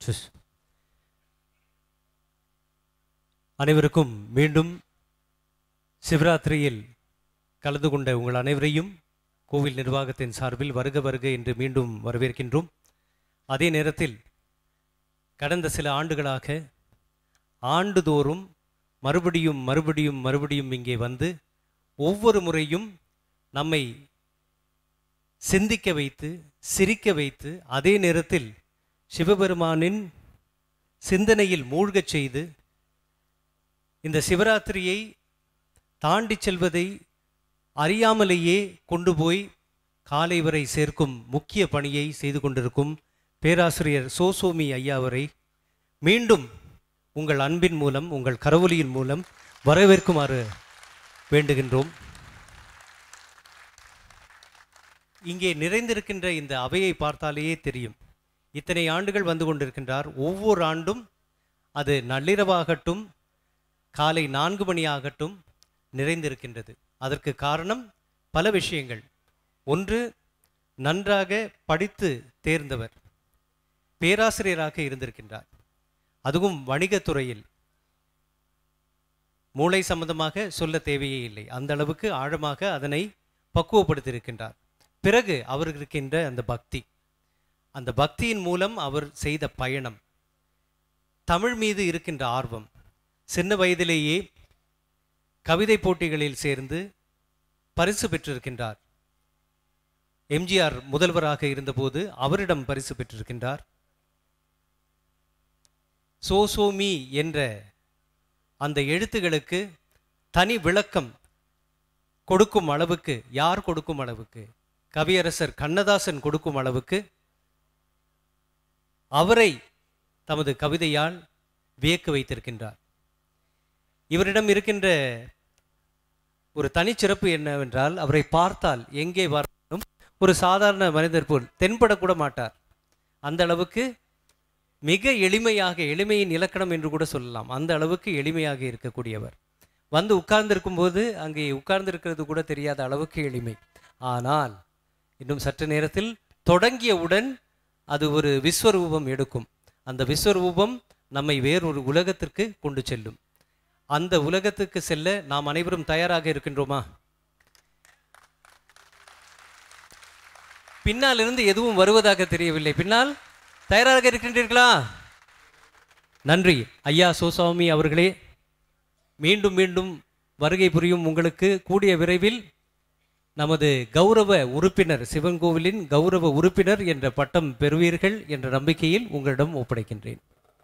சுஸ். அனைவருக்கும் மீண்டும் சிவராத்திரியில் கலந்து கொண்ட உங்கள் அனைவரையும் கோவில் நிர்வாகத்தின் சார்பில் வருக வருக என்று மீண்டும் வரவேற்கின்றோம் அதே நேரத்தில் கடந்த சில ஆண்டுகளாக ஆண்டுதோறும் மறுபடியும் மறுபடியும் மறுபடியும் இங்கே வந்து ஒவ்வொரு முறையும் நம்மை சிந்திக்க வைத்து சிரிக்க வைத்து அதே நேரத்தில் சிவபெருமானின் சிந்தனையில் மூழ்கச் செய்து இந்த சிவராத்திரியை தாண்டி செல்வதை அறியாமலேயே கொண்டு போய் காலை வரை சேர்க்கும் முக்கிய பணியை செய்து கொண்டிருக்கும் பேராசிரியர் சோசோமி ஐயா அவரை மீண்டும் உங்கள் அன்பின் மூலம் உங்கள் கரவொலியின் மூலம் வரவேற்குமாறு வேண்டுகின்றோம் இங்கே நிறைந்திருக்கின்ற இந்த அவையை பார்த்தாலேயே தெரியும் இத்தனை ஆண்டுகள் வந்து கொண்டிருக்கின்றார் ஒவ்வொரு ஆண்டும் அது நள்ளிரவாகட்டும் காலை நான்கு மணி ஆகட்டும் நிறைந்திருக்கின்றது அதற்கு காரணம் பல விஷயங்கள் ஒன்று நன்றாக படித்து தேர்ந்தவர் பேராசிரியராக இருந்திருக்கின்றார் அதுவும் வணிகத்துறையில் மூளை சம்பந்தமாக சொல்ல தேவையே இல்லை அந்த அளவுக்கு ஆழமாக அதனை பக்குவப்படுத்தியிருக்கின்றார் பிறகு அவருக்கு இருக்கின்ற அந்த பக்தி அந்த பக்தியின் மூலம் அவர் செய்த பயணம் தமிழ் மீது இருக்கின்ற ஆர்வம் சின்ன வயதிலேயே கவிதை போட்டிகளில் சேர்ந்து பரிசு பெற்றிருக்கின்றார் எம்ஜிஆர் முதல்வராக இருந்தபோது அவரிடம் பரிசு பெற்றிருக்கின்றார் சோசோமி என்ற அந்த எழுத்துகளுக்கு தனி விளக்கம் கொடுக்கும் அளவுக்கு யார் கொடுக்கும் அளவுக்கு கவியரசர் கண்ணதாசன் கொடுக்கும் அளவுக்கு அவரை தமது கவிதையால் வியக்க வைத்திருக்கின்றார் இவரிடம் இருக்கின்ற ஒரு தனிச்சிறப்பு என்னவென்றால் அவரை பார்த்தால் எங்கே வராலும் ஒரு சாதாரண மனிதர் போல் தென்படக்கூட மாட்டார் அந்த அளவுக்கு மிக எளிமையாக எளிமையின் இலக்கணம் என்று கூட சொல்லலாம் அந்த அளவுக்கு எளிமையாக இருக்கக்கூடியவர் வந்து உட்கார்ந்திருக்கும் போது அங்கே உட்கார்ந்திருக்கிறது கூட தெரியாத அளவுக்கு எளிமை ஆனால் இன்னும் சற்று நேரத்தில் தொடங்கியவுடன் அது ஒரு விஸ்வரூபம் எடுக்கும் அந்த விஸ்வரூபம் நம்மை வேறொரு உலகத்திற்கு கொண்டு செல்லும் அந்த உலகத்துக்கு செல்ல நாம் அனைவரும் தயாராக இருக்கின்றோமா பின்னால் இருந்து எதுவும் வருவதாக தெரியவில்லை பின்னால் தயாராக இருக்கின்றீர்களா நன்றி ஐயா சோசாமி அவர்களே மீண்டும் மீண்டும் வருகை புரியும் உங்களுக்கு கூடிய விரைவில் நமது கௌரவ உறுப்பினர் சிவன் கோவிலின் கௌரவ உறுப்பினர் என்ற பட்டம் பெறுவீர்கள் என்ற நம்பிக்கையில் உங்களிடம் ஒப்படைக்கின்றேன்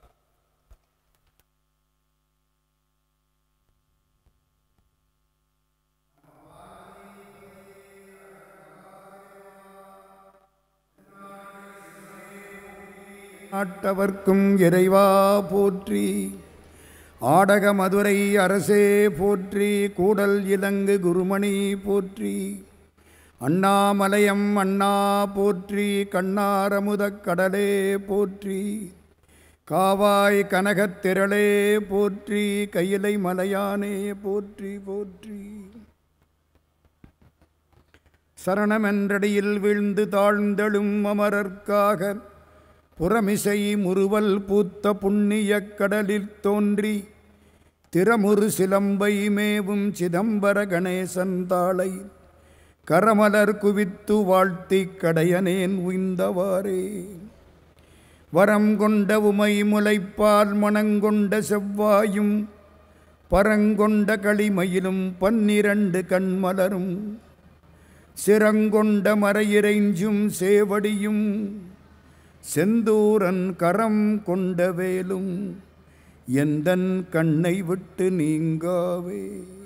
நாட்டவர்க்கும் இறைவா போற்றி ஆடக மதுரை அரசே போற்றி கூடல் இலங்கு குருமணி போற்றி அண்ணாமலையம் அண்ணா போற்றி கண்ணாரமுதக் கடலே போற்றி காவாய் கனகத் திரளே போற்றி கையிலை மலையானே போற்றி போற்றி சரணமென்றடியில் வீழ்ந்து தாழ்ந்தெழும் அமரர்க்காக புறமிசை முறுவல் பூத்த புண்ணியக் கடலில் தோன்றி திறமுறு சிலம்பை மேவும் சிதம்பர கணேசன் தாளை கரமலர் குவித்து வாழ்த்திக் கடையனேன் உய்ந்தவாறே வரம் கொண்ட உமை முளைப்பால் மணங்கொண்ட செவ்வாயும் பரங்கொண்ட களிமயிலும் பன்னிரண்டு கண்மலரும் சிரங்கொண்ட மறையிறைஞ்சும் சேவடியும் செந்தூரன் கரம் கொண்ட வேலும் எந்தன் கண்ணை விட்டு நீங்காவே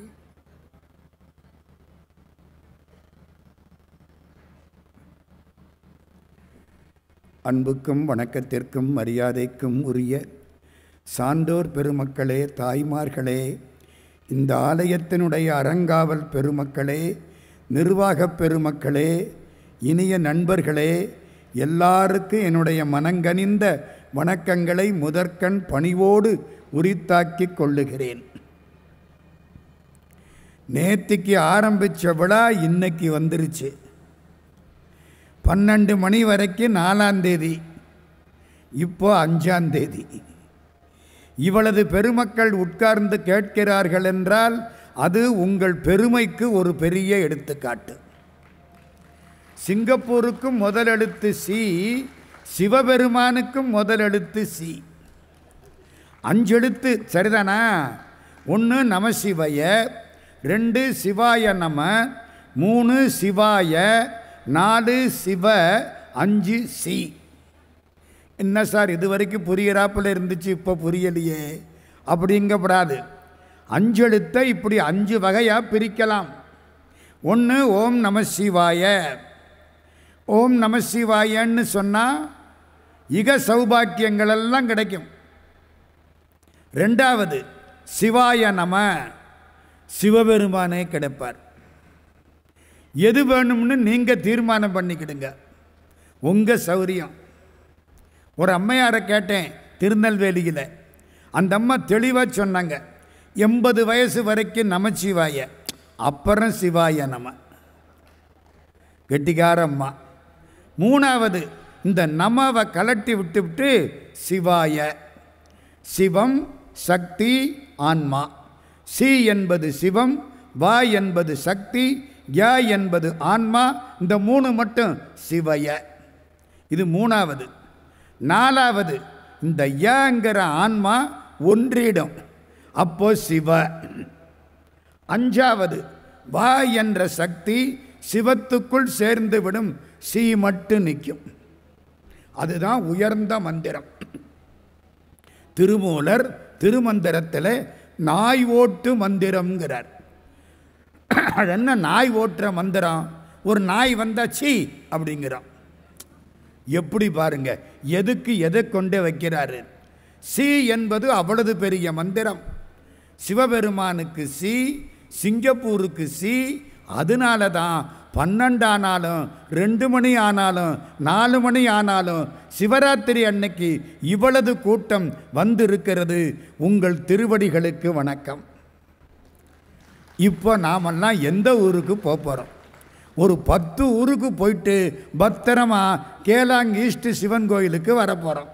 அன்புக்கும் வணக்கத்திற்கும் மரியாதைக்கும் உரிய சான்றோர் பெருமக்களே தாய்மார்களே இந்த ஆலயத்தினுடைய அறங்காவல் பெருமக்களே நிர்வாகப் பெருமக்களே இனிய நண்பர்களே எல்லாருக்கும் என்னுடைய மனங்கனிந்த வணக்கங்களை முதற்கண் பணிவோடு உரித்தாக்கிக் கொள்ளுகிறேன் நேத்திக்கு ஆரம்பித்த விழா இன்னைக்கு வந்துருச்சு பன்னெண்டு மணி வரைக்கும் நாலாம் தேதி இப்போ அஞ்சாம் தேதி இவளது பெருமக்கள் உட்கார்ந்து கேட்கிறார்கள் என்றால் அது உங்கள் பெருமைக்கு ஒரு பெரிய எடுத்துக்காட்டு சிங்கப்பூருக்கும் முதலெழுத்து சி சிவபெருமானுக்கும் முதலெழுத்து சி அஞ்செழுத்து சரிதானா ஒன்று நமசிவய ரெண்டு சிவாய நம மூணு சிவாய நாலு சிவ அஞ்சு சி என்ன சார் இது வரைக்கும் புரியிறாப்புல இருந்துச்சு இப்போ புரியலையே அப்படிங்கப்படாது அஞ்செழுத்தை இப்படி அஞ்சு வகையாக பிரிக்கலாம் ஒன்று ஓம் நம சிவாய ஓம் நம சிவாயன்னு சொன்னால் இக சௌபாக்கியங்கள் எல்லாம் கிடைக்கும் ரெண்டாவது சிவாய நம சிவபெருமானே கிடைப்பார் எது வேணும்னு நீங்கள் தீர்மானம் பண்ணிக்கிடுங்க உங்கள் சௌரியம் ஒரு அம்மையாரை கேட்டேன் திருநெல்வேலியில் அந்த அம்மா தெளிவாக சொன்னாங்க எண்பது வயசு வரைக்கும் நமச்சிவாய அப்புறம் சிவாய நம கெட்டிக்கார அம்மா மூணாவது இந்த நமவை கலட்டி விட்டுவிட்டு சிவாய சிவம் சக்தி ஆன்மா சி என்பது சிவம் வா என்பது சக்தி ய என்பது ஆன்மா இந்த மூணு மட்டும் சிவய இது மூணாவது நாலாவது இந்த யங்கிற ஆன்மா ஒன்றிடும் அப்போ சிவ அஞ்சாவது வா என்ற சக்தி சிவத்துக்குள் சேர்ந்து விடும் சி மட்டும் நிற்கும் அதுதான் உயர்ந்த மந்திரம் திருமூலர் திருமந்திரத்தில் நாய் ஓட்டு மந்திரம்ங்கிறார் அது என்ன நாய் ஓட்டுற மந்திரம் ஒரு நாய் வந்தா சீ அப்படிங்கிறான் எப்படி பாருங்க எதுக்கு எதை கொண்டு வைக்கிறாரு சி என்பது அவ்வளவு பெரிய மந்திரம் சிவபெருமானுக்கு சி சிங்கப்பூருக்கு சி அதனால தான் பன்னெண்டானாலும் ரெண்டு மணி ஆனாலும் நாலு மணி ஆனாலும் சிவராத்திரி அன்னைக்கு இவ்வளவு கூட்டம் வந்திருக்கிறது உங்கள் திருவடிகளுக்கு வணக்கம் இப்போ நாமெல்லாம் எந்த ஊருக்கு போக போகிறோம் ஒரு பத்து ஊருக்கு போயிட்டு பத்திரமா கேலாங் ஈஸ்ட் சிவன் கோயிலுக்கு வரப்போகிறோம்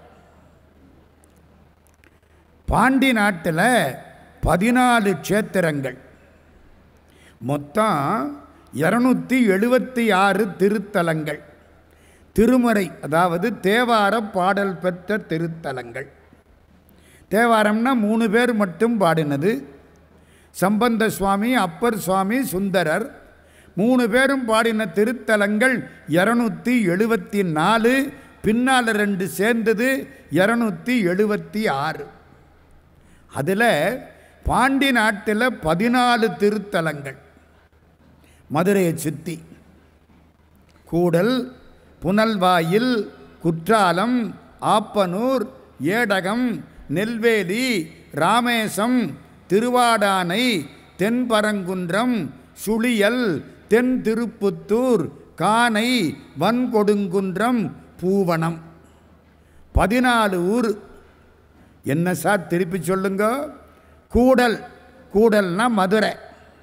பாண்டி நாட்டில் பதினாலு க்ஷேத்திரங்கள் மொத்தம் இரநூத்தி எழுபத்தி ஆறு திருத்தலங்கள் திருமறை அதாவது தேவார பாடல் பெற்ற திருத்தலங்கள் தேவாரம்னா மூணு பேர் மட்டும் பாடினது சம்பந்த சுவாமி அப்பர் சுவாமி சுந்தரர் மூணு பேரும் பாடின திருத்தலங்கள் இரநூத்தி எழுபத்தி நாலு பின்னால் ரெண்டு சேர்ந்தது இரநூத்தி எழுபத்தி ஆறு அதில் பாண்டி நாட்டில் பதினாலு திருத்தலங்கள் மதுரையை சுற்றி கூடல் புனல்வாயில் குற்றாலம் ஆப்பனூர் ஏடகம் நெல்வேலி ராமேசம் திருவாடானை தென்பரங்குன்றம் சுழியல் தென் திருப்புத்தூர் கானை வன்கொடுங்குன்றம் பூவனம் பதினாலு ஊர் என்ன சார் திருப்பி சொல்லுங்க கூடல் கூடல்னா மதுரை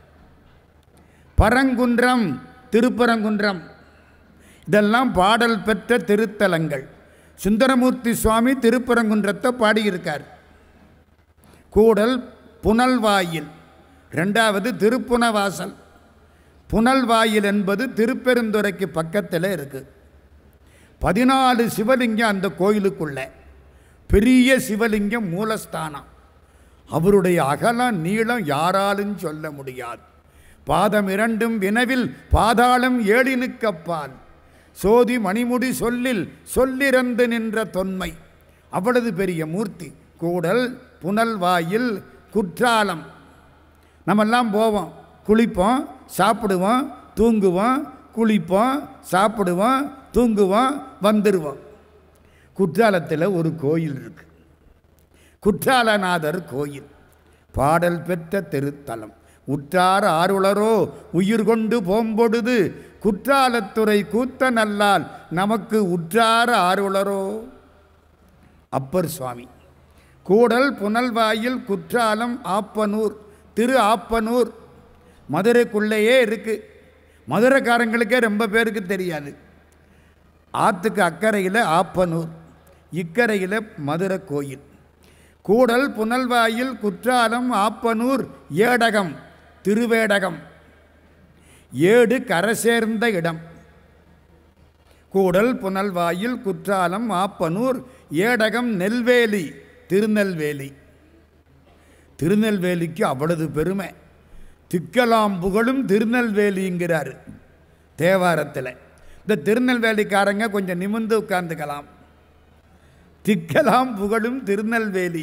பரங்குன்றம் திருப்பரங்குன்றம் இதெல்லாம் பாடல் பெற்ற திருத்தலங்கள் சுந்தரமூர்த்தி சுவாமி திருப்பரங்குன்றத்தை பாடியிருக்கார் கூடல் புனல்வாயில் ரெண்டாவது திருப்புனவாசல் புனல்வாயில் என்பது திருப்பெருந்துறைக்கு பக்கத்தில் இருக்கு பதினாலு சிவலிங்கம் அந்த கோயிலுக்குள்ள பெரிய சிவலிங்கம் மூலஸ்தானம் அவருடைய அகலம் நீளம் யாராலும் சொல்ல முடியாது பாதம் இரண்டும் வினவில் பாதாளம் ஏழினுக்கப்பால் சோதி மணிமுடி சொல்லில் சொல்லிறந்து நின்ற தொன்மை அவ்வளவு பெரிய மூர்த்தி கூடல் புனல்வாயில் குற்றாலம் நம்மெல்லாம் போவோம் குளிப்போம் சாப்பிடுவோம் தூங்குவோம் குளிப்போம் சாப்பிடுவோம் தூங்குவோம் வந்துடுவோம் குற்றாலத்தில் ஒரு கோயில் இருக்கு குற்றாலநாதர் கோயில் பாடல் பெற்ற திருத்தலம் உற்றார் ஆருளரோ உயிர் கொண்டு போம்பொழுது குற்றாலத்துறை கூத்த நல்லால் நமக்கு உற்றார் ஆருளரோ அப்பர் சுவாமி கூடல் புனல்வாயில் குற்றாலம் ஆப்பனூர் திரு ஆப்பனூர் மதுரைக்குள்ளேயே இருக்கு மதுரைக்காரங்களுக்கே ரொம்ப பேருக்கு தெரியாது ஆற்றுக்கு அக்கறையில் ஆப்பனூர் இக்கரையில் மதுரை கோயில் கூடல் புனல்வாயில் குற்றாலம் ஆப்பனூர் ஏடகம் திருவேடகம் ஏடு கரை சேர்ந்த இடம் கூடல் புனல்வாயில் குற்றாலம் ஆப்பனூர் ஏடகம் நெல்வேலி திருநெல்வேலி திருநெல்வேலிக்கு அவ்வளவு பெருமை திக்கலாம் புகழும் திருநெல்வேலிங்கிறார் தேவாரத்தில் இந்த திருநெல்வேலிக்காரங்க கொஞ்சம் நிமிர்ந்து உட்கார்ந்துக்கலாம் திக்கலாம் புகழும் திருநெல்வேலி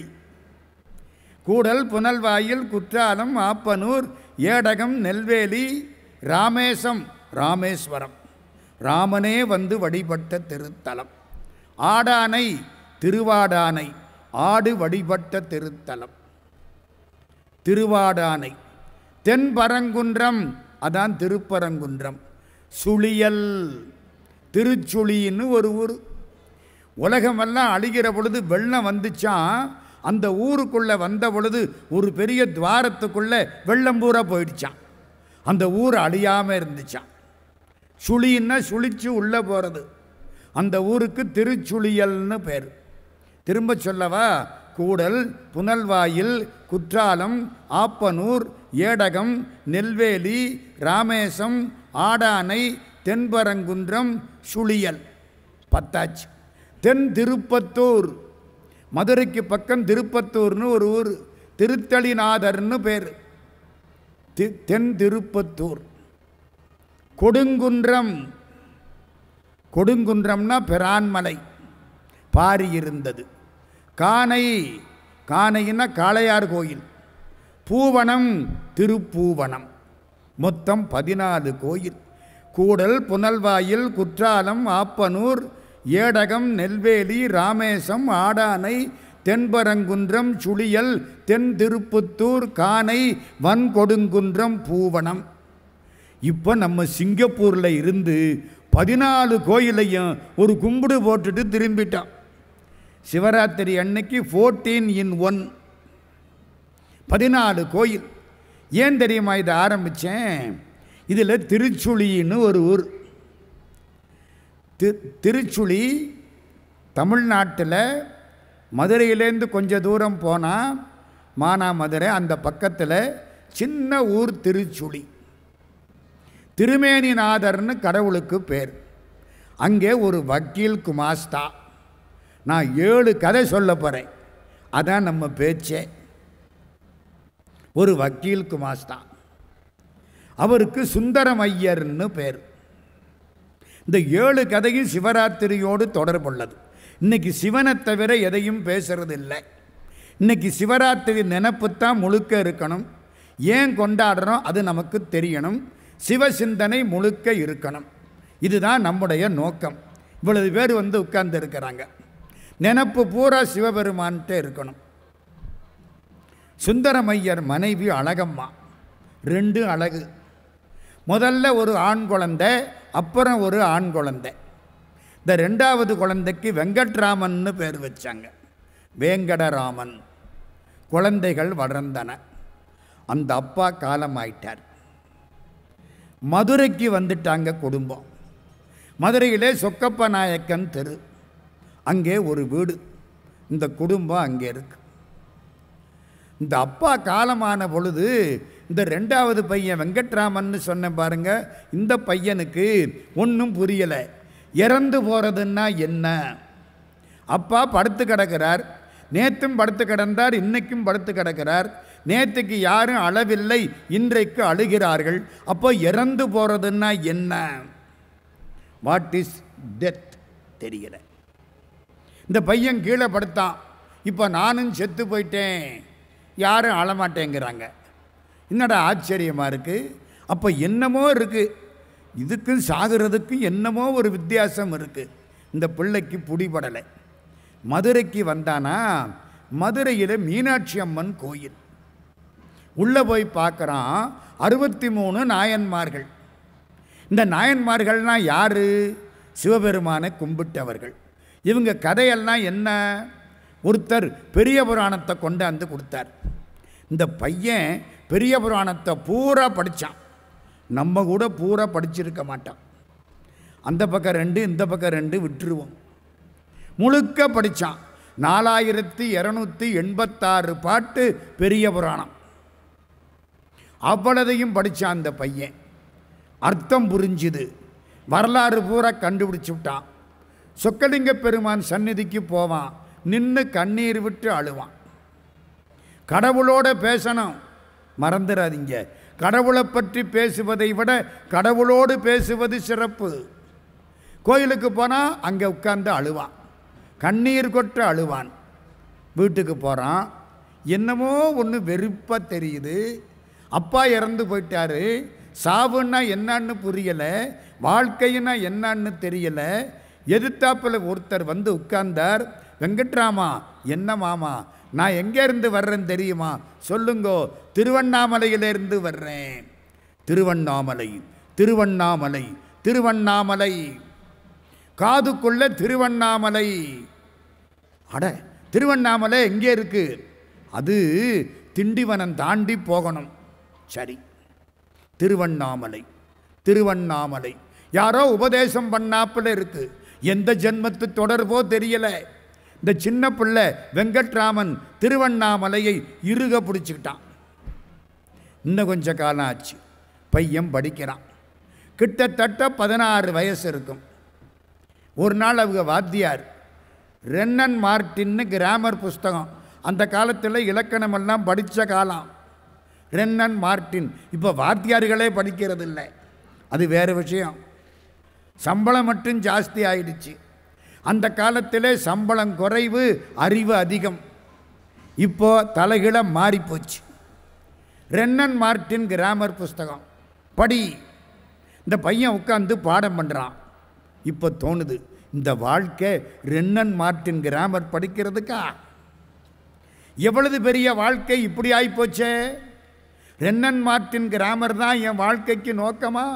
கூடல் புனல்வாயில் குற்றாலம் ஆப்பனூர் ஏடகம் நெல்வேலி ராமேசம் ராமேஸ்வரம் ராமனே வந்து வழிபட்ட திருத்தலம் ஆடானை திருவாடானை ஆடு வழிபட்ட திருத்தலம் திருவாடானை தென்பரங்குன்றம் அதான் திருப்பரங்குன்றம் சுழியல் திருச்சுழின்னு ஒரு ஊர் உலகமெல்லாம் அழிகிற பொழுது வெள்ளம் வந்துச்சான் அந்த ஊருக்குள்ளே வந்த பொழுது ஒரு பெரிய துவாரத்துக்குள்ளே வெள்ளம் பூரா போயிடுச்சான் அந்த ஊர் அழியாமல் இருந்துச்சான் சுழின்னா சுழிச்சு உள்ளே போகிறது அந்த ஊருக்கு திருச்சுழியல்னு பேர் திரும்ப சொல்லவா கூடல் புனல்வாயில் குற்றாலம் ஆப்பனூர் ஏடகம் நெல்வேலி ராமேசம் ஆடானை தென்பரங்குன்றம் சுழியல் பத்தாச்சு தென் திருப்பத்தூர் மதுரைக்கு பக்கம் திருப்பத்தூர்னு ஒரு ஊர் திருத்தளிநாதர்னு பேர் தி- தென் திருப்பத்தூர் கொடுங்குன்றம் கொடுங்குன்றம்னா பிரான்மலை பாரி இருந்தது கானை கானைன்னா காளையார் கோயில் பூவனம் திருப்பூவனம் மொத்தம் பதினாலு கோயில் கூடல் புனல்வாயில் குற்றாலம் ஆப்பனூர் ஏடகம் நெல்வேலி ராமேசம் ஆடானை தென்பரங்குன்றம் சுழியல் தென் திருப்புத்தூர் கானை வன்கொடுங்குன்றம் பூவனம் இப்போ நம்ம சிங்கப்பூரில் இருந்து பதினாலு கோயிலையும் ஒரு கும்பிடு போட்டுட்டு திரும்பிட்டோம் சிவராத்திரி அன்னைக்கு ஃபோர்டீன் இன் ஒன் பதினாலு கோயில் ஏன் தெரியுமா இதை ஆரம்பித்தேன் இதில் திருச்சுழின்னு ஒரு ஊர் தி திருச்சுழி தமிழ்நாட்டில் மதுரையிலேருந்து கொஞ்சம் தூரம் போனால் மானாமதுரை அந்த பக்கத்தில் சின்ன ஊர் திருச்சுழி திருமேனிநாதர்னு கடவுளுக்கு பேர் அங்கே ஒரு வக்கீல் குமாஸ்தா நான் ஏழு கதை சொல்ல போகிறேன் அதான் நம்ம பேச்சே ஒரு வக்கீல் குமாஸ்தா அவருக்கு சுந்தரம் ஐயர்னு பேர் இந்த ஏழு கதையும் சிவராத்திரியோடு தொடர்புள்ளது இன்னைக்கு சிவனை தவிர எதையும் பேசுறது இல்லை இன்னைக்கு சிவராத்திரி நினப்பு தான் முழுக்க இருக்கணும் ஏன் கொண்டாடுறோம் அது நமக்கு தெரியணும் சிவ சிந்தனை முழுக்க இருக்கணும் இதுதான் நம்முடைய நோக்கம் இவ்வளவு பேர் வந்து உட்கார்ந்து இருக்கிறாங்க நினப்பு பூரா சிவபெருமான்கிட்ட இருக்கணும் சுந்தரமையர் மனைவி அழகம்மா ரெண்டு அழகு முதல்ல ஒரு ஆண் குழந்தை அப்புறம் ஒரு ஆண் குழந்தை இந்த ரெண்டாவது குழந்தைக்கு வெங்கட்ராமன்னு பேர் வச்சாங்க வேங்கடராமன் குழந்தைகள் வளர்ந்தன அந்த அப்பா காலமாயிட்டார் மதுரைக்கு வந்துட்டாங்க குடும்பம் மதுரையிலே சொக்கப்ப நாயக்கன் தெரு அங்கே ஒரு வீடு இந்த குடும்பம் அங்கே இருக்கு இந்த அப்பா காலமான பொழுது இந்த ரெண்டாவது பையன் வெங்கட்ராமன்னு சொன்னேன் பாருங்க இந்த பையனுக்கு ஒன்றும் புரியலை இறந்து போகிறதுன்னா என்ன அப்பா படுத்து கிடக்கிறார் நேற்றும் படுத்து கிடந்தார் இன்னைக்கும் படுத்து கிடக்கிறார் நேற்றுக்கு யாரும் அளவில்லை இன்றைக்கு அழுகிறார்கள் அப்போ இறந்து போகிறதுன்னா என்ன வாட் இஸ் டெத் தெரியல இந்த பையன் கீழே படுத்தான் இப்போ நானும் செத்து போயிட்டேன் யாரும் அழமாட்டேங்கிறாங்க என்னடா ஆச்சரியமாக இருக்குது அப்போ என்னமோ இருக்குது இதுக்கும் சாகிறதுக்கும் என்னமோ ஒரு வித்தியாசம் இருக்குது இந்த பிள்ளைக்கு பிடிபடலை மதுரைக்கு வந்தானா மதுரையில் மீனாட்சி அம்மன் கோயில் உள்ளே போய் பார்க்குறான் அறுபத்தி மூணு நாயன்மார்கள் இந்த நாயன்மார்கள்லாம் யார் சிவபெருமானை கும்பிட்டவர்கள் இவங்க கதையெல்லாம் என்ன ஒருத்தர் பெரிய புராணத்தை கொண்டாந்து கொடுத்தார் இந்த பையன் பெரிய புராணத்தை பூரா படித்தான் நம்ம கூட பூரா படிச்சிருக்க மாட்டான் அந்த பக்கம் ரெண்டு இந்த பக்கம் ரெண்டு விட்டுருவோம் முழுக்க படித்தான் நாலாயிரத்தி இரநூத்தி எண்பத்தாறு பாட்டு பெரிய புராணம் அவ்வளதையும் படித்தான் அந்த பையன் அர்த்தம் புரிஞ்சுது வரலாறு பூரா கண்டுபிடிச்சு விட்டான் சொக்கலிங்க பெருமான் சந்நிதிக்கு போவான் நின்று கண்ணீர் விட்டு அழுவான் கடவுளோட பேசணும் மறந்துடாதீங்க கடவுளை பற்றி பேசுவதை விட கடவுளோடு பேசுவது சிறப்பு கோயிலுக்கு போனால் அங்கே உட்கார்ந்து அழுவான் கண்ணீர் கொட்ட அழுவான் வீட்டுக்கு போகிறான் என்னமோ ஒன்று வெறுப்பாக தெரியுது அப்பா இறந்து போயிட்டாரு சாவுன்னா என்னன்னு புரியலை வாழ்க்கைன்னா என்னன்னு தெரியலை எதிர்த்தாப்புல ஒருத்தர் வந்து உட்கார்ந்தார் வெங்கட்ராமா என்ன மாமா நான் எங்கேருந்து வர்றேன்னு தெரியுமா சொல்லுங்கோ திருவண்ணாமலையிலிருந்து வர்றேன் திருவண்ணாமலை திருவண்ணாமலை திருவண்ணாமலை காதுக்குள்ள திருவண்ணாமலை அட திருவண்ணாமலை எங்கே இருக்கு அது திண்டிவனம் தாண்டி போகணும் சரி திருவண்ணாமலை திருவண்ணாமலை யாரோ உபதேசம் பண்ணாப்புல இருக்கு எந்த ஜென்மத்து தொடர்போ தெரியல இந்த சின்ன பிள்ளை வெங்கட்ராமன் திருவண்ணாமலையை இறுக பிடிச்சிக்கிட்டான் இன்னும் கொஞ்ச காலம் ஆச்சு பையன் படிக்கிறான் கிட்டத்தட்ட பதினாறு வயசு இருக்கும் ஒரு நாள் அவங்க வாத்தியார் ரென்னன் மார்ட்டின்னு கிராமர் புஸ்தகம் அந்த காலத்தில் இலக்கணமெல்லாம் படித்த காலம் ரென்னன் மார்ட்டின் இப்போ வாத்தியார்களே படிக்கிறது இல்லை அது வேறு விஷயம் சம்பளம் மட்டும் ஜாஸ்தி ஆயிடுச்சு அந்த காலத்திலே சம்பளம் குறைவு அறிவு அதிகம் இப்போ தலைகீழ மாறி போச்சு ரென்னன் மார்ட்டின் கிராமர் புஸ்தகம் படி இந்த பையன் உட்காந்து பாடம் பண்ணுறான் இப்போ தோணுது இந்த வாழ்க்கை ரென்னன் மார்ட்டின் கிராமர் படிக்கிறதுக்கா எவ்வளவு பெரிய வாழ்க்கை இப்படி ஆயிப்போச்சே ரென்னன் மார்ட்டின் கிராமர் தான் என் வாழ்க்கைக்கு நோக்கமா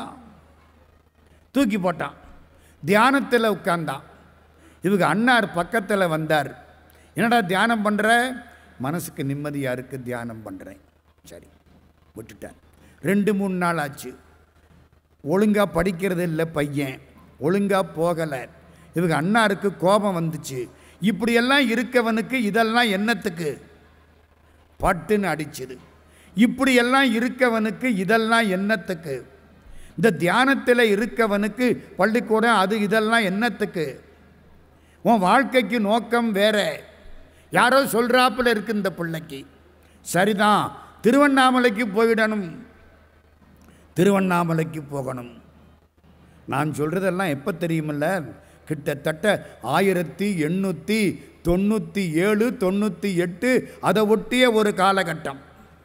தூக்கி போட்டான் தியானத்தில் உட்கார்ந்தான் இவங்க அண்ணார் பக்கத்தில் வந்தார் என்னடா தியானம் பண்ணுற மனசுக்கு நிம்மதியாக இருக்குது தியானம் பண்ணுறேன் சரி விட்டுட்டேன் ரெண்டு மூணு நாள் ஆச்சு ஒழுங்காக படிக்கிறது இல்லை பையன் ஒழுங்காக போகலை இவங்க அண்ணாருக்கு கோபம் வந்துச்சு இப்படியெல்லாம் இருக்கவனுக்கு இதெல்லாம் என்னத்துக்கு பட்டுன்னு அடிச்சுது இப்படியெல்லாம் இருக்கவனுக்கு இதெல்லாம் என்னத்துக்கு இந்த தியானத்தில் இருக்கவனுக்கு பள்ளிக்கூடம் அது இதெல்லாம் என்னத்துக்கு உன் வாழ்க்கைக்கு நோக்கம் வேற யாரோ சொல்கிறாப்புல இருக்கு இந்த பிள்ளைக்கு சரிதான் திருவண்ணாமலைக்கு போயிடணும் திருவண்ணாமலைக்கு போகணும் நான் சொல்கிறதெல்லாம் எப்போ தெரியுமில்ல கிட்டத்தட்ட ஆயிரத்தி எண்ணூற்றி தொண்ணூற்றி ஏழு தொண்ணூற்றி எட்டு அதை ஒட்டிய ஒரு காலகட்டம்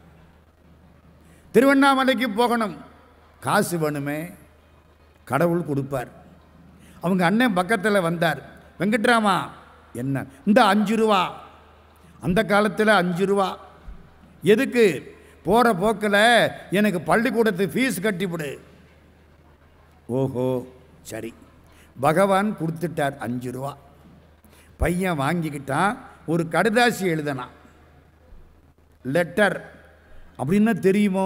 திருவண்ணாமலைக்கு போகணும் காசு வேணுமே கடவுள் கொடுப்பார் அவங்க அண்ணன் பக்கத்தில் வந்தார் வெங்கட்ராமா என்ன இந்த அஞ்சு ரூபா அந்த காலத்தில் அஞ்சு ரூபா எதுக்கு போகிற போக்கில் எனக்கு பள்ளிக்கூடத்து ஃபீஸ் கட்டிவிடு ஓஹோ சரி பகவான் கொடுத்துட்டார் அஞ்சு ரூபா பையன் வாங்கிக்கிட்டான் ஒரு கடுதாசி எழுதனான் லெட்டர் அப்படின்னா தெரியுமோ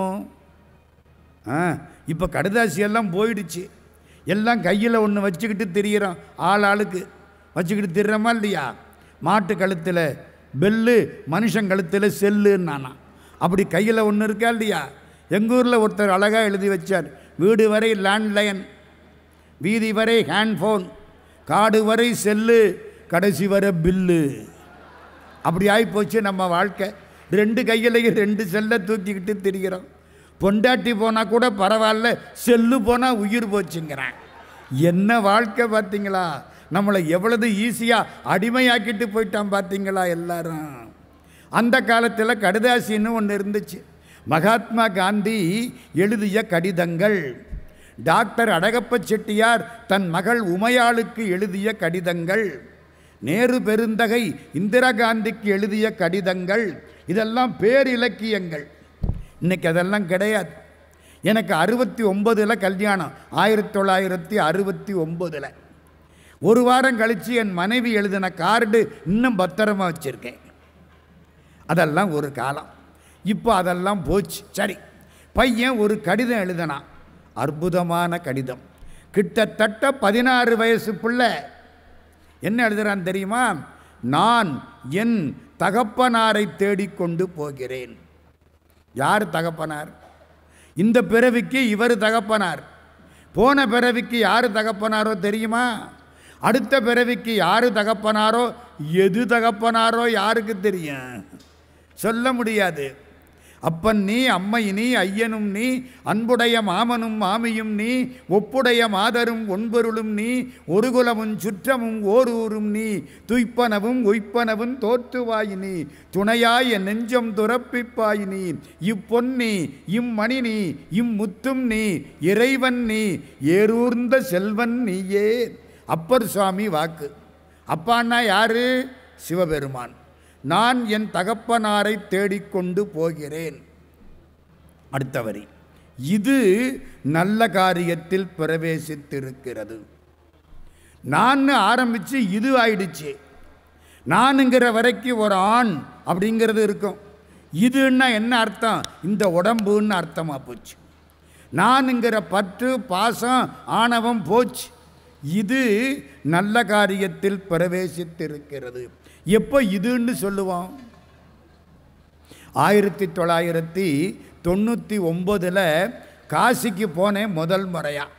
ஆ இப்போ கடுதாசி எல்லாம் போயிடுச்சு எல்லாம் கையில் ஒன்று வச்சுக்கிட்டு திரியிறோம் ஆள் ஆளுக்கு வச்சுக்கிட்டு திரிறோமா இல்லையா மாட்டு கழுத்தில் பெல்லு மனுஷன் கழுத்தில் செல்லுன்னானா அப்படி கையில் ஒன்று இருக்கா இல்லையா எங்கள் ஊரில் ஒருத்தர் அழகாக எழுதி வச்சார் வீடு வரை லேண்ட்லைன் வீதி வரை ஹேண்ட்ஃபோன் காடு வரை செல்லு கடைசி வரை பில்லு அப்படி ஆகிப்போச்சு நம்ம வாழ்க்கை ரெண்டு கையிலையும் ரெண்டு செல்லை தூக்கிக்கிட்டு திரிகிறோம் பொண்டாட்டி போனால் கூட பரவாயில்ல செல்லு போனால் உயிர் போச்சுங்கிறேன் என்ன வாழ்க்கை பார்த்தீங்களா நம்மளை எவ்வளவு ஈஸியாக அடிமையாக்கிட்டு போயிட்டான் பார்த்தீங்களா எல்லாரும் அந்த காலத்தில் கடுதாசின்னு ஒன்று இருந்துச்சு மகாத்மா காந்தி எழுதிய கடிதங்கள் டாக்டர் அழகப்ப செட்டியார் தன் மகள் உமையாளுக்கு எழுதிய கடிதங்கள் நேரு பெருந்தகை இந்திரா காந்திக்கு எழுதிய கடிதங்கள் இதெல்லாம் பேரிலக்கியங்கள் இன்னைக்கு அதெல்லாம் கிடையாது எனக்கு அறுபத்தி ஒம்பதில் கல்யாணம் ஆயிரத்தி தொள்ளாயிரத்தி அறுபத்தி ஒம்பதில் ஒரு வாரம் கழித்து என் மனைவி எழுதின கார்டு இன்னும் பத்திரமா வச்சுருக்கேன் அதெல்லாம் ஒரு காலம் இப்போ அதெல்லாம் போச்சு சரி பையன் ஒரு கடிதம் எழுதினான் அற்புதமான கடிதம் கிட்டத்தட்ட பதினாறு வயசு பிள்ளை என்ன எழுதுறான் தெரியுமா நான் என் தகப்பனாரை தேடிக்கொண்டு போகிறேன் யார் தகப்பனார் இந்த பிறவிக்கு இவர் தகப்பனார் போன பிறவிக்கு யார் தகப்பனாரோ தெரியுமா அடுத்த பிறவிக்கு யார் தகப்பனாரோ எது தகப்பனாரோ யாருக்கு தெரியும் சொல்ல முடியாது அப்பன் நீ அம்மை நீ ஐயனும் நீ அன்புடைய மாமனும் மாமியும் நீ ஒப்புடைய மாதரும் ஒன்பொருளும் நீ ஒரு குலமும் சுற்றமும் ஓர் ஊரும் நீ துய்ப்பனவும் உய்ப்பனவும் தோற்றுவாய் நீ துணையாய் என் நெஞ்சம் துறப்பிப்பாய் நீ இப்பொன்னி இம்மணி நீ இம்முத்தும் நீ இறைவன் நீ ஏரூர்ந்த செல்வன் நீயே அப்பர் சுவாமி வாக்கு அப்பான்னா யாரு சிவபெருமான் நான் என் தகப்பனாரை தேடிக்கொண்டு போகிறேன் அடுத்த வரி இது நல்ல காரியத்தில் பிரவேசித்திருக்கிறது நான் ஆரம்பித்து இது ஆயிடுச்சு நானுங்கிற வரைக்கும் ஒரு ஆண் அப்படிங்கிறது இருக்கும் இதுன்னா என்ன அர்த்தம் இந்த உடம்புன்னு அர்த்தமாக போச்சு நானுங்கிற பற்று பாசம் ஆணவம் போச்சு இது நல்ல காரியத்தில் பிரவேசித்திருக்கிறது எப்போ இதுன்னு சொல்லுவோம் ஆயிரத்தி தொள்ளாயிரத்தி தொண்ணூற்றி ஒம்போதில் காசிக்கு போனேன் முதல் முறையாக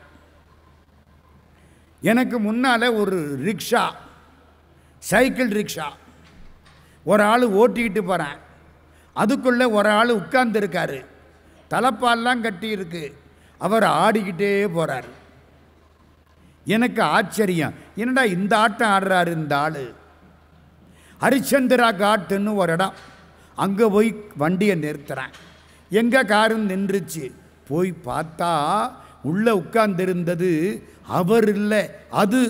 எனக்கு முன்னால் ஒரு ரிக்ஷா சைக்கிள் ரிக்ஷா ஒரு ஆள் ஓட்டிக்கிட்டு போகிறேன் அதுக்குள்ளே ஒரு ஆள் உட்கார்ந்துருக்காரு தலைப்பால்லாம் கட்டி இருக்கு அவர் ஆடிக்கிட்டே போகிறார் எனக்கு ஆச்சரியம் என்னடா இந்த ஆட்டம் ஆடுறாரு இந்த ஆள் ஹரிச்சந்திரா காட்டுன்னு ஒரு இடம் அங்கே போய் வண்டியை நிறுத்துறேன் எங்கே காரும் நின்றுச்சு போய் பார்த்தா உள்ளே உட்கார்ந்திருந்தது அவர் இல்லை அது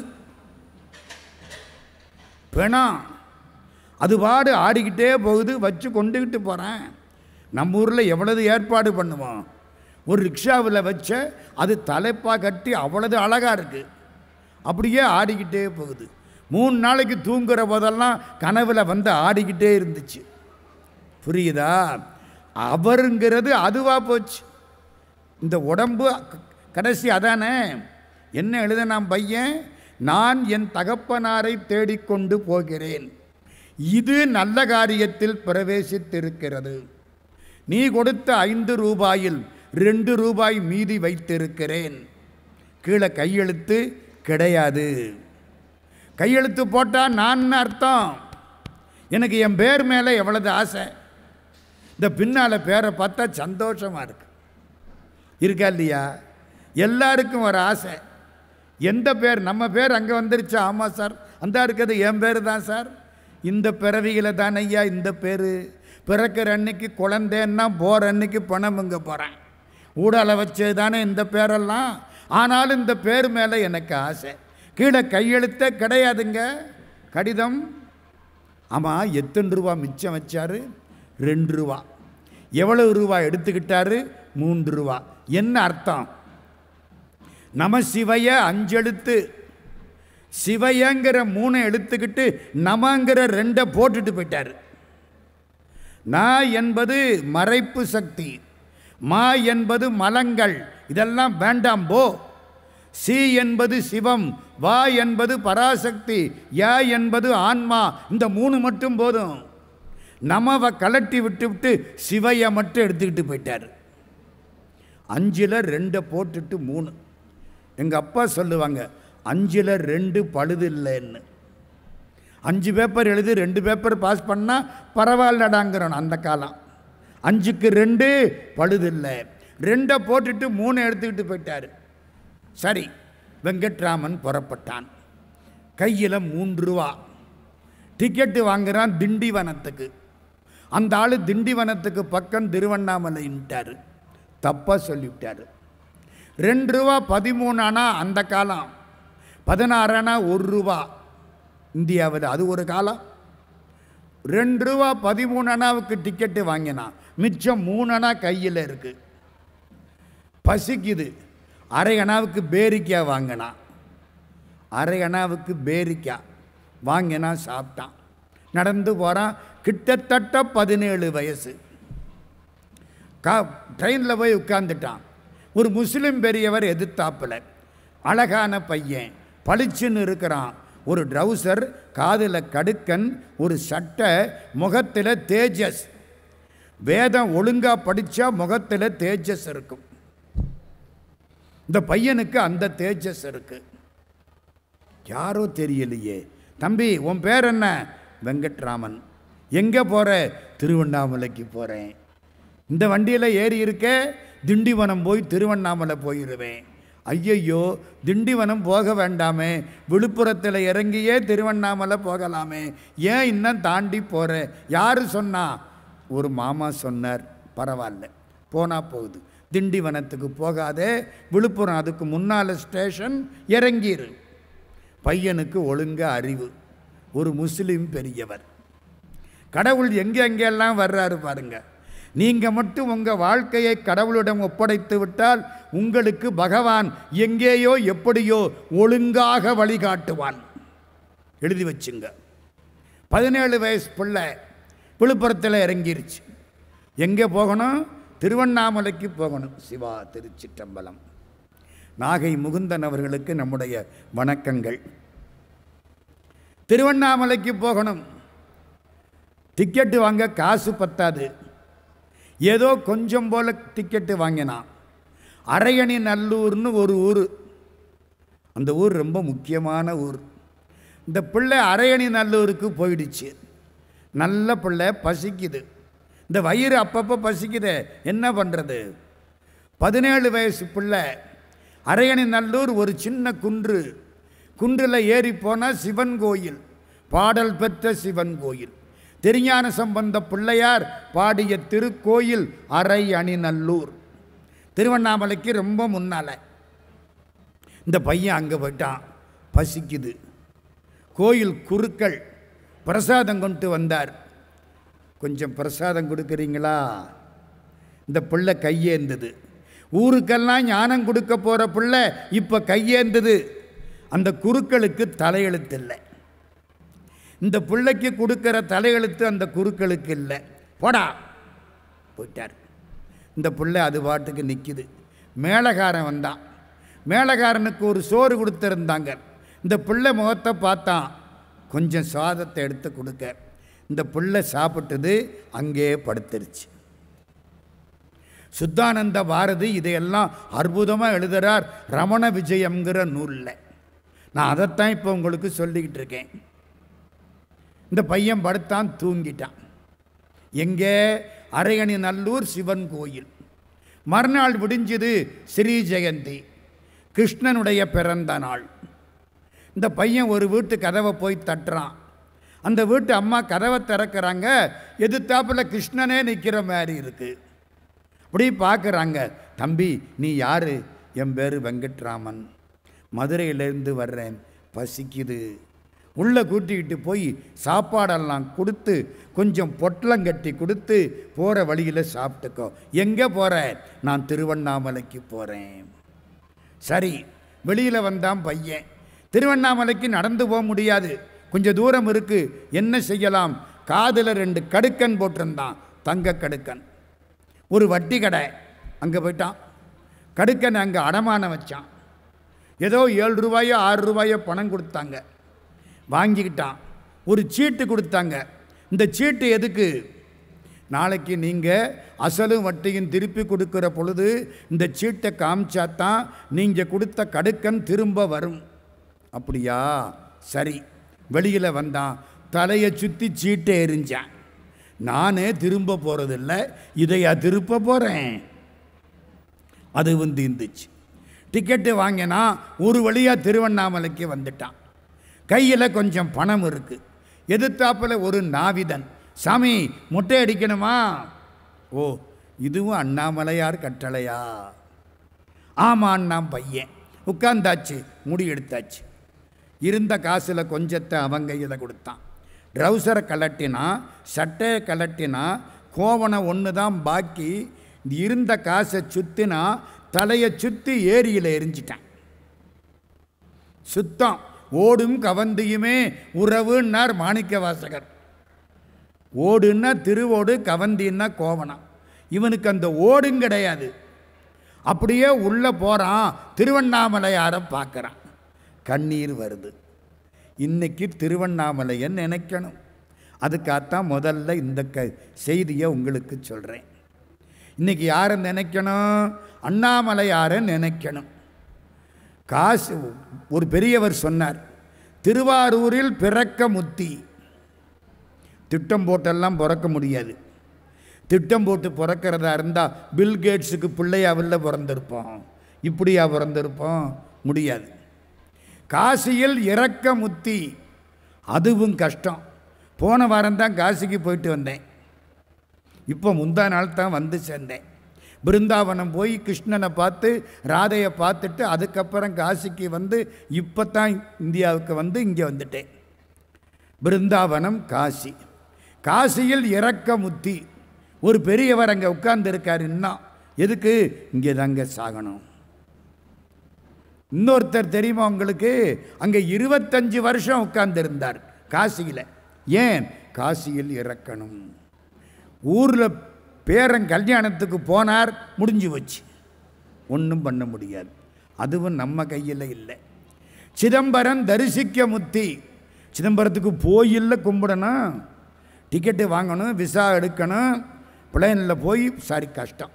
பிணம் அது பாடு ஆடிக்கிட்டே போகுது வச்சு கொண்டுக்கிட்டு போகிறேன் நம்ம ஊரில் எவ்வளவு ஏற்பாடு பண்ணுவோம் ஒரு ரிக்ஷாவில் வச்ச அது தலைப்பாக கட்டி அவ்வளவு அழகாக இருக்குது அப்படியே ஆடிக்கிட்டே போகுது மூணு நாளைக்கு தூங்குற போதெல்லாம் கனவுல வந்து ஆடிக்கிட்டே இருந்துச்சு புரியுதா அவருங்கிறது அதுவாக போச்சு இந்த உடம்பு க- கடைசி அதானே என்ன எழுத நான் பையன் நான் என் தகப்பனாரை தேடிக்கொண்டு போகிறேன் இது நல்ல காரியத்தில் பிரவேசித்திருக்கிறது நீ கொடுத்த ஐந்து ரூபாயில் ரெண்டு ரூபாய் மீதி வைத்திருக்கிறேன் கீழே கையெழுத்து கிடையாது கையெழுத்து போட்டால் நான் அர்த்தம் எனக்கு என் பேர் மேலே எவ்வளவு ஆசை இந்த பின்னால் பேரை பார்த்தா சந்தோஷமாக இருக்கு இருக்கா இல்லையா எல்லாருக்கும் ஒரு ஆசை எந்த பேர் நம்ம பேர் அங்கே வந்துருச்சா ஆமாம் சார் அந்த இருக்கிறது என் பேர் தான் சார் இந்த பிறவிகளை தான் ஐயா இந்த பேர் பிறக்கிற அன்னைக்கு குழந்தைன்னா போகிற அன்னைக்கு பணம் இங்கே போகிறேன் ஊடால வச்சது தானே இந்த பேரெல்லாம் ஆனாலும் இந்த பேர் மேலே எனக்கு ஆசை கீழே கையெழுத்தே கிடையாதுங்க கடிதம் ஆமாம் எத்தனை ரூபா மிச்சம் வச்சாரு ரெண்டு ரூபா எவ்வளவு ரூபா எடுத்துக்கிட்டாரு மூன்று ரூபா என்ன அர்த்தம் நம சிவைய அஞ்செழுத்து சிவையங்கிற மூணை எடுத்துக்கிட்டு நமங்கிற ரெண்டை போட்டுட்டு போயிட்டாரு நான் என்பது மறைப்பு சக்தி மா என்பது மலங்கள் இதெல்லாம் வேண்டாம் போ சி என்பது சிவம் வா என்பது பராசக்தி யா என்பது ஆன்மா இந்த மூணு மட்டும் போதும் நமவை கலட்டி விட்டு விட்டு சிவையை மட்டும் எடுத்துக்கிட்டு போயிட்டார் அஞ்சில் ரெண்டை போட்டுட்டு மூணு எங்கள் அப்பா சொல்லுவாங்க அஞ்சில் ரெண்டு பழுது இல்லைன்னு அஞ்சு பேப்பர் எழுதி ரெண்டு பேப்பர் பாஸ் பண்ணால் பரவாயில்லடாங்கிறோம் அந்த காலம் அஞ்சுக்கு ரெண்டு பழுதில்லை ரெண்டை போட்டுட்டு மூணு எடுத்துக்கிட்டு போயிட்டார் சரி வெங்கட்ராமன் புறப்பட்டான் கையில் மூன்று ரூபா டிக்கெட்டு வாங்குறான் திண்டிவனத்துக்கு அந்த ஆள் திண்டிவனத்துக்கு பக்கம் திருவண்ணாமலைன்ட்டார் தப்பாக சொல்லிவிட்டார் ரெண்டு ரூபா பதிமூணு ஆனா அந்த காலம் பதினாறு ஆனா ஒரு ரூபா இந்தியாவில் அது ஒரு காலம் ரெண்டு ரூபா பதிமூணு அணாவுக்கு டிக்கெட்டு வாங்கினான் மிச்சம் மூணு அணா கையில் இருக்கு பசிக்குது அரை அணாவுக்கு பேரிக்காய் வாங்கினான் அரை அணாவுக்கு பேரிக்காய் வாங்கினா சாப்பிட்டான் நடந்து போகிறான் கிட்டத்தட்ட பதினேழு வயசு கா ட்ரெயினில் போய் உட்கார்ந்துட்டான் ஒரு முஸ்லீம் பெரியவர் எதிர்த்தாப்புல அழகான பையன் பளிச்சுன்னு இருக்கிறான் ஒரு ட்ரௌசர் காதில் கடுக்கன் ஒரு சட்டை முகத்தில் தேஜஸ் வேதம் ஒழுங்கா படித்தா முகத்தில் தேஜஸ் இருக்கும் இந்த பையனுக்கு அந்த தேஜஸ் இருக்கு யாரோ தெரியலையே தம்பி உன் பேர் என்ன வெங்கட்ராமன் எங்கே போகிற திருவண்ணாமலைக்கு போகிறேன் இந்த வண்டியில் ஏறி இருக்க திண்டிவனம் போய் திருவண்ணாமலை போயிடுவேன் ஐயையோ திண்டிவனம் போக வேண்டாமே விழுப்புரத்தில் இறங்கியே திருவண்ணாமலை போகலாமே ஏன் இன்னும் தாண்டி போகிற யார் சொன்னா ஒரு மாமா சொன்னார் பரவாயில்ல போனால் போகுது திண்டிவனத்துக்கு போகாதே விழுப்புரம் அதுக்கு முன்னால் ஸ்டேஷன் இறங்கிரு பையனுக்கு ஒழுங்க அறிவு ஒரு முஸ்லீம் பெரியவர் கடவுள் எங்கே எங்கெல்லாம் வர்றாரு பாருங்க நீங்கள் மட்டும் உங்கள் வாழ்க்கையை கடவுளிடம் ஒப்படைத்து விட்டால் உங்களுக்கு பகவான் எங்கேயோ எப்படியோ ஒழுங்காக வழிகாட்டுவான் எழுதி வச்சுங்க பதினேழு வயசு பிள்ளை விழுப்புரத்தில் இறங்கிருச்சு எங்கே போகணும் திருவண்ணாமலைக்கு போகணும் சிவா திருச்சிற்றம்பலம் நாகை முகுந்தன் அவர்களுக்கு நம்முடைய வணக்கங்கள் திருவண்ணாமலைக்கு போகணும் டிக்கெட்டு வாங்க காசு பத்தாது ஏதோ கொஞ்சம் போல டிக்கெட்டு வாங்கினான் அரையணி நல்லூர்னு ஒரு ஊர் அந்த ஊர் ரொம்ப முக்கியமான ஊர் இந்த பிள்ளை அரையணி நல்லூருக்கு போயிடுச்சு நல்ல பிள்ளை பசிக்குது இந்த வயிறு அப்பப்போ பசிக்குதே என்ன பண்ணுறது பதினேழு வயசு பிள்ளை அரையணி நல்லூர் ஒரு சின்ன குன்று குன்றில் ஏறி போனால் சிவன் கோயில் பாடல் பெற்ற சிவன் கோயில் திருஞான சம்பந்த பிள்ளையார் பாடிய திருக்கோயில் அரை அணிநல்லூர் திருவண்ணாமலைக்கு ரொம்ப முன்னால் இந்த பையன் அங்கே போயிட்டான் பசிக்குது கோயில் குருக்கள் பிரசாதம் கொண்டு வந்தார் கொஞ்சம் பிரசாதம் கொடுக்குறீங்களா இந்த பிள்ளை கையேந்தது ஊருக்கெல்லாம் ஞானம் கொடுக்க போகிற பிள்ளை இப்போ கையேந்தது அந்த குருக்களுக்கு தலையெழுத்து இல்லை இந்த பிள்ளைக்கு கொடுக்குற தலையெழுத்து அந்த குருக்களுக்கு இல்லை போடா போயிட்டார் இந்த பிள்ளை அது பாட்டுக்கு நிற்கிது மேலகாரன் வந்தான் மேலகாரனுக்கு ஒரு சோறு கொடுத்துருந்தாங்க இந்த பிள்ளை முகத்தை பார்த்தான் கொஞ்சம் சாதத்தை எடுத்து கொடுக்க இந்த பிள்ளை சாப்பிட்டது அங்கேயே படுத்துருச்சு சுத்தானந்த பாரதி இதையெல்லாம் அற்புதமாக எழுதுகிறார் ரமண விஜயம்ங்கிற நூலில் நான் அதைத்தான் இப்போ உங்களுக்கு சொல்லிக்கிட்டு இருக்கேன் இந்த பையன் படுத்தான் தூங்கிட்டான் எங்கே அரையணி நல்லூர் சிவன் கோயில் மறுநாள் விடிஞ்சது ஸ்ரீ ஜெயந்தி கிருஷ்ணனுடைய பிறந்த நாள் இந்த பையன் ஒரு வீட்டு கதவை போய் தட்டுறான் அந்த வீட்டு அம்மா கதவை திறக்கிறாங்க எதிர்த்தாப்புல கிருஷ்ணனே நிற்கிற மாதிரி இருக்கு அப்படி பார்க்குறாங்க தம்பி நீ யாரு என் பேர் வெங்கட்ராமன் மதுரையிலேருந்து வர்றேன் பசிக்குது உள்ளே கூட்டிக்கிட்டு போய் சாப்பாடெல்லாம் கொடுத்து கொஞ்சம் பொட்டலம் கட்டி கொடுத்து போகிற வழியில் சாப்பிட்டுக்கோ எங்கே போகிற நான் திருவண்ணாமலைக்கு போகிறேன் சரி வெளியில் வந்தான் பையன் திருவண்ணாமலைக்கு நடந்து போக முடியாது கொஞ்சம் தூரம் இருக்கு என்ன செய்யலாம் காதில் ரெண்டு கடுக்கன் போட்டிருந்தான் தங்க கடுக்கன் ஒரு வட்டி கடை அங்கே போயிட்டான் கடுக்கன் அங்கே அடமானம் வச்சான் ஏதோ ஏழு ரூபாயோ ஆறு ரூபாயோ பணம் கொடுத்தாங்க வாங்கிக்கிட்டான் ஒரு சீட்டு கொடுத்தாங்க இந்த சீட்டு எதுக்கு நாளைக்கு நீங்கள் அசலும் வட்டியும் திருப்பி கொடுக்குற பொழுது இந்த சீட்டை காமிச்சாதான் நீங்கள் கொடுத்த கடுக்கன் திரும்ப வரும் அப்படியா சரி வெளியில் வந்தான் தலையை சுற்றி சீட்டை எரிஞ்சான் நானே திரும்ப போகிறதில்ல இதையா திருப்ப போகிறேன் அது வந்து இருந்துச்சு டிக்கெட்டு வாங்கினா ஒரு வழியாக திருவண்ணாமலைக்கு வந்துட்டான் கையில் கொஞ்சம் பணம் இருக்குது எதிர்த்தாப்பில் ஒரு நாவிதன் சாமி முட்டை அடிக்கணுமா ஓ இதுவும் அண்ணாமலையார் கட்டளையா ஆமாம் அண்ணா பையன் உட்கார்ந்தாச்சு முடி எடுத்தாச்சு இருந்த காசில் கொஞ்சத்தை அவன் கையில் கொடுத்தான் ட்ரௌசரை கலட்டினா சட்டையை கலட்டினா கோவணம் ஒன்று தான் பாக்கி இருந்த காசை சுற்றினா தலையை சுற்றி ஏரியில் எரிஞ்சிட்டான் சுத்தம் ஓடும் கவந்தியுமே உறவுன்னார் மாணிக்க வாசகர் ஓடுன்னா திருவோடு கவந்தின்னா கோவணம் இவனுக்கு அந்த ஓடும் கிடையாது அப்படியே உள்ளே போகிறான் திருவண்ணாமலையாரை பார்க்குறான் கண்ணீர் வருது இன்னைக்கு திருவண்ணாமலையை நினைக்கணும் அதுக்காகத்தான் முதல்ல இந்த க செய்தியை உங்களுக்கு சொல்கிறேன் இன்னைக்கு யாரை நினைக்கணும் அண்ணாமலையாரை நினைக்கணும் காசு ஒரு பெரியவர் சொன்னார் திருவாரூரில் பிறக்க முத்தி திட்டம் போட்டெல்லாம் பிறக்க முடியாது திட்டம் போட்டு பிறக்கிறதா இருந்தால் பில் கேட்ஸுக்கு பிள்ளையாவில் பிறந்திருப்போம் இப்படியா பிறந்திருப்போம் முடியாது காசியில் இறக்க முத்தி அதுவும் கஷ்டம் போன வாரம் தான் காசிக்கு போயிட்டு வந்தேன் இப்போ முந்தா நாள் தான் வந்து சேர்ந்தேன் பிருந்தாவனம் போய் கிருஷ்ணனை பார்த்து ராதையை பார்த்துட்டு அதுக்கப்புறம் காசிக்கு வந்து இப்போ தான் இந்தியாவுக்கு வந்து இங்கே வந்துட்டேன் பிருந்தாவனம் காசி காசியில் இறக்க முத்தி ஒரு பெரியவர் அங்கே உட்கார்ந்துருக்கார் இன்னும் எதுக்கு இங்கே தாங்க சாகணும் இன்னொருத்தர் தெரியுமா உங்களுக்கு அங்கே இருபத்தஞ்சு வருஷம் உட்கார்ந்திருந்தார் காசியில் ஏன் காசியில் இறக்கணும் ஊரில் பேரன் கல்யாணத்துக்கு போனார் முடிஞ்சு வச்சு ஒன்றும் பண்ண முடியாது அதுவும் நம்ம கையில் இல்லை சிதம்பரம் தரிசிக்க முத்தி சிதம்பரத்துக்கு போயில்ல கும்பிடணும் டிக்கெட்டு வாங்கணும் விசா எடுக்கணும் பிளேனில் போய் சாரி கஷ்டம்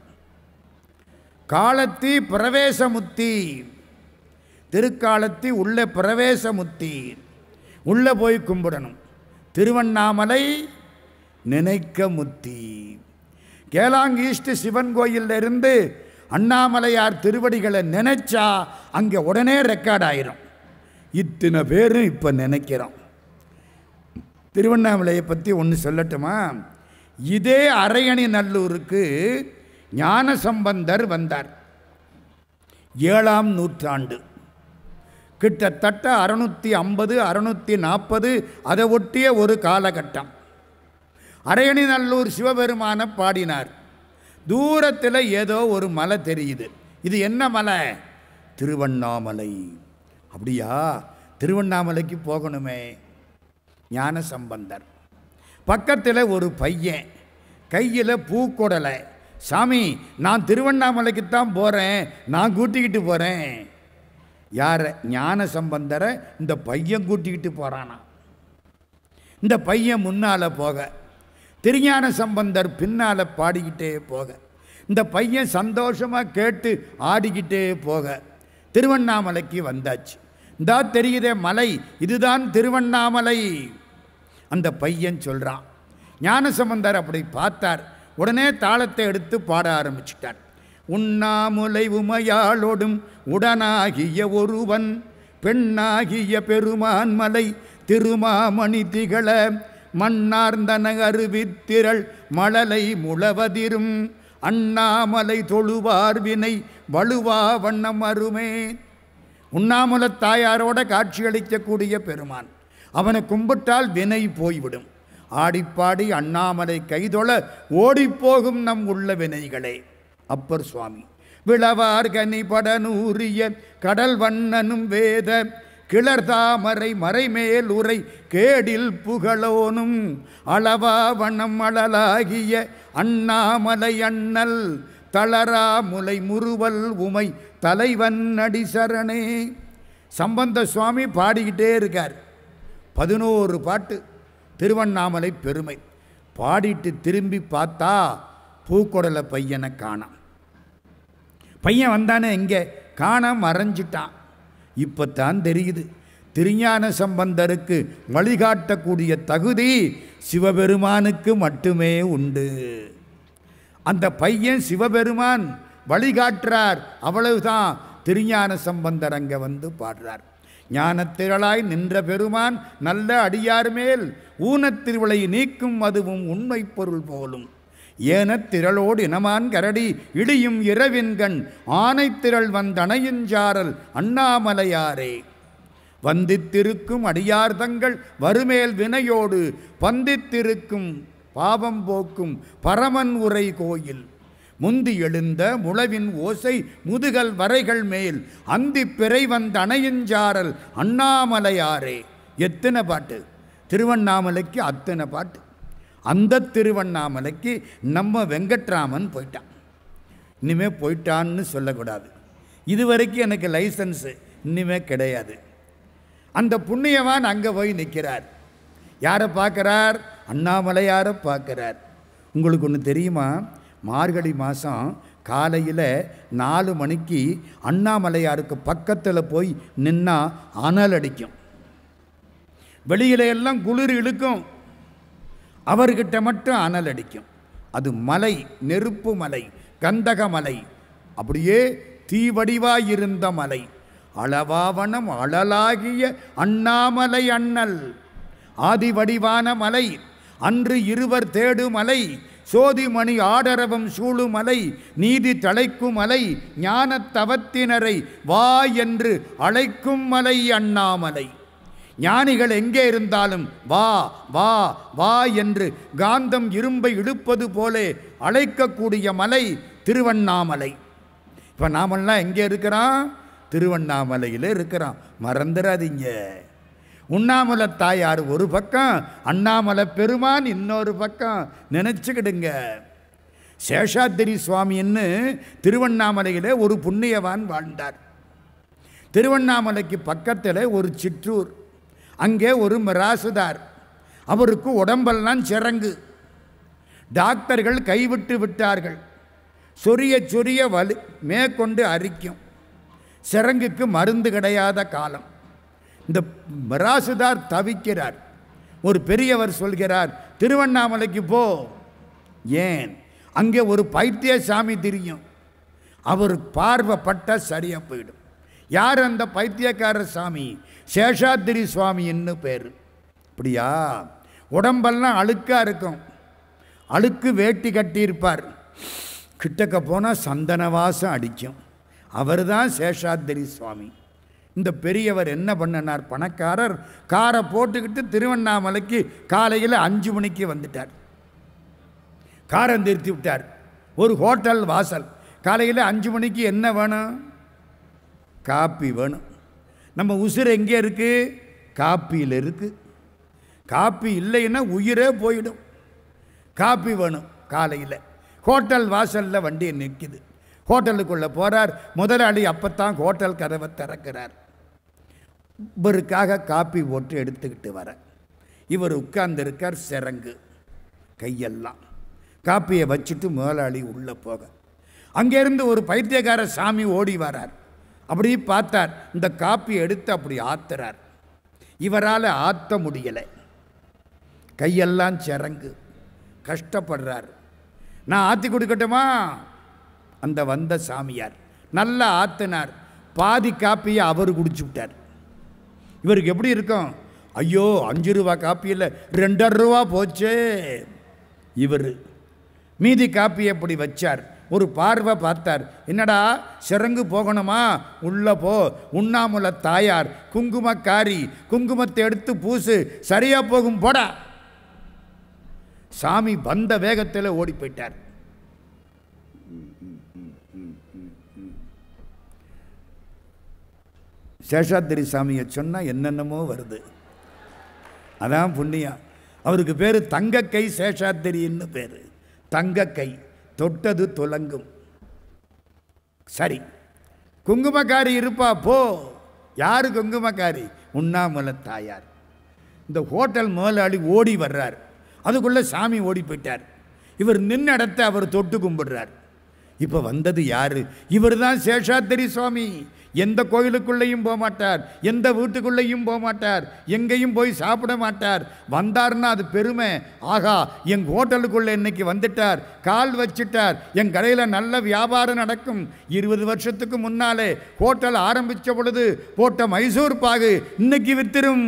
காலத்தி பிரவேசமுத்தி திருக்காலத்தி உள்ள பிரவேசமுத்தி உள்ளே போய் கும்பிடணும் திருவண்ணாமலை நினைக்க முத்தி கேலாங் ஈஸ்ட் சிவன் கோயில்ல இருந்து அண்ணாமலையார் திருவடிகளை நினைச்சா அங்கே உடனே ரெக்கார்ட் ஆயிரும் இத்தனை பேரும் இப்போ நினைக்கிறோம் திருவண்ணாமலையை பற்றி ஒன்று சொல்லட்டுமா இதே அரையணி நல்லூருக்கு ஞான சம்பந்தர் வந்தார் ஏழாம் நூற்றாண்டு கிட்டத்தட்ட அறுநூற்றி ஐம்பது அறுநூற்றி நாற்பது அதை ஒட்டிய ஒரு காலகட்டம் அரையணி நல்லூர் சிவபெருமான பாடினார் தூரத்தில் ஏதோ ஒரு மலை தெரியுது இது என்ன மலை திருவண்ணாமலை அப்படியா திருவண்ணாமலைக்கு போகணுமே ஞான சம்பந்தர் பக்கத்தில் ஒரு பையன் கையில் பூக்கொடலை சாமி நான் திருவண்ணாமலைக்குத்தான் போகிறேன் நான் கூட்டிக்கிட்டு போகிறேன் யாரை ஞான சம்பந்தரை இந்த பையன் கூட்டிக்கிட்டு போகிறானா இந்த பையன் முன்னால் போக திருஞான சம்பந்தர் பின்னால் பாடிக்கிட்டே போக இந்த பையன் சந்தோஷமாக கேட்டு ஆடிக்கிட்டே போக திருவண்ணாமலைக்கு வந்தாச்சு இந்தா தெரியுதே மலை இதுதான் திருவண்ணாமலை அந்த பையன் சொல்கிறான் ஞானசம்பந்தர் அப்படி பார்த்தார் உடனே தாளத்தை எடுத்து பாட ஆரம்பிச்சிட்டார் உண்ணாமுலை உமையாளோடும் உடனாகிய ஒருவன் பெண்ணாகிய பெருமான் மலை திருமாமணி திகழ மண்ணார்ந்தன அருவித்திரள் மழலை முழவதிரும் அண்ணாமலை தொழுவார் வினை வலுவா வண்ணம் அருமே உண்ணாமுலத் தாயாரோட காட்சியளிக்கக்கூடிய பெருமான் அவனை கும்பிட்டால் வினை போய்விடும் ஆடிப்பாடி அண்ணாமலை கைதொழ ஓடிப்போகும் நம் உள்ள வினைகளே அப்பர் சுவாமி விளவார் கனி படனூரிய கடல் வண்ணனும் வேத கிளர் தாமரை மறைமேல் உரை கேடில் புகழோனும் அளவா வண்ணம் அழலாகிய அண்ணாமலை அண்ணல் தளரா முலை முறுவல் உமை தலைவன் அடிசரணே சம்பந்த சுவாமி பாடிக்கிட்டே இருக்கார் பதினோரு பாட்டு திருவண்ணாமலை பெருமை பாடிட்டு திரும்பி பார்த்தா பூக்குடலை பையனை காணாம் பையன் வந்தானே இங்கே காண மறைஞ்சிட்டான் இப்போ தான் தெரியுது திருஞான சம்பந்தருக்கு வழிகாட்டக்கூடிய தகுதி சிவபெருமானுக்கு மட்டுமே உண்டு அந்த பையன் சிவபெருமான் வழிகாட்டுறார் அவ்வளவுதான் திருஞான சம்பந்தர் அங்கே வந்து பாடுறார் ஞானத்திரளாய் நின்ற பெருமான் நல்ல அடியார் மேல் ஊனத்திருவிளை நீக்கும் அதுவும் உண்மை பொருள் போலும் ஏனத் திரளோடு இனமான் கரடி இடியும் இரவின்கண் ஆனைத்திரள் வந்தணையுஞ்சாரல் அண்ணாமலையாரே வந்தித்திருக்கும் அடியார் தங்கள் வருமேல் வினையோடு பந்தித்திருக்கும் பாவம் போக்கும் பரமன் உரை கோயில் முந்தி எழுந்த முழவின் ஓசை முதுகல் வரைகள் மேல் அந்தி பிறை வந்த அணையுஞ்சாரல் அண்ணாமலையாரே எத்தனை பாட்டு திருவண்ணாமலைக்கு அத்தனை பாட்டு அந்த திருவண்ணாமலைக்கு நம்ம வெங்கட்ராமன் போயிட்டான் இனிமே போயிட்டான்னு சொல்லக்கூடாது இது வரைக்கும் எனக்கு லைசன்ஸு இனிமே கிடையாது அந்த புண்ணியவான் அங்கே போய் நிற்கிறார் யாரை பார்க்குறார் அண்ணாமலையாரை பார்க்குறார் உங்களுக்கு ஒன்று தெரியுமா மார்கழி மாதம் காலையில் நாலு மணிக்கு அண்ணாமலையாருக்கு பக்கத்தில் போய் நின்னா அனல் அடிக்கும் வெளியில எல்லாம் குளிர் இழுக்கும் அவர்கிட்ட மட்டும் அனல் அடிக்கும் அது மலை நெருப்பு மலை கந்தக மலை அப்படியே தீவடிவாயிருந்த மலை அளவாவனம் அழலாகிய அண்ணாமலை அண்ணல் ஆதி வடிவான மலை அன்று இருவர் தேடு மலை சோதிமணி ஆடரவம் சூழு மலை நீதி தழைக்கும் மலை ஞானத் தவத்தினரை வா என்று அழைக்கும் மலை அண்ணாமலை ஞானிகள் எங்கே இருந்தாலும் வா வா வா என்று காந்தம் இரும்பை இழுப்பது போலே அழைக்கக்கூடிய மலை திருவண்ணாமலை இப்போ நாமெல்லாம் எங்கே இருக்கிறோம் திருவண்ணாமலையில் இருக்கிறோம் மறந்துடாதீங்க உண்ணாமலை தாயார் ஒரு பக்கம் அண்ணாமலை பெருமான் இன்னொரு பக்கம் நினச்சிக்கிடுங்க சேஷாத்திரி சுவாமின்னு திருவண்ணாமலையில் ஒரு புண்ணியவான் வாழ்ந்தார் திருவண்ணாமலைக்கு பக்கத்தில் ஒரு சிற்றூர் அங்கே ஒரு மிராசுதார் அவருக்கு உடம்பெல்லாம் சிறங்கு டாக்டர்கள் கைவிட்டு விட்டார்கள் சொரிய சொரிய வலி மேற்கொண்டு அரிக்கும் சிறங்குக்கு மருந்து கிடையாத காலம் இந்த மிராசுதார் தவிக்கிறார் ஒரு பெரியவர் சொல்கிறார் திருவண்ணாமலைக்கு போ ஏன் அங்கே ஒரு பைத்திய சாமி தெரியும் அவர் பார்வைப்பட்ட சரியா போயிடும் யார் அந்த பைத்தியக்கார சாமி சேஷாத்திரி சுவாமின்னு பேர் அப்படியா உடம்பெல்லாம் அழுக்கா இருக்கும் அழுக்கு வேட்டி கட்டியிருப்பார் கிட்டக்க போனால் சந்தன வாசம் அடிக்கும் அவர் தான் சேஷாத்திரி சுவாமி இந்த பெரியவர் என்ன பண்ணினார் பணக்காரர் காரை போட்டுக்கிட்டு திருவண்ணாமலைக்கு காலையில் அஞ்சு மணிக்கு வந்துட்டார் காரை நிறுத்தி விட்டார் ஒரு ஹோட்டல் வாசல் காலையில் அஞ்சு மணிக்கு என்ன வேணும் காப்பி வேணும் நம்ம உசுர் எங்கே இருக்குது காப்பியில் இருக்குது காப்பி இல்லைன்னா உயிரே போயிடும் காப்பி வேணும் காலையில் ஹோட்டல் வாசலில் வண்டி நிற்குது ஹோட்டலுக்குள்ளே போகிறார் முதலாளி அப்பத்தான் ஹோட்டல் கதவை திறக்கிறார் இவருக்காக காப்பி போட்டு எடுத்துக்கிட்டு வர இவர் உட்கார்ந்திருக்கார் சிறங்கு கையெல்லாம் காப்பியை வச்சுட்டு முதலாளி உள்ளே போக அங்கேருந்து ஒரு பைத்தியக்கார சாமி ஓடி வரார் அப்படி பார்த்தார் இந்த காப்பி எடுத்து அப்படி ஆத்துறார் இவரால் ஆற்ற முடியலை கையெல்லாம் சிறங்கு கஷ்டப்படுறார் நான் ஆற்றி கொடுக்கட்டுமா அந்த வந்த சாமியார் நல்லா ஆத்தினார் பாதி காப்பியை அவர் குடிச்சு விட்டார் இவருக்கு எப்படி இருக்கும் ஐயோ அஞ்சு ரூபா காப்பியில் ரெண்டரை ரூபா போச்சே இவர் மீதி காப்பி எப்படி வச்சார் ஒரு பார்வை பார்த்தார் என்னடா சிறங்கு போகணுமா உள்ள போ உண்ணாமுல தாயார் குங்குமக்காரி குங்குமத்தை எடுத்து பூசு சரியா போகும் போடா சாமி வந்த வேகத்தில் ஓடி போயிட்டார் சேஷாத்திரி சாமியை சொன்னால் என்னென்னமோ வருது அதான் புண்ணியம் அவருக்கு பேர் தங்கக்கை சேஷாத்திரின்னு பேர் தங்கக்கை தொட்டது துலங்கும் சரி குங்குமக்காரி இருப்பா போ யாரு குங்குமக்காரி உண்ணாமலை தாயார் இந்த ஹோட்டல் முதலாளி ஓடி வர்றார் அதுக்குள்ளே சாமி ஓடி போயிட்டார் இவர் நின்ன இடத்த அவர் தொட்டு கும்பிடுறார் இப்போ வந்தது யாரு இவர் தான் சேஷாத்திரி சுவாமி எந்த கோயிலுக்குள்ளேயும் போக மாட்டார் எந்த வீட்டுக்குள்ளேயும் போக மாட்டார் எங்கேயும் போய் சாப்பிட மாட்டார் வந்தார்னா அது பெருமை ஆகா என் ஹோட்டலுக்குள்ளே இன்னைக்கு வந்துட்டார் கால் வச்சிட்டார் என் கடையில் நல்ல வியாபாரம் நடக்கும் இருபது வருஷத்துக்கு முன்னாலே ஹோட்டல் ஆரம்பித்த பொழுது போட்ட மைசூர் பாகு இன்னைக்கு வித்திரும்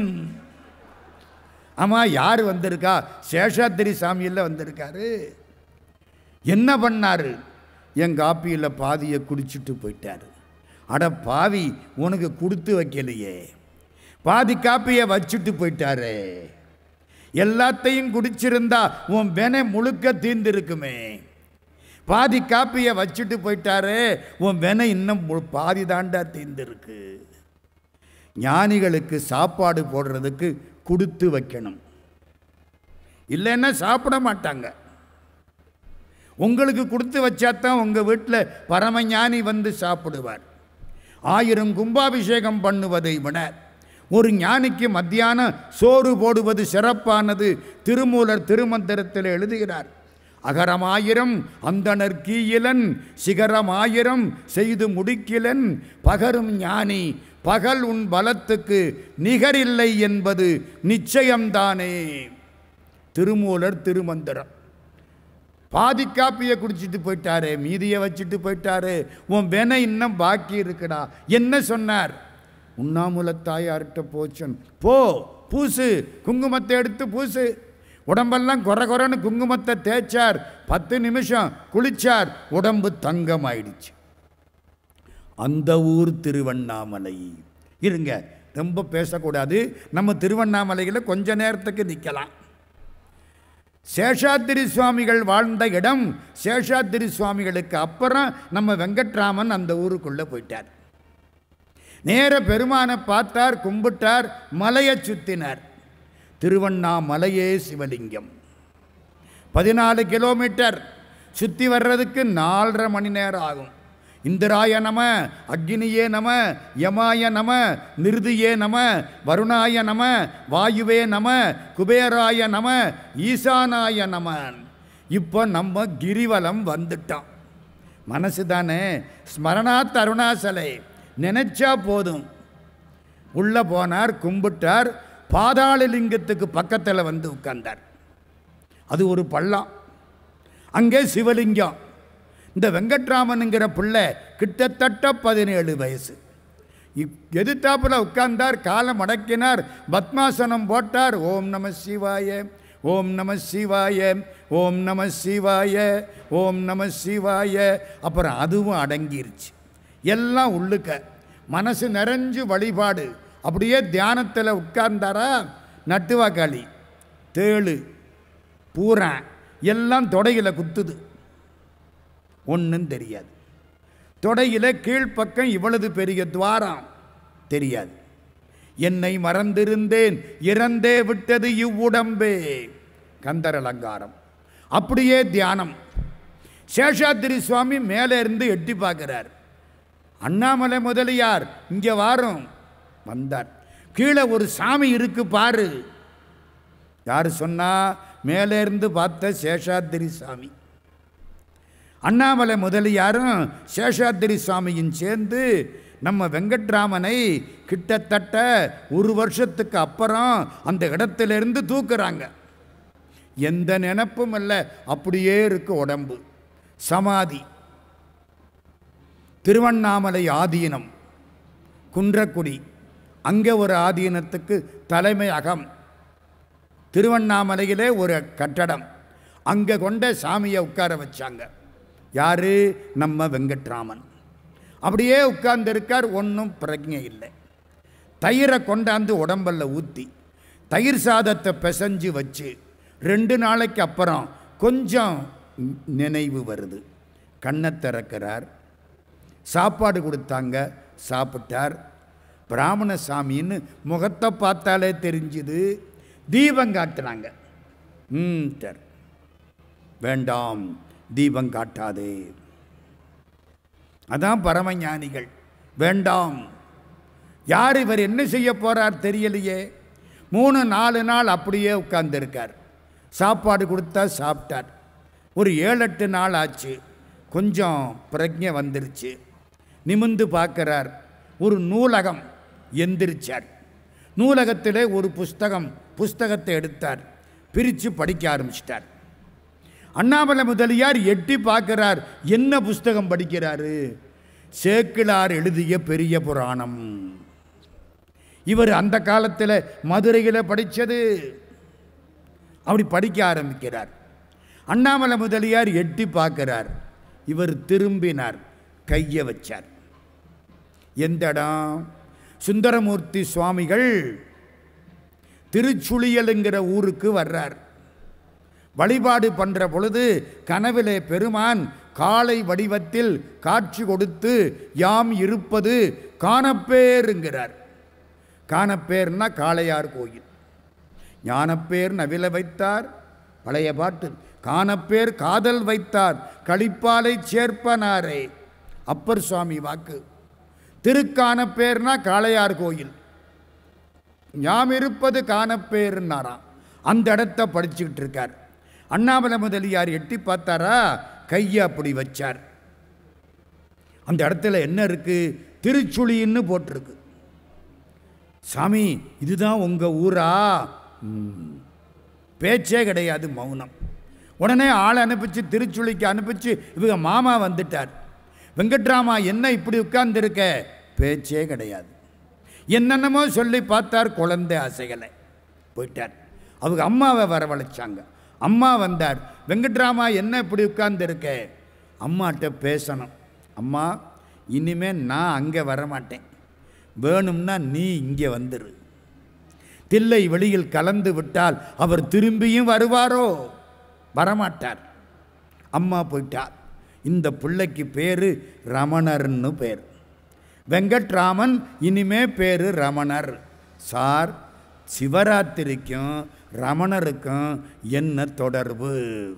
ஆமாம் யார் வந்திருக்கா சேஷாத்திரி சாமியில் வந்திருக்காரு என்ன பண்ணாரு என் காப்பியில் பாதியை குடிச்சிட்டு போயிட்டார் அட பாவி உனக்கு கொடுத்து வைக்கலையே பாதி காப்பியை வச்சுட்டு போயிட்டாரே எல்லாத்தையும் குடிச்சிருந்தா உன் வெனை முழுக்க தீர்ந்திருக்குமே பாதி காப்பியை வச்சுட்டு போயிட்டாரே உன் வெனை இன்னும் மு- பாதி தாண்டா தீர்ந்திருக்கு ஞானிகளுக்கு சாப்பாடு போடுறதுக்கு கொடுத்து வைக்கணும் இல்லைன்னா சாப்பிட மாட்டாங்க உங்களுக்கு கொடுத்து வச்சாதான் உங்கள் வீட்டில் பரமஞானி வந்து சாப்பிடுவார் ஆயிரம் கும்பாபிஷேகம் பண்ணுவதை விட ஒரு ஞானிக்கு மத்தியானம் சோறு போடுவது சிறப்பானது திருமூலர் திருமந்திரத்தில் எழுதுகிறார் அகரமாயிரம் அந்தணர் கீயிலன் சிகரமாயிரம் செய்து முடிக்கிலன் பகரும் ஞானி பகல் உன் பலத்துக்கு நிகரில்லை என்பது நிச்சயம்தானே திருமூலர் திருமந்திரம் பாதி காப்பியை குடிச்சிட்டு போயிட்டாரு மீதியை வச்சுட்டு போயிட்டாரு உன் வென இன்னும் பாக்கி இருக்குடா என்ன சொன்னார் உண்ணாமுல தாயார்கிட்ட போச்சன் போ பூசு குங்குமத்தை எடுத்து பூசு உடம்பெல்லாம் கொர கொரன்னு குங்குமத்தை தேய்ச்சார் பத்து நிமிஷம் குளிச்சார் உடம்பு தங்கம் ஆயிடுச்சு அந்த ஊர் திருவண்ணாமலை இருங்க ரொம்ப பேசக்கூடாது நம்ம திருவண்ணாமலையில் கொஞ்ச நேரத்துக்கு நிற்கலாம் சேஷாத்திரி சுவாமிகள் வாழ்ந்த இடம் சேஷாத்திரி சுவாமிகளுக்கு அப்புறம் நம்ம வெங்கட்ராமன் அந்த ஊருக்குள்ளே போயிட்டார் நேர பெருமானை பார்த்தார் கும்பிட்டார் மலையை சுத்தினார் திருவண்ணாமலையே சிவலிங்கம் பதினாலு கிலோமீட்டர் சுற்றி வர்றதுக்கு நாலரை மணி நேரம் ஆகும் இந்திராய நம அக்னியே நம யமாய நம நிருதியே நம வருணாய நம வாயுவே நம குபேராய நம ஈசானாய நம இப்போ நம்ம கிரிவலம் வந்துட்டோம் மனசு தானே ஸ்மரணாத் அருணாசலை நினைச்சா போதும் உள்ளே போனார் கும்பிட்டார் பாதாளலிங்கத்துக்கு பக்கத்தில் வந்து உட்கார்ந்தார் அது ஒரு பள்ளம் அங்கே சிவலிங்கம் இந்த வெங்கட்ராமனுங்கிற பிள்ளை கிட்டத்தட்ட பதினேழு வயசு இப் எதிர்த்தாப்புல உட்கார்ந்தார் காலை மடக்கினார் பத்மாசனம் போட்டார் ஓம் நம சிவாய ஓம் நம சிவாய ஓம் நம சிவாய ஓம் நம சிவாய அப்புறம் அதுவும் அடங்கிருச்சு எல்லாம் உள்ளுக்க மனசு நிறைஞ்சு வழிபாடு அப்படியே தியானத்தில் உட்கார்ந்தாரா நட்டுவாக்காளி தேளு பூரன் எல்லாம் தொடையில் குத்துது ஒன்றும் தெரியாது தொடையில் கீழ்ப்பக்கம் இவ்வளவு பெரிய துவாரம் தெரியாது என்னை மறந்திருந்தேன் இறந்தே விட்டது இவ்வுடம்பே கந்தர் அலங்காரம் அப்படியே தியானம் சேஷாத்திரி சுவாமி மேலே இருந்து எட்டி பார்க்கிறார் அண்ணாமலை முதலியார் இங்கே வாரும் வந்தார் கீழே ஒரு சாமி இருக்கு பாரு யார் சொன்னா மேலே இருந்து பார்த்த சேஷாத்திரி சாமி அண்ணாமலை முதலியாரும் சேஷாத்திரி சுவாமியும் சேர்ந்து நம்ம வெங்கட்ராமனை கிட்டத்தட்ட ஒரு வருஷத்துக்கு அப்புறம் அந்த இடத்திலிருந்து தூக்குறாங்க எந்த நினப்பும் இல்லை அப்படியே இருக்கு உடம்பு சமாதி திருவண்ணாமலை ஆதீனம் குன்றக்குடி அங்கே ஒரு ஆதீனத்துக்கு தலைமை அகம் திருவண்ணாமலையிலே ஒரு கட்டடம் அங்கே கொண்ட சாமியை உட்கார வச்சாங்க யாரு நம்ம வெங்கட்ராமன் அப்படியே உட்கார்ந்திருக்கார் ஒன்றும் பிரஜை இல்லை தயிரை கொண்டாந்து உடம்பல்ல ஊற்றி தயிர் சாதத்தை பிசைஞ்சு வச்சு ரெண்டு நாளைக்கு அப்புறம் கொஞ்சம் நினைவு வருது கண்ணை திறக்கிறார் சாப்பாடு கொடுத்தாங்க சாப்பிட்டார் பிராமண சாமின்னு முகத்தை பார்த்தாலே தெரிஞ்சுது தீபம் காட்டுனாங்க ம் சரி வேண்டாம் தீபம் காட்டாதே அதான் பரமஞானிகள் வேண்டாம் யார் இவர் என்ன செய்ய போறார் தெரியலையே மூணு நாலு நாள் அப்படியே உட்கார்ந்துருக்கார் சாப்பாடு கொடுத்தா சாப்பிட்டார் ஒரு ஏழு எட்டு நாள் ஆச்சு கொஞ்சம் பிரஜை வந்துருச்சு நிமிந்து பார்க்கிறார் ஒரு நூலகம் எந்திரிச்சார் நூலகத்திலே ஒரு புஸ்தகம் புஸ்தகத்தை எடுத்தார் பிரித்து படிக்க ஆரம்பிச்சிட்டார் அண்ணாமலை முதலியார் எட்டி பார்க்கிறார் என்ன புஸ்தகம் படிக்கிறாரு சேக்கிழார் எழுதிய பெரிய புராணம் இவர் அந்த காலத்தில் மதுரையில் படித்தது அப்படி படிக்க ஆரம்பிக்கிறார் அண்ணாமலை முதலியார் எட்டி பார்க்கிறார் இவர் திரும்பினார் கையை வச்சார் எந்த இடம் சுந்தரமூர்த்தி சுவாமிகள் திருச்சுழியலுங்கிற ஊருக்கு வர்றார் வழிபாடு பண்ற பொழுது கனவிலே பெருமான் காளை வடிவத்தில் காட்சி கொடுத்து யாம் இருப்பது காணப்பேருங்கிறார் காணப்பேர்னா காளையார் கோயில் ஞானப்பேர் நவில வைத்தார் பழைய பாட்டு காணப்பேர் காதல் வைத்தார் களிப்பாலை சேர்ப்பனாரே அப்பர் சுவாமி வாக்கு திருக்கானப்பேர்னா காளையார் கோயில் யாம் இருப்பது காணப்பேருன்னாராம் அந்த இடத்த படிச்சுக்கிட்டு இருக்கார் அண்ணாமலை முதலியார் எட்டி பார்த்தாரா கையை அப்படி வச்சார் அந்த இடத்துல என்ன இருக்கு திருச்சுழின்னு போட்டிருக்கு சாமி இதுதான் உங்க ஊரா ம். பேச்சே கிடையாது மௌனம் உடனே ஆள் அனுப்பிச்சு திருச்சுழிக்கு அனுப்பிச்சு இவங்க மாமா வந்துட்டார் வெங்கட்ராமா என்ன இப்படி உட்கார்ந்துருக்க பேச்சே கிடையாது என்னென்னமோ சொல்லி பார்த்தார் குழந்தை அசைகளை போயிட்டார் அவங்க அம்மாவை வரவழைச்சாங்க அம்மா வந்தார் வெங்கட்ராமா என்ன இப்படி உட்கார்ந்துருக்க அம்மாட்ட பேசணும் அம்மா இனிமே நான் அங்கே வரமாட்டேன் வேணும்னா நீ இங்கே வந்துரு தில்லை வெளியில் கலந்து விட்டால் அவர் திரும்பியும் வருவாரோ வரமாட்டார் அம்மா போயிட்டார் இந்த பிள்ளைக்கு பேரு ரமணர்னு பேர் வெங்கட்ராமன் இனிமே பேரு ரமணர் சார் சிவராத்திரிக்கும் ரமணருக்கும் என்ன தொடர்பு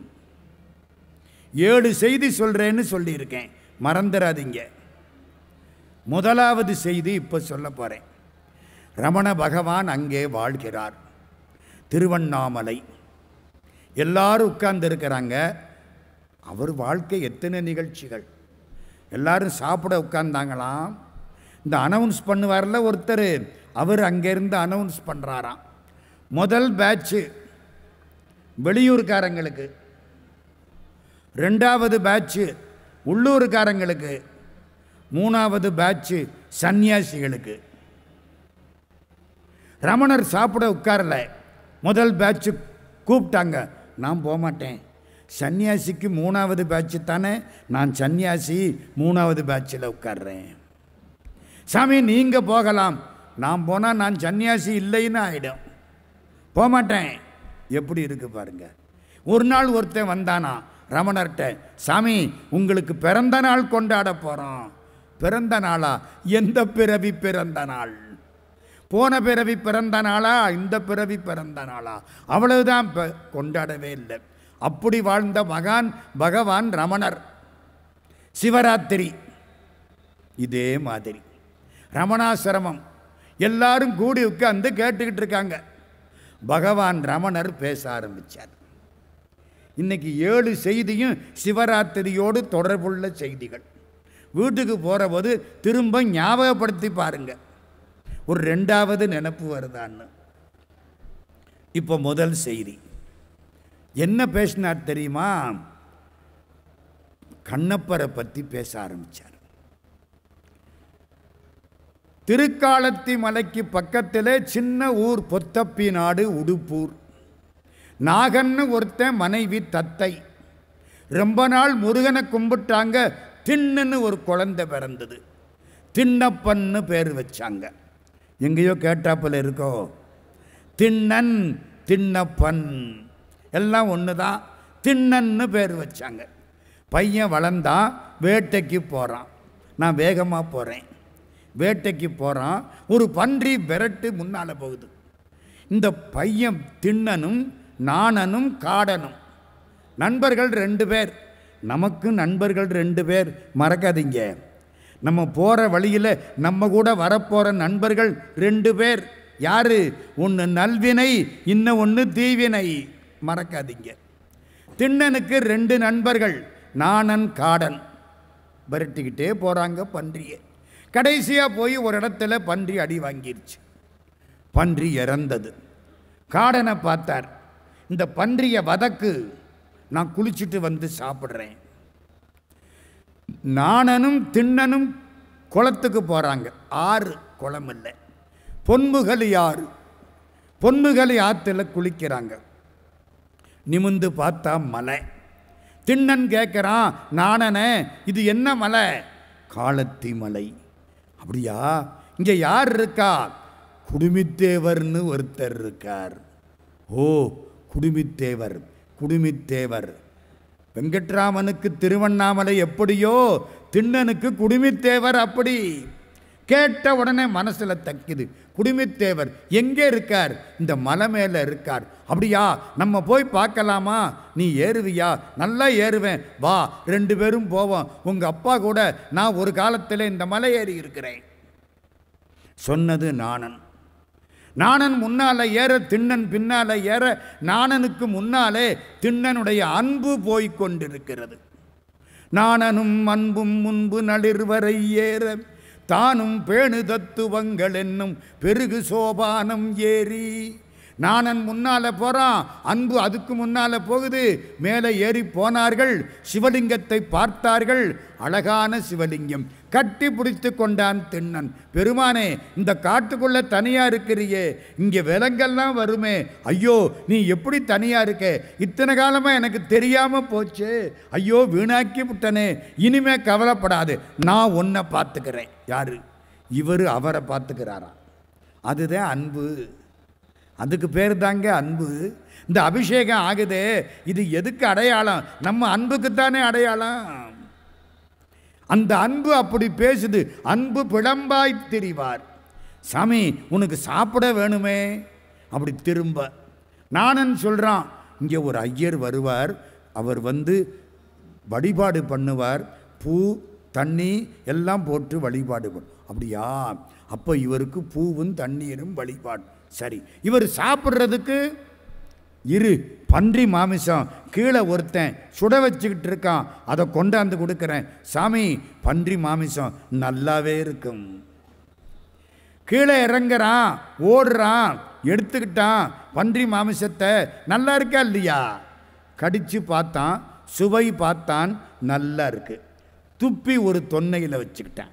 ஏழு செய்தி சொல்றேன்னு சொல்லியிருக்கேன் மறந்துடாதீங்க முதலாவது செய்தி இப்போ சொல்ல போறேன் ரமண பகவான் அங்கே வாழ்கிறார் திருவண்ணாமலை எல்லாரும் உட்கார்ந்துருக்கிறாங்க அவர் வாழ்க்கை எத்தனை நிகழ்ச்சிகள் எல்லாரும் சாப்பிட உட்கார்ந்தாங்களாம் இந்த அனௌன்ஸ் பண்ணுவார்ல ஒருத்தர் அவர் அங்கேருந்து அனௌன்ஸ் பண்ணுறாராம் முதல் பேட்ச்சு வெளியூர்காரங்களுக்கு ரெண்டாவது பேட்ச்சு உள்ளூர்காரங்களுக்கு மூணாவது பேட்ச்சு சன்னியாசிகளுக்கு ரமணர் சாப்பிட உட்காரல முதல் பேட்ச்சு கூப்பிட்டாங்க நான் போக மாட்டேன் சன்னியாசிக்கு மூணாவது பேட்ச்சு தானே நான் சன்னியாசி மூணாவது பேட்சில் உட்கார்றேன் சாமி நீங்கள் போகலாம் நான் போனால் நான் சன்னியாசி இல்லைன்னு ஆயிடும் போக மாட்டேன் எப்படி இருக்கு பாருங்க ஒரு நாள் ஒருத்தன் வந்தானா ரமணர்கிட்ட சாமி உங்களுக்கு பிறந்த நாள் கொண்டாட போகிறோம் பிறந்த நாளா எந்த பிறவி பிறந்த நாள் போன பிறவி பிறந்த நாளா இந்த பிறவி பிறந்த நாளா அவ்வளவுதான் ப- கொண்டாடவே இல்லை அப்படி வாழ்ந்த மகான் பகவான் ரமணர் சிவராத்திரி இதே மாதிரி ரமணாசிரமம் எல்லாரும் கூடி உட்கார்ந்து கேட்டுக்கிட்டு இருக்காங்க பகவான் ரமணர் பேச ஆரம்பிச்சார் இன்னைக்கு ஏழு செய்தியும் சிவராத்திரியோடு தொடர்புள்ள செய்திகள் வீட்டுக்கு போகிற போது திரும்ப ஞாபகப்படுத்தி பாருங்க ஒரு ரெண்டாவது நினப்பு வருதான்னு இப்போ முதல் செய்தி என்ன பேசினார் தெரியுமா கண்ணப்பரை பற்றி பேச ஆரம்பிச்சார் திருக்காலத்தி மலைக்கு பக்கத்திலே சின்ன ஊர் பொத்தப்பி நாடு உடுப்பூர் நாகன்னு ஒருத்தன் மனைவி தத்தை ரொம்ப நாள் முருகனை கும்பிட்டாங்க தின்னுன்னு ஒரு குழந்தை பிறந்தது தின்னப்பன்னு பேர் வச்சாங்க எங்கேயோ கேட்டாப்புல இருக்கோ திண்ணன் தின்னப்பன் எல்லாம் ஒன்று தான் திண்ணன்னு பேர் வச்சாங்க பையன் வளர்ந்தான் வேட்டைக்கு போகிறான் நான் வேகமாக போகிறேன் வேட்டைக்கு போகிறான் ஒரு பன்றி விரட்டு முன்னால் போகுது இந்த பையன் திண்ணனும் நாணனும் காடனும் நண்பர்கள் ரெண்டு பேர் நமக்கு நண்பர்கள் ரெண்டு பேர் மறக்காதீங்க நம்ம போகிற வழியில் நம்ம கூட வரப்போகிற நண்பர்கள் ரெண்டு பேர் யாரு ஒன்று நல்வினை இன்னும் ஒன்று தீவினை மறக்காதீங்க திண்ணனுக்கு ரெண்டு நண்பர்கள் நாணன் காடன் விரட்டிக்கிட்டே போகிறாங்க பன்றியை கடைசியாக போய் ஒரு இடத்துல பன்றி அடி வாங்கிருச்சு பன்றி இறந்தது காடனை பார்த்தார் இந்த பன்றியை வதக்கு நான் குளிச்சுட்டு வந்து சாப்பிட்றேன் நாணனும் திண்ணனும் குளத்துக்கு போகிறாங்க ஆறு குளம் இல்லை பொன்முகலி ஆறு பொன்முகலி ஆற்றுல குளிக்கிறாங்க நிமிந்து பார்த்தா மலை திண்ணன் கேட்குறான் நாணனே இது என்ன மலை காலத்தி மலை அப்படியா இங்கே யார் இருக்கா குடுமித்தேவர்னு ஒருத்தர் இருக்கார் ஓ குடுமித்தேவர் குடுமித்தேவர் வெங்கட்ராமனுக்கு திருவண்ணாமலை எப்படியோ திண்ணனுக்கு குடுமித்தேவர் அப்படி கேட்ட உடனே மனசில் தக்குது குடுமித்தேவர் எங்கே இருக்கார் இந்த மலை மேலே இருக்கார் அப்படியா நம்ம போய் பார்க்கலாமா நீ ஏறுவியா நல்லா ஏறுவேன் வா ரெண்டு பேரும் போவோம் உங்கள் அப்பா கூட நான் ஒரு காலத்தில் இந்த மலை ஏறி இருக்கிறேன் சொன்னது நாணன் நாணன் முன்னால ஏற திண்ணன் பின்னால ஏற நாணனுக்கு முன்னாலே திண்ணனுடைய அன்பு போய்க் கொண்டிருக்கிறது நாணனும் அன்பும் முன்பு நளிர்வரை ஏற தானும் பேணு தத்துவங்கள் என்னும் பெருகு சோபானம் ஏறி நாணன் முன்னால போறான் அன்பு அதுக்கு முன்னால போகுது மேலே ஏறி போனார்கள் சிவலிங்கத்தை பார்த்தார்கள் அழகான சிவலிங்கம் கட்டி பிடித்து கொண்டான் திண்ணன் பெருமானே இந்த காட்டுக்குள்ள தனியா இருக்கிறியே இங்க விலங்கெல்லாம் வருமே ஐயோ நீ எப்படி தனியா இருக்க இத்தனை காலமா எனக்கு தெரியாம போச்சு ஐயோ வீணாக்கி விட்டனே இனிமே கவலைப்படாது நான் உன்னை பார்த்துக்கிறேன் யாரு இவர் அவரை பார்த்துக்கிறாரா அதுதான் அன்பு அதுக்கு பேர் தாங்க அன்பு இந்த அபிஷேகம் ஆகுதே இது எதுக்கு அடையாளம் நம்ம அன்புக்குத்தானே அடையாளம் அந்த அன்பு அப்படி பேசுது அன்பு பிளம்பாய் திரிவார் சாமி உனக்கு சாப்பிட வேணுமே அப்படி திரும்ப நானன் சொல்கிறான் இங்கே ஒரு ஐயர் வருவார் அவர் வந்து வழிபாடு பண்ணுவார் பூ தண்ணி எல்லாம் போட்டு வழிபாடு பண்ணு அப்படியா அப்போ இவருக்கு பூவும் தண்ணீரும் வழிபாடு சரி இவர் சாப்பிட்றதுக்கு இரு பன்றி மாமிசம் கீழே ஒருத்தன் சுட வச்சுக்கிட்டு இருக்கான் அதை கொண்டாந்து கொடுக்குறேன் சாமி பன்றி மாமிசம் நல்லாவே இருக்கும் கீழே இறங்குறான் ஓடுறான் எடுத்துக்கிட்டான் பன்றி மாமிசத்தை நல்லா இருக்கா இல்லையா கடிச்சு பார்த்தான் சுவை பார்த்தான் நல்லா இருக்கு துப்பி ஒரு தொன்னையில் வச்சுக்கிட்டான்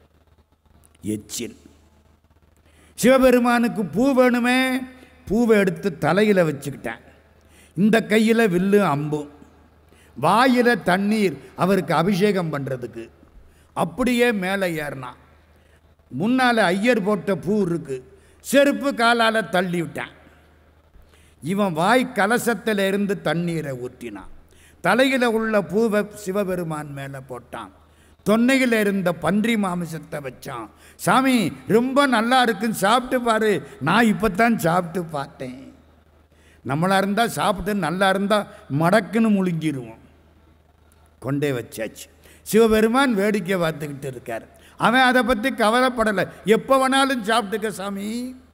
எச்சில் சிவபெருமானுக்கு பூ வேணுமே பூவை எடுத்து தலையில் வச்சுக்கிட்டேன் இந்த கையில் வில்லு அம்பும் வாயில் தண்ணீர் அவருக்கு அபிஷேகம் பண்ணுறதுக்கு அப்படியே மேலே ஏறினான் முன்னால் ஐயர் போட்ட பூ இருக்கு செருப்பு காலால் தள்ளி விட்டான் இவன் வாய் கலசத்தில் இருந்து தண்ணீரை ஊற்றினான் தலையில் உள்ள பூவை சிவபெருமான் மேலே போட்டான் தொன்னையில் இருந்த பன்றி மாமிசத்தை வச்சான் சாமி ரொம்ப நல்லா இருக்குன்னு சாப்பிட்டு பாரு நான் இப்போ தான் சாப்பிட்டு பார்த்தேன் நம்மளா இருந்தால் சாப்பிட்டு நல்லா இருந்தால் மடக்குன்னு முழுங்கிடுவோம் கொண்டே வச்சாச்சு சிவபெருமான் வேடிக்கை பார்த்துக்கிட்டு இருக்கார் அவன் அதை பற்றி கவலைப்படலை எப்போ வேணாலும் சாப்பிட்டுக்க சாமி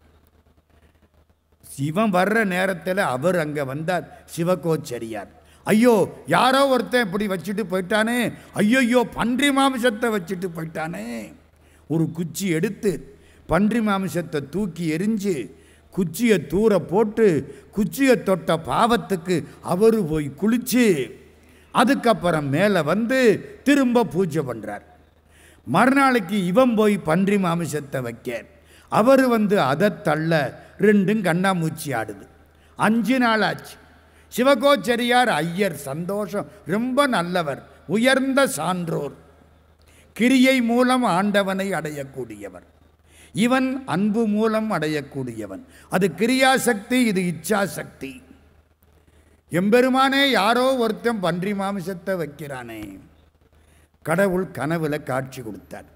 சிவன் வர்ற நேரத்தில் அவர் அங்கே வந்தார் சிவகோச்சரியார் ஐயோ யாரோ ஒருத்தன் இப்படி வச்சுட்டு போயிட்டானே ஐயோயோ பன்றி மாமிசத்தை வச்சுட்டு போயிட்டானே ஒரு குச்சி எடுத்து பன்றி மாமிசத்தை தூக்கி எரிஞ்சு குச்சியை தூர போட்டு குச்சியை தொட்ட பாவத்துக்கு அவர் போய் குளிச்சு அதுக்கப்புறம் மேலே வந்து திரும்ப பூஜை பண்ணுறார் மறுநாளைக்கு இவன் போய் பன்றி மாமிசத்தை வைக்க அவர் வந்து அதை தள்ள ரெண்டும் கண்ணாமூச்சி ஆடுது அஞ்சு நாள் ஆச்சு சிவகோச்சரியார் ஐயர் சந்தோஷம் ரொம்ப நல்லவர் உயர்ந்த சான்றோர் கிரியை மூலம் ஆண்டவனை அடையக்கூடியவர் இவன் அன்பு மூலம் அடையக்கூடியவன் அது கிரியாசக்தி இது இச்சாசக்தி எம்பெருமானே யாரோ ஒருத்தன் பன்றி மாமிசத்தை வைக்கிறானே கடவுள் கனவுல காட்சி கொடுத்தார்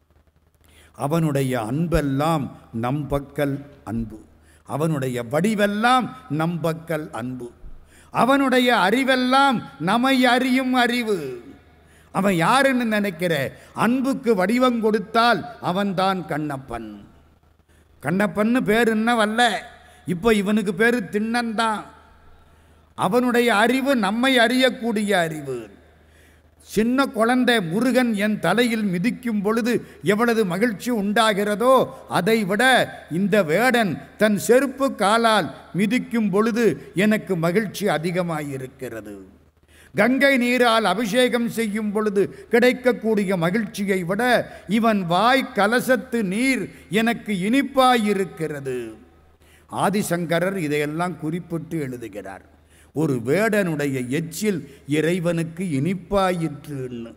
அவனுடைய அன்பெல்லாம் நம்பக்கல் அன்பு அவனுடைய வடிவெல்லாம் நம்பக்கல் அன்பு அவனுடைய அறிவெல்லாம் நம்மை அறியும் அறிவு அவன் யாருன்னு நினைக்கிற அன்புக்கு வடிவம் கொடுத்தால் அவன்தான் கண்ணப்பன் கண்ணப்பன்னு பேர் என்னவல்ல இப்போ இவனுக்கு பேர் திண்ணன் தான் அவனுடைய அறிவு நம்மை அறியக்கூடிய அறிவு சின்ன குழந்தை முருகன் என் தலையில் மிதிக்கும் பொழுது எவ்வளவு மகிழ்ச்சி உண்டாகிறதோ அதை விட இந்த வேடன் தன் செருப்பு காலால் மிதிக்கும் பொழுது எனக்கு மகிழ்ச்சி அதிகமாயிருக்கிறது கங்கை நீரால் அபிஷேகம் செய்யும் பொழுது கிடைக்கக்கூடிய மகிழ்ச்சியை விட இவன் வாய் கலசத்து நீர் எனக்கு இனிப்பாயிருக்கிறது ஆதிசங்கரர் இதையெல்லாம் குறிப்பிட்டு எழுதுகிறார் ஒரு வேடனுடைய எச்சில் இறைவனுக்கு இனிப்பாயிற்றுன்னு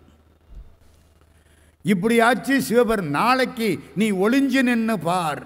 இப்படியாச்சு சிவபர் நாளைக்கு நீ ஒளிஞ்சு நின்று பார்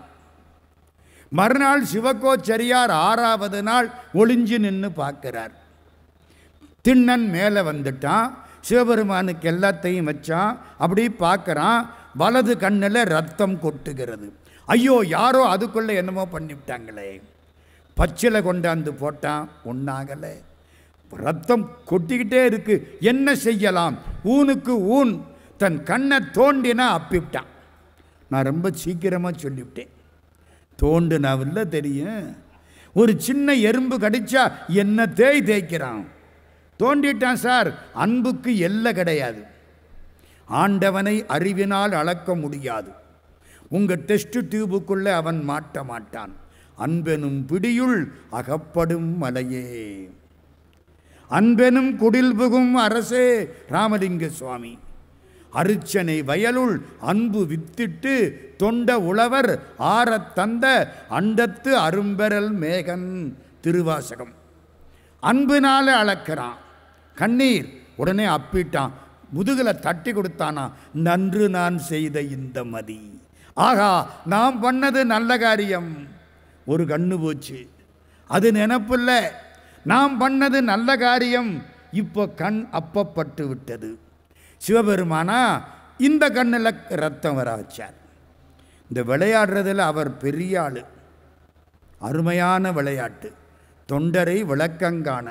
மறுநாள் சிவகோச்சரியார் ஆறாவது நாள் ஒளிஞ்சு நின்று பார்க்கிறார் திண்ணன் மேலே வந்துட்டான் சிவபெருமானுக்கு எல்லாத்தையும் வச்சான் அப்படி பார்க்குறான் வலது கண்ணில் ரத்தம் கொட்டுகிறது ஐயோ யாரோ அதுக்குள்ளே என்னமோ பண்ணிவிட்டாங்களே பச்சிலை கொண்டாந்து போட்டான் ஒன்றாகலை ரத்தம் கொட்டிக்கிட்டே இருக்கு என்ன செய்யலாம் ஊனுக்கு ஊன் தன் கண்ணை தோண்டினா அப்பிவிட்டான் நான் ரொம்ப சீக்கிரமாக சொல்லிவிட்டேன் தோண்டுனாவில்ல தெரியும் ஒரு சின்ன எறும்பு கடிச்சா என்ன தேய் தேய்க்கிறான் தோண்டிட்டான் சார் அன்புக்கு எல்லை கிடையாது ஆண்டவனை அறிவினால் அளக்க முடியாது உங்க டெஸ்ட் டியூபுக்குள்ளே அவன் மாட்ட மாட்டான் அன்பெனும் பிடியுள் அகப்படும் மலையே அன்பெனும் குடில் புகும் அரசே ராமலிங்க சுவாமி அருச்சனை வயலுள் அன்பு வித்திட்டு தொண்ட உழவர் ஆறத் தந்த அண்டத்து அரும்பெறல் மேகன் திருவாசகம் அன்புனால அளக்கிறான் கண்ணீர் உடனே அப்பிட்டான் முதுகில் தட்டி கொடுத்தானா நன்று நான் செய்த இந்த மதி ஆகா நாம் பண்ணது நல்ல காரியம் ஒரு கண்ணு போச்சு அது நினப்பில்ல நாம் பண்ணது நல்ல காரியம் இப்போ கண் அப்பப்பட்டு விட்டது சிவபெருமானா இந்த கண்ணில் ரத்தம் வர வச்சார் இந்த விளையாடுறதில் அவர் பெரிய ஆள் அருமையான விளையாட்டு தொண்டரை விளக்கங்காண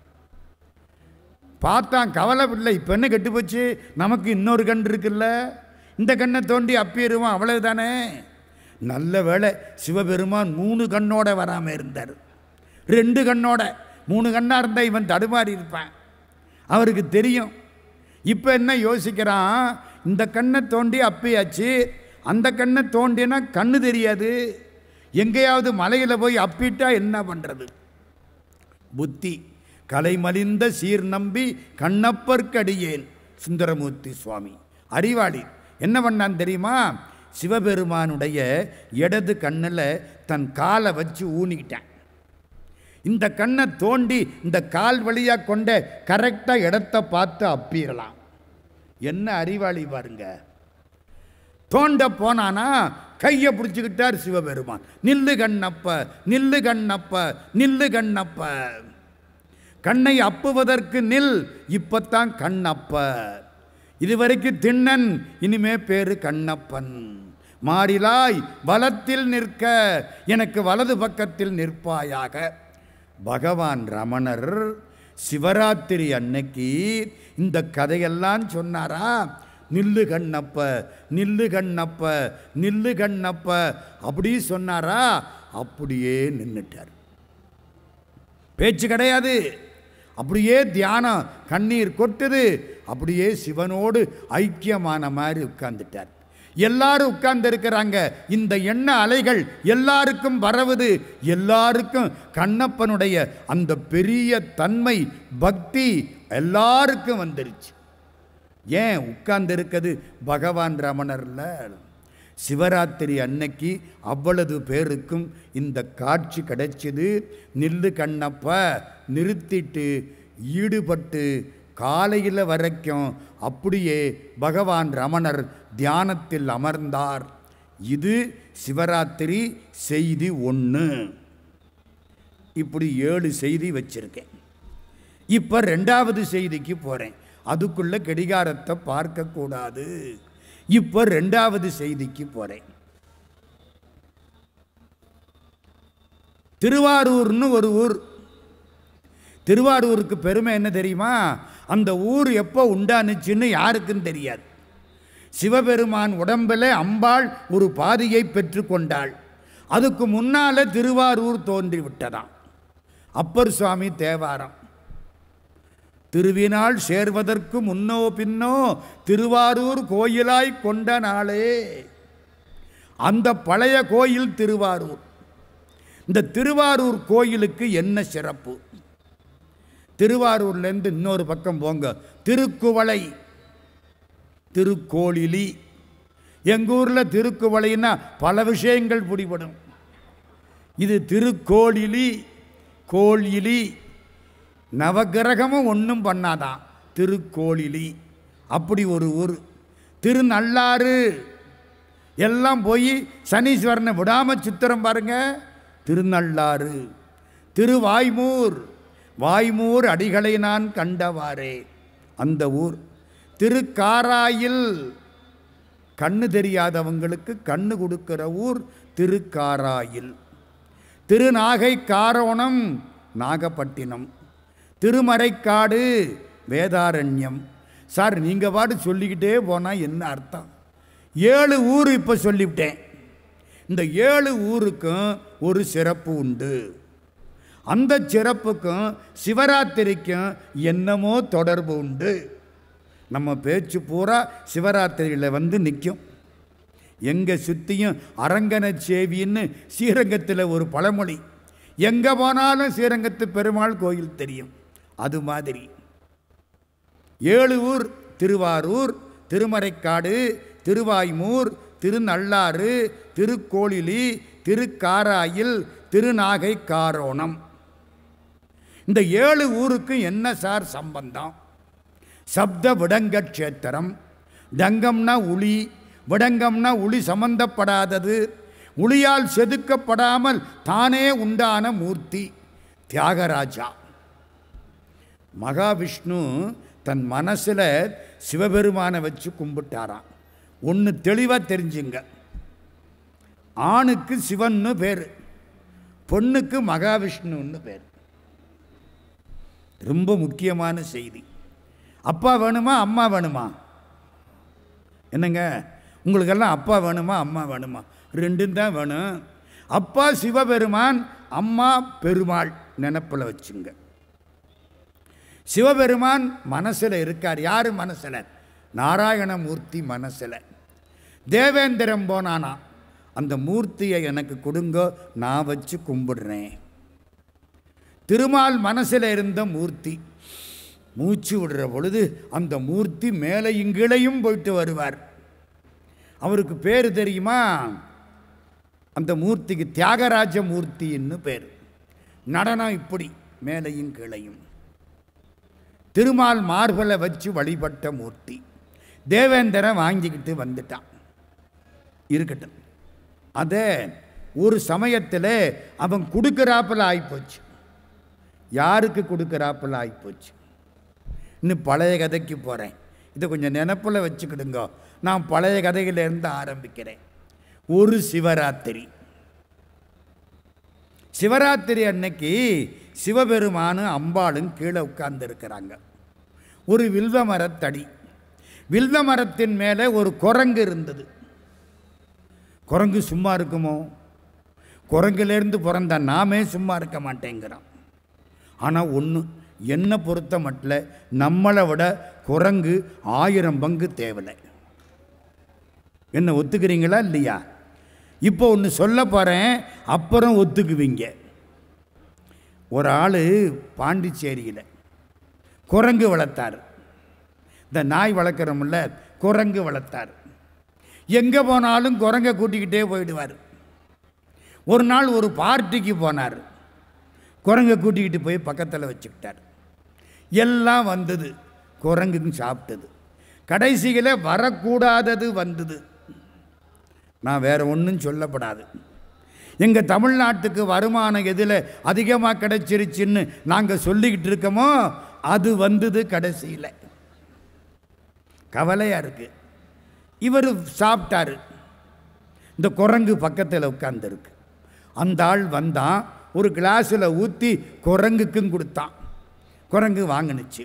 பார்த்தான் கவலைப்படல இப்போ என்ன கெட்டு போச்சு நமக்கு இன்னொரு கண் இருக்குல்ல இந்த கண்ணை தோண்டி அப்பிடுவோம் அவ்வளவுதானே நல்ல வேளை சிவபெருமான் மூணு கண்ணோட வராமல் இருந்தார் ரெண்டு கண்ணோட மூணு கண்ணாக இருந்தால் இவன் தடுமாறி இருப்பான் அவருக்கு தெரியும் இப்போ என்ன யோசிக்கிறான் இந்த கண்ணை தோண்டி அப்பியாச்சு அந்த கண்ணை தோண்டினா கண்ணு தெரியாது எங்கேயாவது மலையில் போய் அப்பிட்டா என்ன பண்ணுறது புத்தி கலைமலிந்த சீர் நம்பி கண்ணப்பர்க்கடியேன் சுந்தரமூர்த்தி சுவாமி அறிவாளி என்ன பண்ணான் தெரியுமா சிவபெருமானுடைய இடது கண்ணில் தன் காலை வச்சு ஊனிக்கிட்டான் இந்த கண்ணை தோண்டி இந்த கால் வழியாக கொண்ட கரெக்டாக இடத்த பார்த்து அப்பிடலாம் என்ன அறிவாளி பாருங்க தோண்ட போனானா கையை பிடிச்சிக்கிட்டார் சிவபெருமான் நில்லு கண்ணப்ப நில்லு கண்ணப்ப நில்லு கண்ணப்ப கண்ணை அப்புவதற்கு நில் இப்பத்தான் கண்ணப்ப இதுவரைக்கும் திண்ணன் இனிமே பேரு கண்ணப்பன் மாறிலாய் வலத்தில் நிற்க எனக்கு வலது பக்கத்தில் நிற்பாயாக பகவான் ரமணர் சிவராத்திரி அன்னைக்கு இந்த கதையெல்லாம் சொன்னாரா நில்லு கண்ணப்ப நில்லு கண்ணப்ப நில்லு கண்ணப்ப அப்படி சொன்னாரா அப்படியே நின்றுட்டார் பேச்சு கிடையாது அப்படியே தியானம் கண்ணீர் கொட்டுது அப்படியே சிவனோடு ஐக்கியமான மாதிரி உட்கார்ந்துட்டார் எல்லாரும் உட்கார்ந்து இருக்கிறாங்க இந்த எண்ண அலைகள் எல்லாருக்கும் பரவுது எல்லாருக்கும் கண்ணப்பனுடைய அந்த பெரிய தன்மை பக்தி எல்லாருக்கும் வந்துருச்சு ஏன் உட்கார்ந்து இருக்குது பகவான் ரமணர்ல சிவராத்திரி அன்னைக்கு அவ்வளவு பேருக்கும் இந்த காட்சி கிடைச்சது நில்லு கண்ணப்ப நிறுத்திட்டு ஈடுபட்டு காலையில் வரைக்கும் அப்படியே பகவான் ரமணர் தியானத்தில் அமர்ந்தார் இது சிவராத்திரி செய்தி ஒன்று இப்படி ஏழு செய்தி வச்சிருக்கேன் இப்போ ரெண்டாவது செய்திக்கு போகிறேன் அதுக்குள்ள கடிகாரத்தை பார்க்கக்கூடாது இப்போ ரெண்டாவது செய்திக்கு போகிறேன் திருவாரூர்னு ஒரு ஊர் திருவாரூருக்கு பெருமை என்ன தெரியுமா அந்த ஊர் எப்போ உண்டானுச்சுன்னு யாருக்கும் தெரியாது சிவபெருமான் உடம்பில் அம்பாள் ஒரு பாதியை பெற்றுக்கொண்டாள் அதுக்கு முன்னால திருவாரூர் தோன்றி விட்டதாம் அப்பர் சுவாமி தேவாரம் திருவினால் சேர்வதற்கு முன்னோ பின்னோ திருவாரூர் கோயிலாய் கொண்ட நாளே அந்த பழைய கோயில் திருவாரூர் இந்த திருவாரூர் கோயிலுக்கு என்ன சிறப்பு திருவாரூர்லேருந்து இன்னொரு பக்கம் போங்க திருக்குவளை திருக்கோளிலி எங்கள் ஊரில் திருக்குவளைன்னா பல விஷயங்கள் பிடிபடும் இது திருக்கோளிலி கோளிலி நவகிரகமும் ஒன்றும் பண்ணாதான் திருக்கோளிலி அப்படி ஒரு ஊர் திருநள்ளாறு எல்லாம் போய் சனீஸ்வரனை விடாமல் சித்திரம் பாருங்க திருநள்ளாறு திருவாய்மூர் வாய்மூர் அடிகளை நான் கண்டவாறே அந்த ஊர் திருக்காராயில் கண்ணு தெரியாதவங்களுக்கு கண்ணு கொடுக்கிற ஊர் திருக்காராயில் திருநாகை காரோணம் நாகப்பட்டினம் திருமறைக்காடு வேதாரண்யம் சார் நீங்கள் பாட்டு சொல்லிக்கிட்டே போனால் என்ன அர்த்தம் ஏழு ஊர் இப்போ சொல்லிவிட்டேன் இந்த ஏழு ஊருக்கும் ஒரு சிறப்பு உண்டு அந்த சிறப்புக்கும் சிவராத்திரிக்கும் என்னமோ தொடர்பு உண்டு நம்ம பேச்சு பூரா சிவராத்திரியில் வந்து நிற்கும் எங்கே சுற்றியும் அரங்கன சேவின்னு ஸ்ரீரங்கத்தில் ஒரு பழமொழி எங்கே போனாலும் ஸ்ரீரங்கத்து பெருமாள் கோயில் தெரியும் அது மாதிரி ஏழு ஊர் திருவாரூர் திருமறைக்காடு திருவாய்மூர் திருநள்ளாறு திருக்கோளிலி திருக்காராயில் திருநாகை காரோணம் இந்த ஏழு ஊருக்கு என்ன சார் சம்பந்தம் சப்த விடங்க க்ஷேத்திரம் டங்கம்னா உளி விடங்கம்னா உளி சம்பந்தப்படாதது உளியால் செதுக்கப்படாமல் தானே உண்டான மூர்த்தி தியாகராஜா மகாவிஷ்ணு தன் மனசில் சிவபெருமானை வச்சு கும்பிட்டாராம் ஒன்று தெளிவாக தெரிஞ்சுங்க ஆணுக்கு சிவன்னு பேர் பொண்ணுக்கு மகாவிஷ்ணுன்னு பேர் ரொம்ப முக்கியமான செய்தி அப்பா வேணுமா அம்மா வேணுமா என்னங்க உங்களுக்கெல்லாம் அப்பா வேணுமா அம்மா வேணுமா ரெண்டும் தான் வேணும் அப்பா சிவபெருமான் அம்மா பெருமாள் நினப்பில் வச்சுங்க சிவபெருமான் மனசில் இருக்கார் யார் மனசில் நாராயணமூர்த்தி மனசில் தேவேந்திரம் போனானா அந்த மூர்த்தியை எனக்கு கொடுங்க நான் வச்சு கும்பிடுறேன் திருமால் மனசில் இருந்த மூர்த்தி மூச்சு விடுற பொழுது அந்த மூர்த்தி மேலையும் கீழையும் போயிட்டு வருவார் அவருக்கு பேர் தெரியுமா அந்த மூர்த்திக்கு தியாகராஜ மூர்த்தின்னு பேர் நடனம் இப்படி மேலையும் கீழையும் திருமால் மார்பலை வச்சு வழிபட்ட மூர்த்தி தேவேந்திரன் வாங்கிக்கிட்டு வந்துட்டான் இருக்கட்டும் அதே ஒரு சமயத்தில் அவன் கொடுக்குறாப்பில் ஆகிப்போச்சு யாருக்கு கொடுக்குறாப்பில் ஆகிப்போச்சு இன்னும் பழைய கதைக்கு போகிறேன் இதை கொஞ்சம் நினப்பில் வச்சுக்கிடுங்க நான் பழைய கதையிலேருந்து ஆரம்பிக்கிறேன் ஒரு சிவராத்திரி சிவராத்திரி அன்னைக்கு சிவபெருமானும் அம்பாளும் கீழே உட்கார்ந்துருக்கிறாங்க ஒரு வில்வ மரத்தடி வில்வ மரத்தின் மேலே ஒரு குரங்கு இருந்தது குரங்கு சும்மா இருக்குமோ குரங்குலேருந்து பிறந்த நாமே சும்மா இருக்க மாட்டேங்கிறோம் ஆனால் ஒன்று என்னை பொறுத்த மட்டும் நம்மளை விட குரங்கு ஆயிரம் பங்கு தேவலை என்ன ஒத்துக்கிறீங்களா இல்லையா இப்போ ஒன்று சொல்ல போகிறேன் அப்புறம் ஒத்துக்குவீங்க ஒரு ஆள் பாண்டிச்சேரியில் குரங்கு வளர்த்தார் இந்த நாய் வளர்க்குறோம்ல குரங்கு வளர்த்தார் எங்கே போனாலும் குரங்கை கூட்டிக்கிட்டே போயிடுவார் ஒரு நாள் ஒரு பார்ட்டிக்கு போனார் குரங்கை கூட்டிக்கிட்டு போய் பக்கத்தில் வச்சுக்கிட்டார் எல்லாம் வந்தது குரங்குன்னு சாப்பிட்டது கடைசியில் வரக்கூடாதது வந்தது நான் வேற ஒன்றும் சொல்லப்படாது எங்கள் தமிழ்நாட்டுக்கு வருமானம் எதில் அதிகமாக கிடைச்சிருச்சுன்னு நாங்கள் சொல்லிக்கிட்டு இருக்கோமோ அது வந்தது கடைசியில் கவலையாக இருக்குது இவர் சாப்பிட்டாரு இந்த குரங்கு பக்கத்தில் உட்கார்ந்துருக்கு அந்த ஆள் வந்தான் ஒரு கிளாஸில் ஊற்றி குரங்குக்கும் கொடுத்தான் குரங்கு வாங்கினுச்சு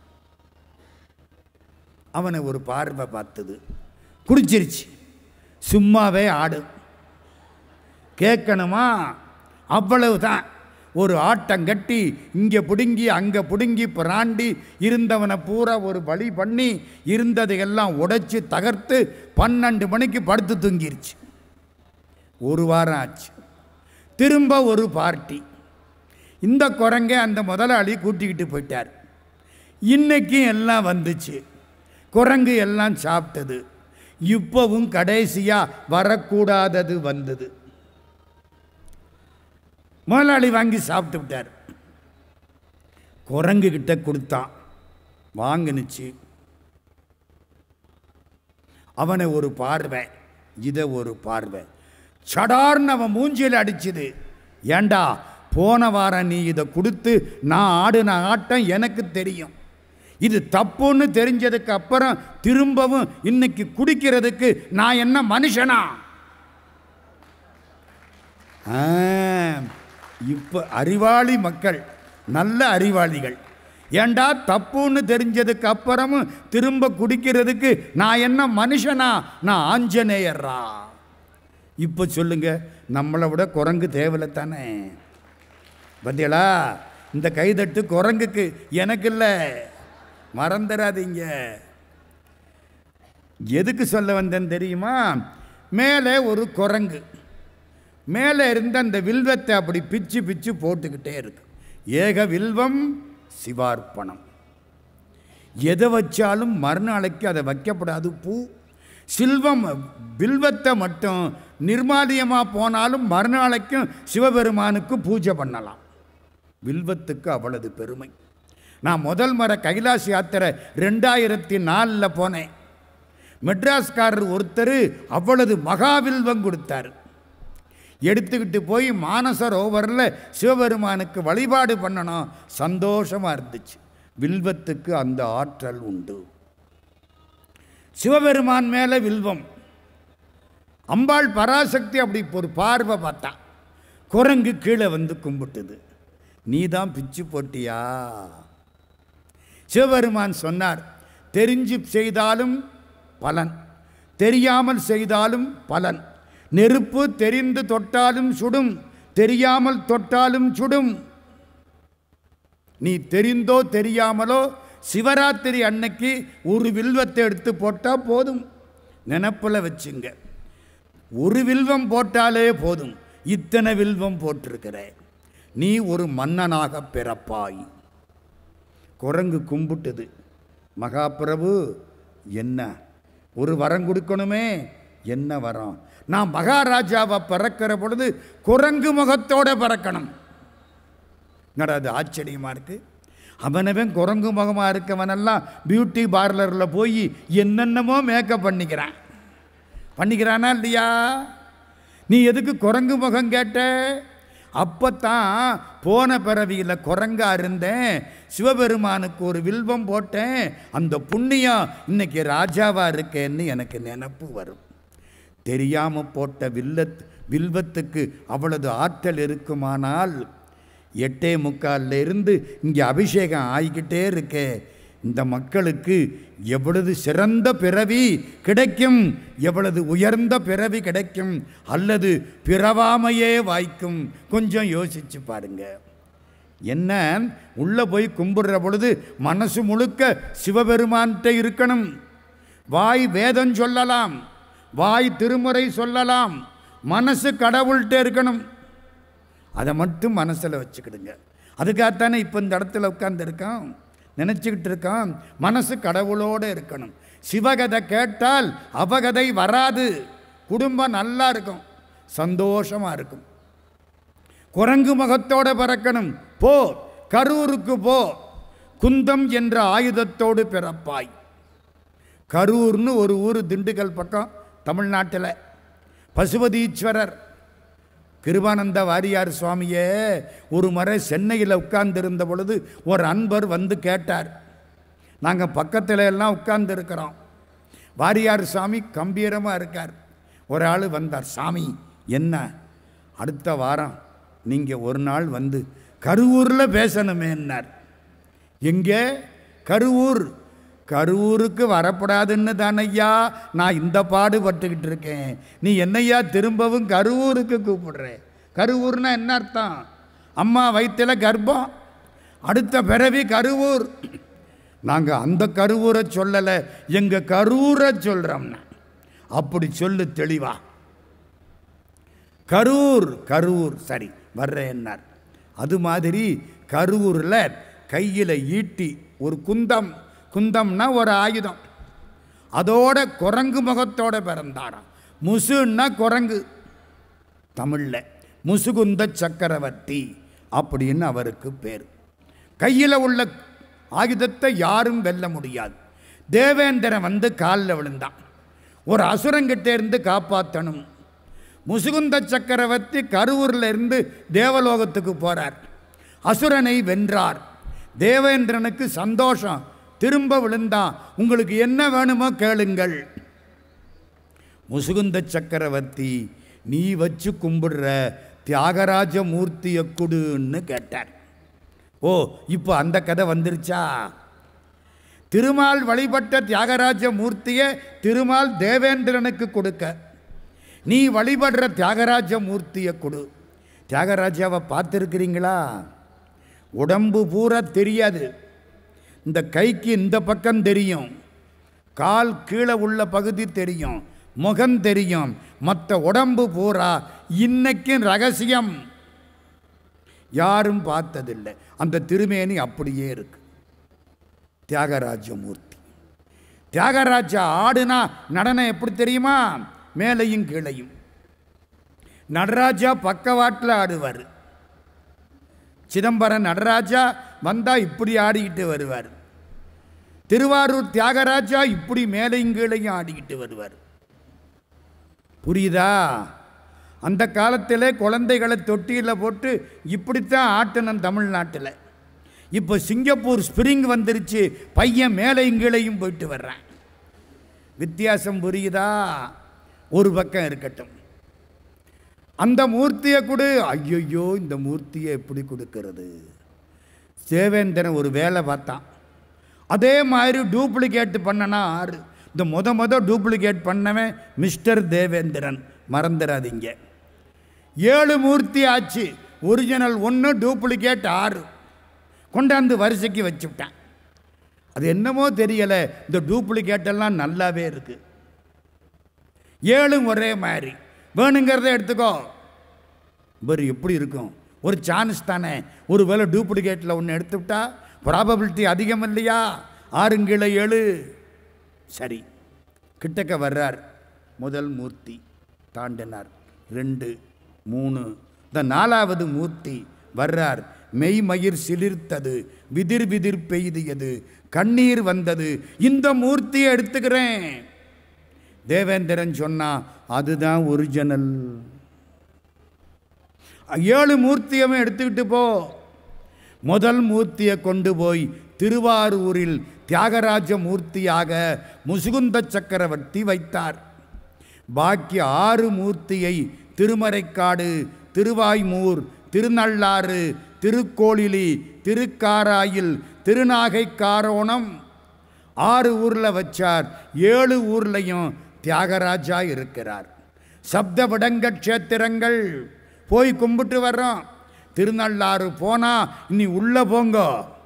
அவனை ஒரு பார்வை பார்த்தது குடிச்சிருச்சு சும்மாவே ஆடு கேட்கணுமா அவ்வளவுதான் ஒரு ஆட்டம் கட்டி இங்கே பிடுங்கி அங்கே பிடுங்கி பிராண்டி இருந்தவனை பூரா ஒரு வழி பண்ணி இருந்ததையெல்லாம் உடைச்சி தகர்த்து பன்னெண்டு மணிக்கு படுத்து தூங்கிருச்சு ஒரு வாரம் ஆச்சு திரும்ப ஒரு பார்ட்டி இந்த குரங்கை அந்த முதலாளி கூட்டிக்கிட்டு போயிட்டார் இன்னைக்கும் எல்லாம் வந்துச்சு குரங்கு எல்லாம் சாப்பிட்டது இப்போவும் கடைசியாக வரக்கூடாதது வந்தது முதலாளி வாங்கி சாப்பிட்டு விட்டார் குரங்கு கிட்ட கொடுத்தான் வாங்கினுச்சு அவனை ஒரு பார்வை இதை ஒரு பார்வை சடார்னு அவன் மூஞ்சியில் அடிச்சுது ஏண்டா போன வாரம் நீ இதை கொடுத்து நான் ஆடின ஆட்டம் எனக்கு தெரியும் இது தப்புன்னு தெரிஞ்சதுக்கு அப்புறம் திரும்பவும் இன்னைக்கு குடிக்கிறதுக்கு நான் என்ன மனுஷனா ஆ, இப்போ அறிவாளி மக்கள் நல்ல அறிவாளிகள் ஏண்டா தப்புன்னு தெரிஞ்சதுக்கு அப்புறமும் திரும்ப குடிக்கிறதுக்கு நான் என்ன மனுஷனா நான் ஆஞ்சநேயர்ரா இப்போ சொல்லுங்க நம்மளை விட குரங்கு தேவையில்ல தானே பார்த்தீங்களா இந்த கைதட்டு குரங்குக்கு எனக்கு இல்லை மறந்துடாதீங்க எதுக்கு சொல்ல வந்தேன் தெரியுமா மேலே ஒரு குரங்கு மேலே இருந்த அந்த வில்வத்தை அப்படி பிச்சு பிச்சு போட்டுக்கிட்டே இருக்கு ஏக வில்வம் சிவார்ப்பணம் எதை வச்சாலும் மறுநாளைக்கு அதை வைக்கப்படாது பூ சில்வம் வில்வத்தை மட்டும் நிர்மாலியமாக போனாலும் மறுநாளைக்கும் சிவபெருமானுக்கு பூஜை பண்ணலாம் வில்வத்துக்கு அவ்வளவு பெருமை நான் முதல் முறை கைலாஸ் யாத்திரை ரெண்டாயிரத்தி நாலில் போனேன் மெட்ராஸ்காரர் ஒருத்தர் அவ்வளவு மகாவில்வம் கொடுத்தார் எடுத்துக்கிட்டு போய் மானசரோவரில் சிவபெருமானுக்கு வழிபாடு பண்ணணும் சந்தோஷமாக இருந்துச்சு வில்வத்துக்கு அந்த ஆற்றல் உண்டு சிவபெருமான் மேலே வில்வம் அம்பாள் பராசக்தி அப்படி ஒரு பார்வை பார்த்தா குரங்கு கீழே வந்து கும்பிட்டுது நீ தான் பிச்சு போட்டியா சிவபெருமான் சொன்னார் தெரிஞ்சு செய்தாலும் பலன் தெரியாமல் செய்தாலும் பலன் நெருப்பு தெரிந்து தொட்டாலும் சுடும் தெரியாமல் தொட்டாலும் சுடும் நீ தெரிந்தோ தெரியாமலோ சிவராத்திரி அன்னைக்கு ஒரு வில்வத்தை எடுத்து போட்டால் போதும் நினப்பில் வச்சுங்க ஒரு வில்வம் போட்டாலே போதும் இத்தனை வில்வம் போட்டிருக்கிற நீ ஒரு மன்னனாக பிறப்பாய் குரங்கு கும்பிட்டுது மகாபிரபு என்ன ஒரு வரம் கொடுக்கணுமே என்ன வரம் நான் மகாராஜாவை பிறக்கிற பொழுது குரங்கு முகத்தோட பிறக்கணும் என்னடா அது ஆச்சரியமா இருக்கு அவனவன் குரங்கு முகமாக இருக்கவனெல்லாம் பியூட்டி பார்லரில் போய் என்னென்னமோ மேக்கப் பண்ணிக்கிறான் பண்ணிக்கிறானா இல்லையா நீ எதுக்கு குரங்கு முகம் கேட்ட அப்பத்தான் போன பிறவியில் குரங்கா இருந்தேன் சிவபெருமானுக்கு ஒரு வில்வம் போட்டேன் அந்த புண்ணியம் இன்னைக்கு ராஜாவா இருக்கேன்னு எனக்கு நினப்பு வரும் தெரியாம போட்ட வில்லத் வில்வத்துக்கு அவ்வளவு ஆற்றல் இருக்குமானால் எட்டே முக்கால்ல இருந்து இங்கே அபிஷேகம் ஆகிக்கிட்டே இருக்கே இந்த மக்களுக்கு எவ்வளவு சிறந்த பிறவி கிடைக்கும் எவ்வளவு உயர்ந்த பிறவி கிடைக்கும் அல்லது பிறவாமையே வாய்க்கும் கொஞ்சம் யோசிச்சு பாருங்க என்ன உள்ளே போய் கும்பிடுற பொழுது மனசு முழுக்க சிவபெருமான்கிட்ட இருக்கணும் வாய் வேதம் சொல்லலாம் வாய் திருமுறை சொல்லலாம் மனசு கடவுள்கிட்ட இருக்கணும் அதை மட்டும் மனசில் வச்சுக்கிடுங்க அதுக்காகத்தானே இப்போ இந்த இடத்துல உட்காந்துருக்கோம் நினச்சிக்கிட்டு இருக்கோம் மனசு கடவுளோடு இருக்கணும் சிவகதை கேட்டால் அவகதை வராது குடும்பம் நல்லா இருக்கும் சந்தோஷமாக இருக்கும் குரங்கு முகத்தோட பிறக்கணும் போ கரூருக்கு போ குந்தம் என்ற ஆயுதத்தோடு பிறப்பாய் கரூர்னு ஒரு ஊர் திண்டுக்கல் பக்கம் தமிழ்நாட்டில் பசுபதீஸ்வரர் கிருபானந்த வாரியார் சுவாமியே ஒரு முறை சென்னையில் உட்கார்ந்திருந்த பொழுது ஒரு அன்பர் வந்து கேட்டார் நாங்கள் பக்கத்தில் எல்லாம் உட்கார்ந்துருக்கிறோம் வாரியார் சாமி கம்பீரமாக இருக்கார் ஒரு ஆள் வந்தார் சாமி என்ன அடுத்த வாரம் நீங்கள் ஒரு நாள் வந்து கருவூரில் பேசணுமேன்னார் எங்கே கருவூர் கருவூருக்கு வரப்படாதுன்னு தானையா நான் இந்த பாடுபட்டுக்கிட்டு இருக்கேன் நீ என்னையா திரும்பவும் கருவூருக்கு கூப்பிடுற கருவூர்னா என்ன அர்த்தம் அம்மா வயிற்றில் கர்ப்பம் அடுத்த பிறவி கருவூர் நாங்கள் அந்த கருவூரை சொல்லலை எங்கள் கரூரை சொல்கிறோம்னா அப்படி சொல்லு தெளிவா கரூர் கரூர் சரி வர்றேன்னார் அது மாதிரி கரூரில் கையில் ஈட்டி ஒரு குந்தம் குந்தம்னா ஒரு ஆயுதம் அதோட குரங்கு முகத்தோட பிறந்தாராம் முசுன்னா குரங்கு தமிழில் முசுகுந்த சக்கரவர்த்தி அப்படின்னு அவருக்கு பேர் கையில் உள்ள ஆயுதத்தை யாரும் வெல்ல முடியாது தேவேந்திரன் வந்து காலில் விழுந்தான் ஒரு அசுரங்கிட்ட இருந்து காப்பாற்றணும் முசுகுந்த சக்கரவர்த்தி கருவூரில் இருந்து தேவலோகத்துக்கு போறார் அசுரனை வென்றார் தேவேந்திரனுக்கு சந்தோஷம் திரும்ப விழுந்தான் உங்களுக்கு என்ன வேணுமோ கேளுங்கள் முசுகுந்த சக்கரவர்த்தி நீ வச்சு கும்பிடுற தியாகராஜ மூர்த்தியை கொடுன்னு கேட்டார் ஓ இப்போ அந்த கதை வந்துருச்சா திருமால் வழிபட்ட தியாகராஜ மூர்த்தியை திருமால் தேவேந்திரனுக்கு கொடுக்க நீ வழிபடுற தியாகராஜ மூர்த்தியை கொடு தியாகராஜாவை பார்த்துருக்கிறீங்களா உடம்பு பூரா தெரியாது இந்த கைக்கு இந்த பக்கம் தெரியும் கால் கீழே உள்ள பகுதி தெரியும் முகம் தெரியும் மற்ற உடம்பு பூரா இன்னைக்கும் ரகசியம் யாரும் பார்த்ததில்லை அந்த திருமேனி அப்படியே இருக்கு தியாகராஜ மூர்த்தி தியாகராஜா ஆடுனா நடனம் எப்படி தெரியுமா மேலையும் கீழையும் நடராஜா பக்கவாட்டில் ஆடுவார் சிதம்பரம் நடராஜா வந்தா இப்படி ஆடிக்கிட்டு வருவார் திருவாரூர் தியாகராஜா இப்படி மேலையும் கீழையும் ஆடிக்கிட்டு வருவார் புரியுதா அந்த காலத்தில் குழந்தைகளை தொட்டியில் போட்டு இப்படித்தான் ஆட்டணும் தமிழ்நாட்டில் இப்போ சிங்கப்பூர் ஸ்பிரிங் வந்துருச்சு பையன் மேலையும் கீழையும் போயிட்டு வர்றான் வித்தியாசம் புரியுதா ஒரு பக்கம் இருக்கட்டும் அந்த மூர்த்தியை கொடு ஐயையோ இந்த மூர்த்தியை எப்படி கொடுக்கறது சேவேந்திரன் ஒரு வேலை பார்த்தான் அதே மாதிரி டூப்ளிகேட் பண்ணனா ஆறு இந்த முத முத டூப்ளிகேட் பண்ணவன் மிஸ்டர் தேவேந்திரன் மறந்துடாதீங்க ஏழு மூர்த்தி ஆச்சு ஒரிஜினல் ஒன்று டூப்ளிகேட் ஆறு கொண்டாந்து வரிசைக்கு வச்சுவிட்டான் அது என்னமோ தெரியலை இந்த டூப்ளிகேட் எல்லாம் நல்லாவே இருக்கு ஏழும் ஒரே மாதிரி வேணுங்கிறத எடுத்துக்கோ இவர் எப்படி இருக்கும் ஒரு சான்ஸ் தானே ஒரு வேளை டூப்ளிகேட்டில் ஒன்று எடுத்துவிட்டா ப்ராபபிலிட்டி அதிகம் இல்லையா ஆறுங்கிழ ஏழு சரி கிட்டக்க வர்றார் முதல் மூர்த்தி தாண்டினார் ரெண்டு மூணு இந்த நாலாவது மூர்த்தி வர்றார் மெய்மயிர் சிலிர்த்தது விதிர் விதிர் பெய்தியது கண்ணீர் வந்தது இந்த மூர்த்தியை எடுத்துக்கிறேன் தேவேந்திரன் சொன்னா அதுதான் ஒரிஜினல் ஏழு மூர்த்தியமே எடுத்துக்கிட்டு போ முதல் மூர்த்தியை கொண்டு போய் திருவாரூரில் தியாகராஜ மூர்த்தியாக முசுகுந்த சக்கரவர்த்தி வைத்தார் பாக்கி ஆறு மூர்த்தியை திருமறைக்காடு திருவாய்மூர் திருநள்ளாறு திருக்கோளிலி திருக்காராயில் திருநாகைக்காரோணம் ஆறு ஊரில் வச்சார் ஏழு ஊர்லையும் தியாகராஜா இருக்கிறார் சப்த விடங்க க்ஷேத்திரங்கள் போய் கும்பிட்டு வர்றோம் திருநள்ளாறு போனா இனி உள்ள போங்க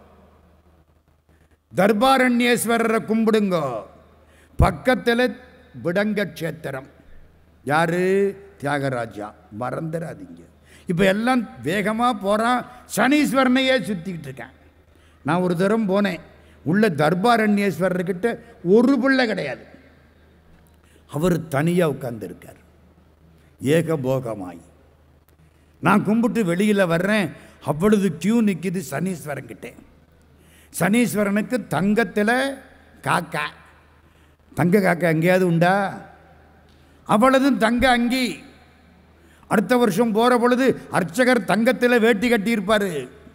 தர்பாரண்யேஸ்வரரை கும்பிடுங்க பக்கத்தில் விடங்க க்ஷேத்திரம் யாரு தியாகராஜா மறந்துடாதீங்க இப்போ எல்லாம் வேகமாக போகிறான் சனீஸ்வரனையே சுற்றிக்கிட்டு இருக்கேன் நான் ஒரு தரம் போனேன் உள்ள தர்பாரண்யேஸ்வரர்கிட்ட ஒரு பிள்ளை கிடையாது அவர் தனியாக உட்கார்ந்துருக்கார் ஏகபோகமாய் நான் கும்பிட்டு வெளியில் வர்றேன் அவ்வளவு கியூ நிற்கிது சனீஸ்வரன் கிட்டே சனீஸ்வரனுக்கு தங்கத்தில் காக்கா தங்க காக்கா எங்கேயாவது உண்டா அவ்வளதும் தங்க அங்கி அடுத்த வருஷம் போகிற பொழுது அர்ச்சகர் தங்கத்தில் வேட்டி கட்டியிருப்பார்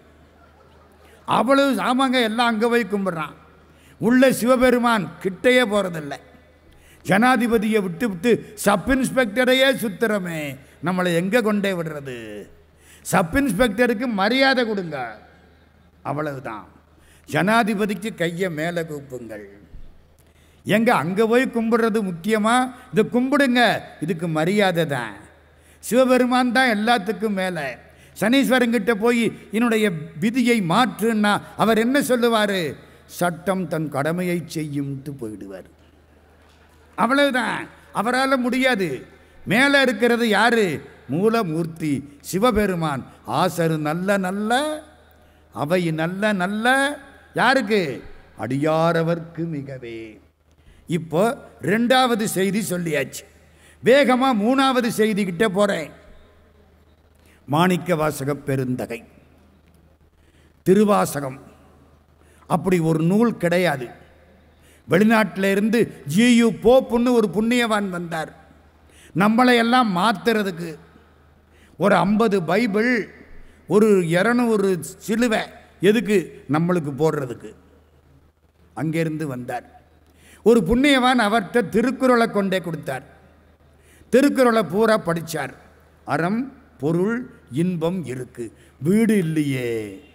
அவ்வளவு சாமாங்க எல்லாம் அங்கே போய் கும்பிட்றான் உள்ள சிவபெருமான் கிட்டையே போகிறதில்ல ஜனாதிபதியை விட்டு விட்டு சப் இன்ஸ்பெக்டரையே சுத்துறமே நம்மளை எங்கே கொண்டே விடுறது சப் இன்ஸ்பெக்டருக்கு மரியாதை கொடுங்க அவ்வளவுதான் ஜனாதிபதிக்கு கையை மேலே கூப்புங்கள் எங்க அங்கே போய் கும்பிடுறது முக்கியமா இதை கும்பிடுங்க இதுக்கு மரியாதை தான் சிவபெருமான் தான் எல்லாத்துக்கும் மேலே சனீஸ்வரங்கிட்ட போய் என்னுடைய விதியை மாற்றுன்னா அவர் என்ன சொல்லுவார் சட்டம் தன் கடமையை செய்யும்ட்டு போயிடுவார் அவ்வளவுதான் அவரால் முடியாது மேலே இருக்கிறது யாரு மூலமூர்த்தி சிவபெருமான் ஆசரு நல்ல நல்ல அவை நல்ல நல்ல யாருக்கு அடியாரவர்க்கு மிகவே இப்போ ரெண்டாவது செய்தி சொல்லியாச்சு வேகமாக மூணாவது செய்தி கிட்ட போகிறேன் மாணிக்க வாசக பெருந்தகை திருவாசகம் அப்படி ஒரு நூல் கிடையாது வெளிநாட்டில் இருந்து ஜியு போப்புன்னு ஒரு புண்ணியவான் வந்தார் நம்மளை எல்லாம் மாத்துறதுக்கு ஒரு ஐம்பது பைபிள் ஒரு இரநூறு சிலுவை எதுக்கு நம்மளுக்கு போடுறதுக்கு அங்கேருந்து வந்தார் ஒரு புண்ணியவான் அவர்கிட்ட திருக்குறளை கொண்டே கொடுத்தார் திருக்குறளை பூரா படித்தார் அறம் பொருள் இன்பம் இருக்கு வீடு இல்லையே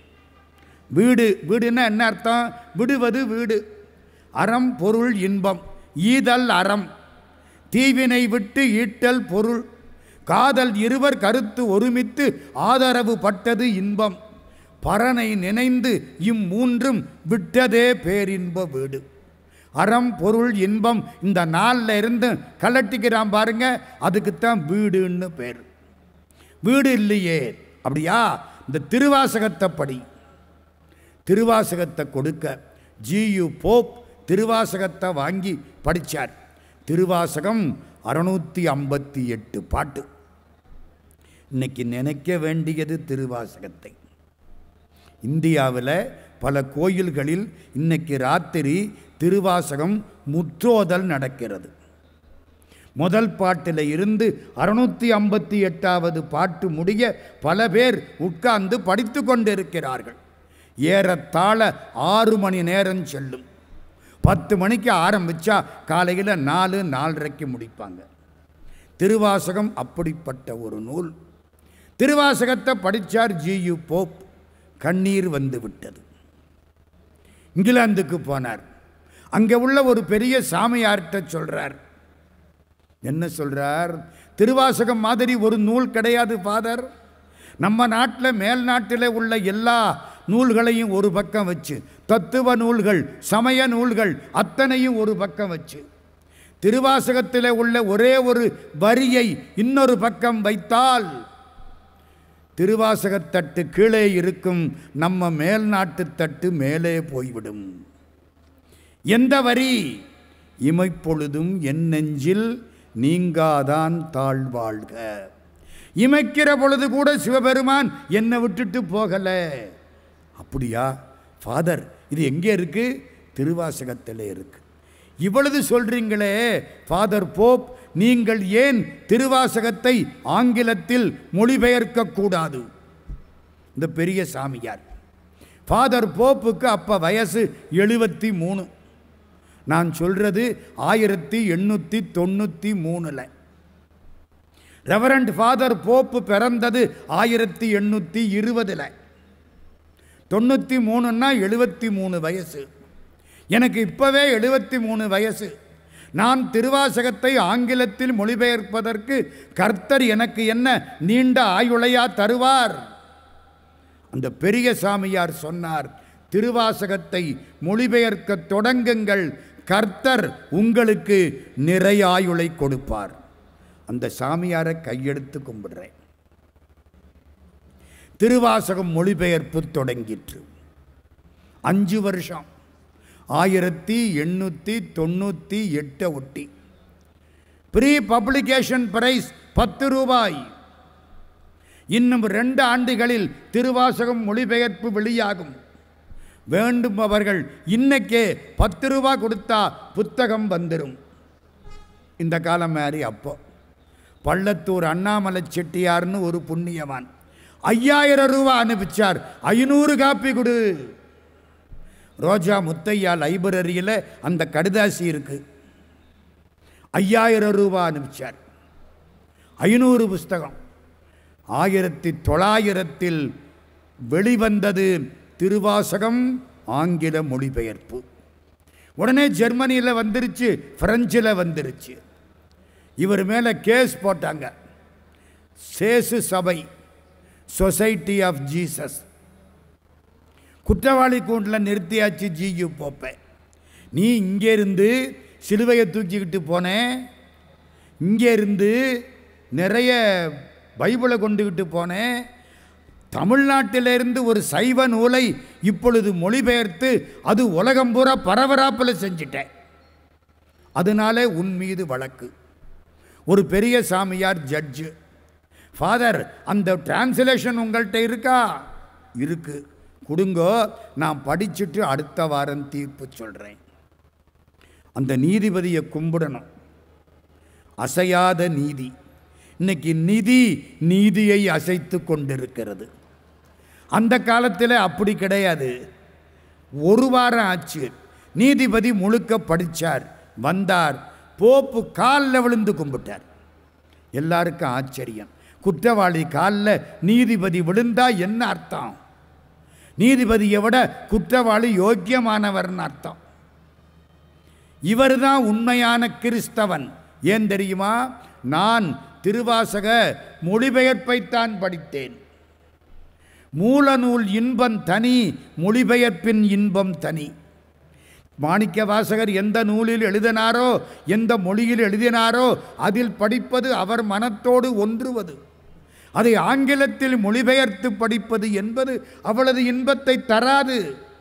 வீடு வீடுன்னா என்ன அர்த்தம் விடுவது வீடு அறம் பொருள் இன்பம் ஈதல் அறம் தீவினை விட்டு ஈட்டல் பொருள் காதல் இருவர் கருத்து ஒருமித்து ஆதரவு பட்டது இன்பம் பரனை நினைந்து இம்மூன்றும் விட்டதே பேரின்ப வீடு அறம் பொருள் இன்பம் இந்த நாளில் இருந்து கலட்டிக்கிறான் பாருங்க அதுக்குத்தான் வீடுன்னு பேர் வீடு இல்லையே அப்படியா இந்த திருவாசகத்தை படி திருவாசகத்தை கொடுக்க ஜியு போப் திருவாசகத்தை வாங்கி படித்தார் திருவாசகம் அறுநூற்றி ஐம்பத்தி எட்டு பாட்டு இன்னைக்கு நினைக்க வேண்டியது திருவாசகத்தை இந்தியாவில் பல கோயில்களில் இன்னைக்கு ராத்திரி திருவாசகம் முற்றோதல் நடக்கிறது முதல் பாட்டில் இருந்து அறுநூற்றி ஐம்பத்தி எட்டாவது பாட்டு முடிய பல பேர் உட்கார்ந்து படித்து கொண்டிருக்கிறார்கள் ஏறத்தாழ ஆறு மணி நேரம் செல்லும் பத்து மணிக்கு ஆரம்பித்தா காலையில் நாலு நாலரைக்கு முடிப்பாங்க திருவாசகம் அப்படிப்பட்ட ஒரு நூல் திருவாசகத்தை படித்தார் ஜியு போப் கண்ணீர் வந்து விட்டது இங்கிலாந்துக்கு போனார் அங்கே உள்ள ஒரு பெரிய சாமியார்கிட்ட சொல்றார் என்ன சொல்றார் திருவாசகம் மாதிரி ஒரு நூல் கிடையாது ஃபாதர் நம்ம நாட்டில் மேல் நாட்டில் உள்ள எல்லா நூல்களையும் ஒரு பக்கம் வச்சு தத்துவ நூல்கள் சமய நூல்கள் அத்தனையும் ஒரு பக்கம் வச்சு திருவாசகத்தில் உள்ள ஒரே ஒரு வரியை இன்னொரு பக்கம் வைத்தால் திருவாசகத்தட்டு கீழே இருக்கும் நம்ம மேல் நாட்டு தட்டு மேலே போய்விடும் எந்த வரி இமைப்பொழுதும் என் நெஞ்சில் நீங்காதான் தாழ்வாழ்க இமைக்கிற பொழுது கூட சிவபெருமான் என்னை விட்டுட்டு போகல அப்படியா ஃபாதர் இது எங்கே இருக்கு திருவாசகத்தில் இருக்கு இவ்வளவு சொல்றீங்களே ஃபாதர் போப் நீங்கள் ஏன் திருவாசகத்தை ஆங்கிலத்தில் மொழிபெயர்க்க கூடாது இந்த பெரிய சாமியார் ஃபாதர் போப்புக்கு அப்போ வயசு எழுபத்தி மூணு நான் சொல்றது ஆயிரத்தி எண்ணூற்றி தொண்ணூற்றி மூணில் ரெவரண்ட் ஃபாதர் போப்பு பிறந்தது ஆயிரத்தி எண்ணூற்றி இருபதில் தொண்ணூற்றி மூணுன்னா எழுபத்தி மூணு வயசு எனக்கு இப்போவே எழுபத்தி மூணு வயசு நான் திருவாசகத்தை ஆங்கிலத்தில் மொழிபெயர்ப்பதற்கு கர்த்தர் எனக்கு என்ன நீண்ட ஆயுளையா தருவார் அந்த பெரிய சாமியார் சொன்னார் திருவாசகத்தை மொழிபெயர்க்க தொடங்குங்கள் கர்த்தர் உங்களுக்கு நிறைய ஆயுளை கொடுப்பார் அந்த சாமியாரை கையெடுத்து கும்பிடுறேன் திருவாசகம் மொழிபெயர்ப்பு தொடங்கிற்று அஞ்சு வருஷம் ஆயிரத்தி எண்ணூற்றி தொண்ணூற்றி எட்டை ஒட்டி ப்ரீ பப்ளிகேஷன் பிரைஸ் பத்து ரூபாய் இன்னும் ரெண்டு ஆண்டுகளில் திருவாசகம் மொழிபெயர்ப்பு வெளியாகும் வேண்டும் அவர்கள் இன்னைக்கே பத்து ரூபா கொடுத்தா புத்தகம் வந்துடும் இந்த காலம் மாதிரி அப்போ பள்ளத்தூர் அண்ணாமலை செட்டியார்னு ஒரு புண்ணியவான் ஐயாயிரம் ரூபா அனுப்பிச்சார் ஐநூறு காப்பி கொடு ரோஜா முத்தையா லைப்ரரியில் அந்த கடிதாசி இருக்கு ஐயாயிரம் ரூபா அனுப்பிச்சார் ஐநூறு புஸ்தகம் ஆயிரத்தி தொள்ளாயிரத்தில் வெளிவந்தது திருவாசகம் ஆங்கில மொழிபெயர்ப்பு உடனே ஜெர்மனியில் வந்துருச்சு பிரெஞ்சில் வந்துருச்சு இவர் மேலே கேஸ் போட்டாங்க சேசு சபை சொசைட்டி ஆஃப் ஜீசஸ் குற்றவாளி கூண்டில் நிறுத்தியாச்சு ஜியு போப்பை நீ இங்கே இருந்து சிலுவையை தூக்கிக்கிட்டு போனேன் இங்கே இருந்து நிறைய பைபிளை கொண்டுக்கிட்டு போனேன் தமிழ்நாட்டிலிருந்து ஒரு சைவ நூலை இப்பொழுது மொழிபெயர்த்து அது உலகம் பூரா பரபராப்பில் செஞ்சிட்டேன் அதனால உன் மீது வழக்கு ஒரு பெரிய சாமியார் ஜட்ஜு ஃபாதர் அந்த டிரான்ஸ்லேஷன் உங்கள்கிட்ட இருக்கா இருக்கு கொடுங்கோ நான் படிச்சுட்டு அடுத்த வாரம் தீர்ப்பு சொல்கிறேன் அந்த நீதிபதியை கும்பிடணும் அசையாத நீதி இன்னைக்கு நிதி நீதியை அசைத்து கொண்டிருக்கிறது அந்த காலத்தில் அப்படி கிடையாது ஒரு வாரம் ஆச்சு நீதிபதி முழுக்க படித்தார் வந்தார் போப்பு காலில் விழுந்து கும்பிட்டார் எல்லாருக்கும் ஆச்சரியம் குற்றவாளி காலில் நீதிபதி விழுந்தா என்ன அர்த்தம் நீதிபதியை விட குற்றவாளி யோக்கியமானவர்னு அர்த்தம் இவர்தான் உண்மையான கிறிஸ்தவன் ஏன் தெரியுமா நான் திருவாசக மொழிபெயர்ப்பைத்தான் படித்தேன் மூலநூல் இன்பம் தனி மொழிபெயர்ப்பின் இன்பம் தனி மாணிக்க வாசகர் எந்த நூலில் எழுதினாரோ எந்த மொழியில் எழுதினாரோ அதில் படிப்பது அவர் மனத்தோடு ஒன்றுவது அதை ஆங்கிலத்தில் மொழிபெயர்த்து படிப்பது என்பது அவளது இன்பத்தை தராது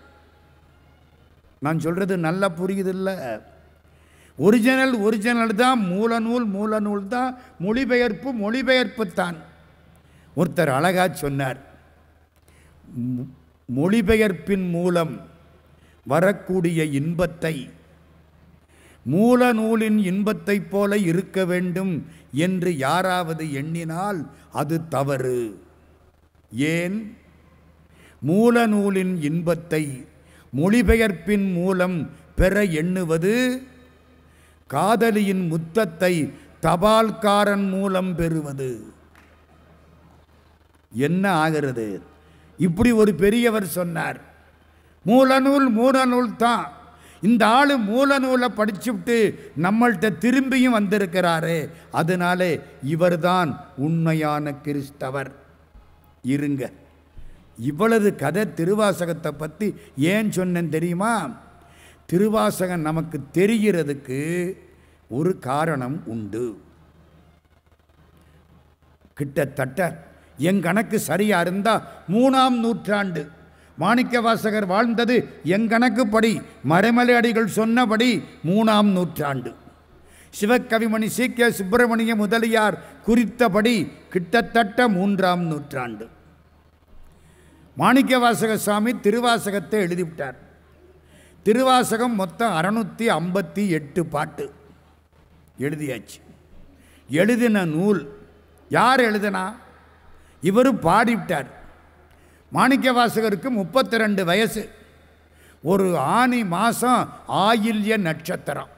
நான் சொல்றது நல்லா புரியுதில்ல ஒரிஜினல் ஒரிஜினல் தான் மூலநூல் மூலநூல் தான் மொழிபெயர்ப்பு மொழிபெயர்ப்பு தான் ஒருத்தர் அழகா சொன்னார் மொ- மொழிபெயர்ப்பின் மூலம் வரக்கூடிய இன்பத்தை மூல நூலின் இன்பத்தைப் போல இருக்க வேண்டும் என்று யாராவது எண்ணினால் அது தவறு ஏன் மூல நூலின் இன்பத்தை மொழிபெயர்ப்பின் மூலம் பெற எண்ணுவது காதலியின் முத்தத்தை தபால்காரன் மூலம் பெறுவது என்ன ஆகிறது இப்படி ஒரு பெரியவர் சொன்னார் மூலநூல் மூலநூல் தான் இந்த ஆளு மூலநூலை படிச்சுவிட்டு நம்மள்கிட்ட திரும்பியும் வந்திருக்கிறாரே அதனாலே இவர்தான் உண்மையான கிறிஸ்தவர் இருங்க இவ்வளவு கதை திருவாசகத்தை பற்றி ஏன் சொன்னேன் தெரியுமா திருவாசகம் நமக்கு தெரிகிறதுக்கு ஒரு காரணம் உண்டு கிட்டத்தட்ட என் கணக்கு சரியா இருந்தா மூணாம் நூற்றாண்டு மாணிக்க வாசகர் வாழ்ந்தது என் கணக்குப்படி மறைமலை அடிகள் சொன்னபடி மூணாம் நூற்றாண்டு சிவகவிமணி சி கே சுப்பிரமணிய முதலியார் குறித்தபடி கிட்டத்தட்ட மூன்றாம் நூற்றாண்டு மாணிக்க வாசக சுவாமி திருவாசகத்தை எழுதிவிட்டார் திருவாசகம் மொத்தம் அறுநூத்தி ஐம்பத்தி எட்டு பாட்டு எழுதியாச்சு எழுதின நூல் யார் எழுதினா இவர் பாடிவிட்டார் மாணிக்க வாசகருக்கு முப்பத்தி ரெண்டு வயசு ஒரு ஆனி மாதம் ஆயில்ய நட்சத்திரம்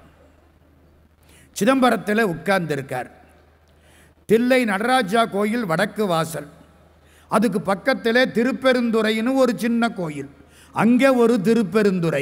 சிதம்பரத்தில் உட்கார்ந்திருக்கார் தில்லை நடராஜா கோயில் வடக்கு வாசல் அதுக்கு பக்கத்திலே திருப்பெருந்துறைன்னு ஒரு சின்ன கோயில் அங்கே ஒரு திருப்பெருந்துறை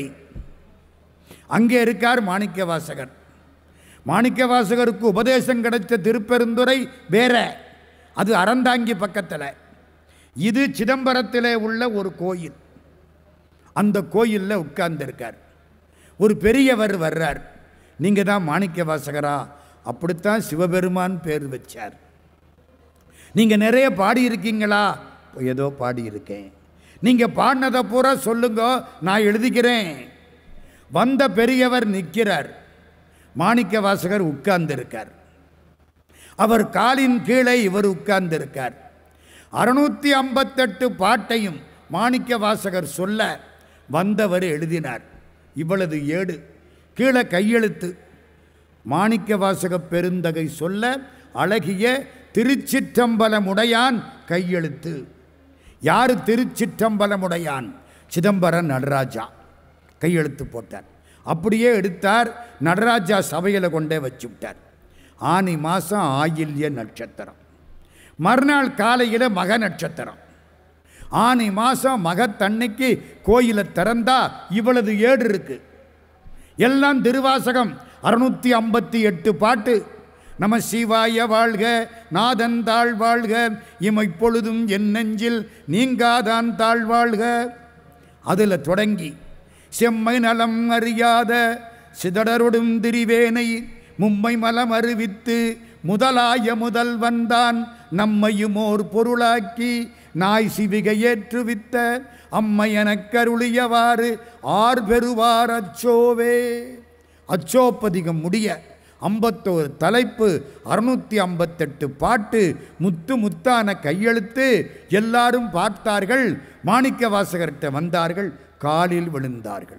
அங்கே இருக்கார் மாணிக்க வாசகர் மாணிக்க வாசகருக்கு உபதேசம் கிடைச்ச திருப்பெருந்துறை வேற அது அறந்தாங்கி பக்கத்தில் இது சிதம்பரத்திலே உள்ள ஒரு கோயில் அந்த கோயிலில் உட்கார்ந்திருக்கார் ஒரு பெரியவர் வர்றார் நீங்கள் தான் மாணிக்க வாசகரா அப்படித்தான் சிவபெருமான் பேர் வச்சார் நீங்கள் நிறைய பாடியிருக்கீங்களா ஏதோ பாடியிருக்கேன் நீங்கள் பாடினதை பூரா சொல்லுங்க நான் எழுதிக்கிறேன் வந்த பெரியவர் நிற்கிறார் மாணிக்க வாசகர் உட்கார்ந்திருக்கார் அவர் காலின் கீழே இவர் உட்கார்ந்திருக்கார் அறுநூத்தி ஐம்பத்தெட்டு பாட்டையும் மாணிக்க வாசகர் சொல்ல வந்தவர் எழுதினார் இவ்வளவு ஏடு கீழே கையெழுத்து மாணிக்க வாசக பெருந்தகை சொல்ல அழகிய திருச்சிற்றம்பலமுடையான் கையெழுத்து யார் திருச்சிற்றம்பலமுடையான் சிதம்பரம் நடராஜா கையெழுத்து போட்டார் அப்படியே எடுத்தார் நடராஜா சபையில் கொண்டே வச்சு விட்டார் ஆனி மாதம் ஆயில்ய நட்சத்திரம் மறுநாள் காலையில் மக நட்சத்திரம் ஆனி மாதம் மகத்தன்னைக்கு கோயிலை திறந்தா இவ்வளவு ஏடு இருக்கு எல்லாம் திருவாசகம் அறுநூத்தி ஐம்பத்தி எட்டு பாட்டு நம சிவாய வாழ்க நாதன் தாழ் வாழ்க இமைப்பொழுதும் என் நெஞ்சில் நீங்காதான் தாழ் வாழ்க அதில் தொடங்கி செம்மை நலம் அறியாத சிதடரொடும் திரிவேனை மும்மை மலம் அறிவித்து முதலாய முதல் வந்தான் நம்மையுமோர் பொருளாக்கி நாய் சிவிகை ஏற்றுவித்த அம்மை எனக்கருளியவாறு ஆர் பெறுவார் அச்சோவே அச்சோப்பதிகம் முடிய ஐம்பத்தோரு தலைப்பு அறுநூத்தி ஐம்பத்தெட்டு பாட்டு முத்து முத்தான கையெழுத்து எல்லாரும் பார்த்தார்கள் மாணிக்க வாசகர்கிட்ட வந்தார்கள் காலில் விழுந்தார்கள்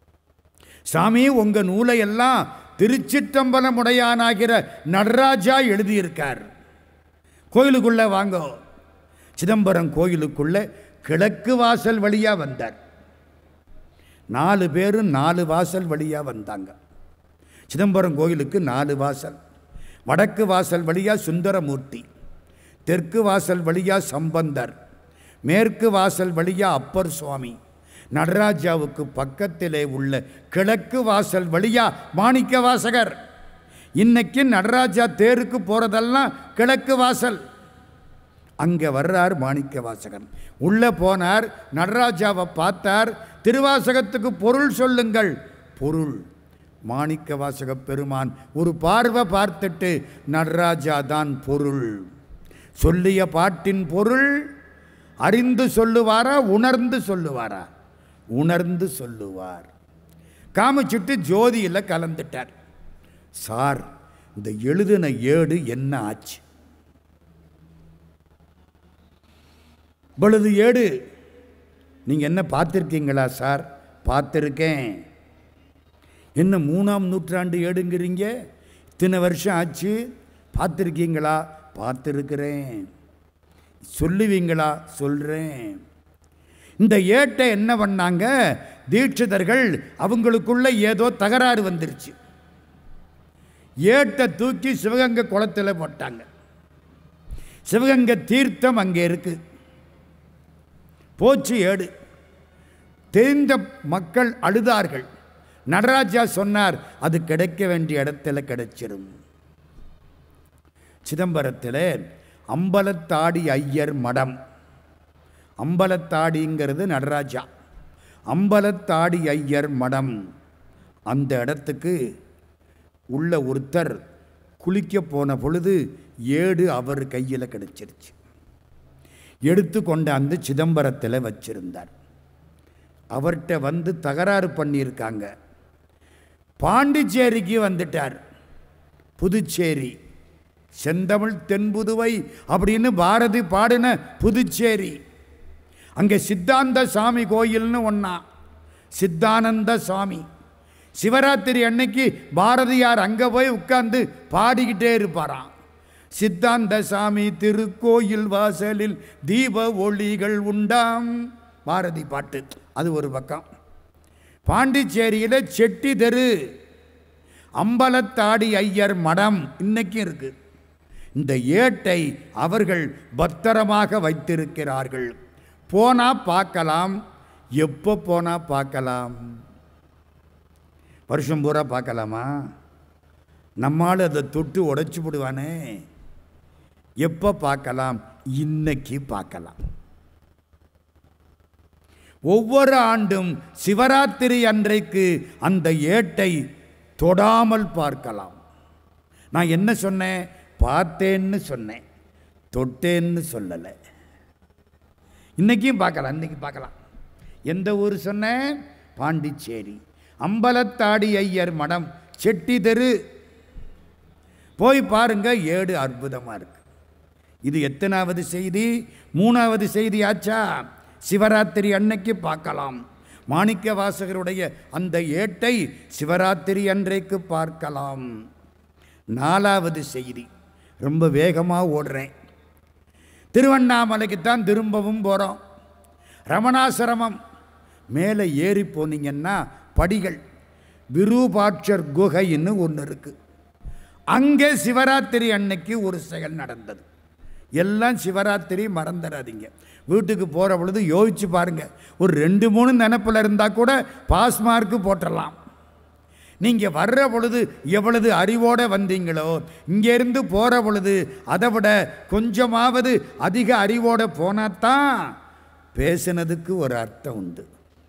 சாமி உங்க நூலை எல்லாம் திருச்சிற்றம்பலமுடையானாகிற நடராஜா எழுதியிருக்கார் கோயிலுக்குள்ள வாங்க சிதம்பரம் கோயிலுக்குள்ள கிழக்கு வாசல் வழியா வந்தார் நாலு பேரும் நாலு வாசல் வழியா வந்தாங்க சிதம்பரம் கோயிலுக்கு நாலு வாசல் வடக்கு வாசல் வழியா சுந்தரமூர்த்தி தெற்கு வாசல் வழியா சம்பந்தர் மேற்கு வாசல் வழியா அப்பர் சுவாமி நடராஜாவுக்கு பக்கத்திலே உள்ள கிழக்கு வாசல் வழியா மாணிக்க வாசகர் இன்னைக்கு நடராஜா தேருக்கு போகிறதெல்லாம் கிழக்கு வாசல் அங்கே வர்றார் மாணிக்க வாசகன் உள்ளே போனார் நடராஜாவை பார்த்தார் திருவாசகத்துக்கு பொருள் சொல்லுங்கள் பொருள் மாணிக்க வாசக பெருமான் ஒரு பார்வை பார்த்துட்டு நடராஜா தான் பொருள் சொல்லிய பாட்டின் பொருள் அறிந்து சொல்லுவாரா உணர்ந்து சொல்லுவாரா உணர்ந்து சொல்லுவார் காமிச்சிட்டு ஜோதியில் கலந்துட்டார் சார் இந்த எழுதின ஏடு என்ன ஆச்சு இவ்வளவு ஏடு நீங்கள் என்ன பார்த்துருக்கீங்களா சார் பார்த்துருக்கேன் என்ன மூணாம் நூற்றாண்டு ஏடுங்கிறீங்க இத்தனை வருஷம் ஆச்சு பார்த்துருக்கீங்களா பார்த்துருக்கிறேன் சொல்லுவீங்களா சொல்கிறேன் இந்த ஏட்டை என்ன பண்ணாங்க தீட்சிதர்கள் அவங்களுக்குள்ள ஏதோ தகராறு வந்துருச்சு ஏட்டை தூக்கி சிவகங்கை குளத்தில் போட்டாங்க சிவகங்கை தீர்த்தம் அங்கே இருக்கு போச்சு ஏடு தெரிந்த மக்கள் அழுதார்கள் நடராஜா சொன்னார் அது கிடைக்க வேண்டிய இடத்துல கிடைச்சிரும் சிதம்பரத்தில் அம்பலத்தாடி ஐயர் மடம் அம்பலத்தாடிங்கிறது நடராஜா அம்பலத்தாடி ஐயர் மடம் அந்த இடத்துக்கு உள்ள ஒருத்தர் குளிக்க போன பொழுது ஏடு அவர் கையில் கிடைச்சிருச்சு எடுத்து கொண்டாந்து சிதம்பரத்தில் வச்சிருந்தார் அவர்கிட்ட வந்து தகராறு பண்ணியிருக்காங்க பாண்டிச்சேரிக்கு வந்துட்டார் புதுச்சேரி செந்தமிழ் தென்புதுவை அப்படின்னு பாரதி பாடின புதுச்சேரி அங்கே சித்தாந்த சாமி கோயில்னு ஒன்றா சித்தானந்த சாமி சிவராத்திரி அன்னைக்கு பாரதியார் அங்கே போய் உட்கார்ந்து பாடிக்கிட்டே இருப்பாராம் சித்தாந்த சாமி திருக்கோயில் வாசலில் தீப ஒளிகள் உண்டாம் பாரதி பாட்டு அது ஒரு பக்கம் பாண்டிச்சேரியில் செட்டி தெரு அம்பலத்தாடி ஐயர் மடம் இன்னைக்கும் இருக்கு இந்த ஏட்டை அவர்கள் பத்திரமாக வைத்திருக்கிறார்கள் போனா பார்க்கலாம் எப்போ போனா பார்க்கலாம் வருஷம் பூரா பார்க்கலாமா நம்மால் அதை தொட்டு உடைச்சு விடுவானே எப்போ பார்க்கலாம் இன்னைக்கு பார்க்கலாம் ஒவ்வொரு ஆண்டும் சிவராத்திரி அன்றைக்கு அந்த ஏட்டை தொடாமல் பார்க்கலாம் நான் என்ன சொன்னேன் பார்த்தேன்னு சொன்னேன் தொட்டேன்னு சொல்லலை இன்னைக்கும் பார்க்கலாம் இன்னைக்கு பார்க்கலாம் எந்த ஊர் சொன்னேன் பாண்டிச்சேரி அம்பலத்தாடி ஐயர் மடம் செட்டி தெரு போய் பாருங்க ஏடு அற்புதமாக இருக்கு இது எத்தனாவது செய்தி மூணாவது செய்தி ஆச்சா சிவராத்திரி அன்னைக்கு பார்க்கலாம் மாணிக்க வாசகருடைய அந்த ஏட்டை சிவராத்திரி அன்றைக்கு பார்க்கலாம் நாலாவது செய்தி ரொம்ப வேகமாக ஓடுறேன் திருவண்ணாமலைக்கு தான் திரும்பவும் போகிறோம் ரமணாசிரமம் மேலே ஏறி போனீங்கன்னா படிகள் விரூபாட்சர் குகைன்னு ஒன்று இருக்குது அங்கே சிவராத்திரி அன்னைக்கு ஒரு செயல் நடந்தது எல்லாம் சிவராத்திரி மறந்துடாதீங்க வீட்டுக்கு போகிற பொழுது யோசிச்சு பாருங்க ஒரு ரெண்டு மூணு நினப்பில் இருந்தால் கூட பாஸ் மார்க்கு போட்டுடலாம் நீங்கள் வர்ற பொழுது எவ்வளவு அறிவோடு வந்தீங்களோ இங்கேருந்து போகிற பொழுது அதை விட கொஞ்சமாவது அதிக அறிவோடு போனாதான் பேசினதுக்கு ஒரு அர்த்தம் உண்டு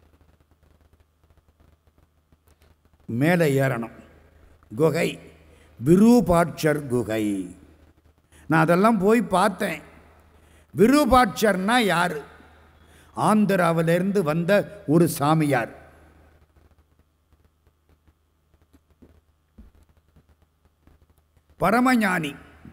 மேலே ஏறணும் குகை விரூபாட்சர் குகை நான் அதெல்லாம் போய் பார்த்தேன் விரூபாட்சர்னா யார் ஆந்திராவிலிருந்து வந்த ஒரு சாமியார் பரமஞானி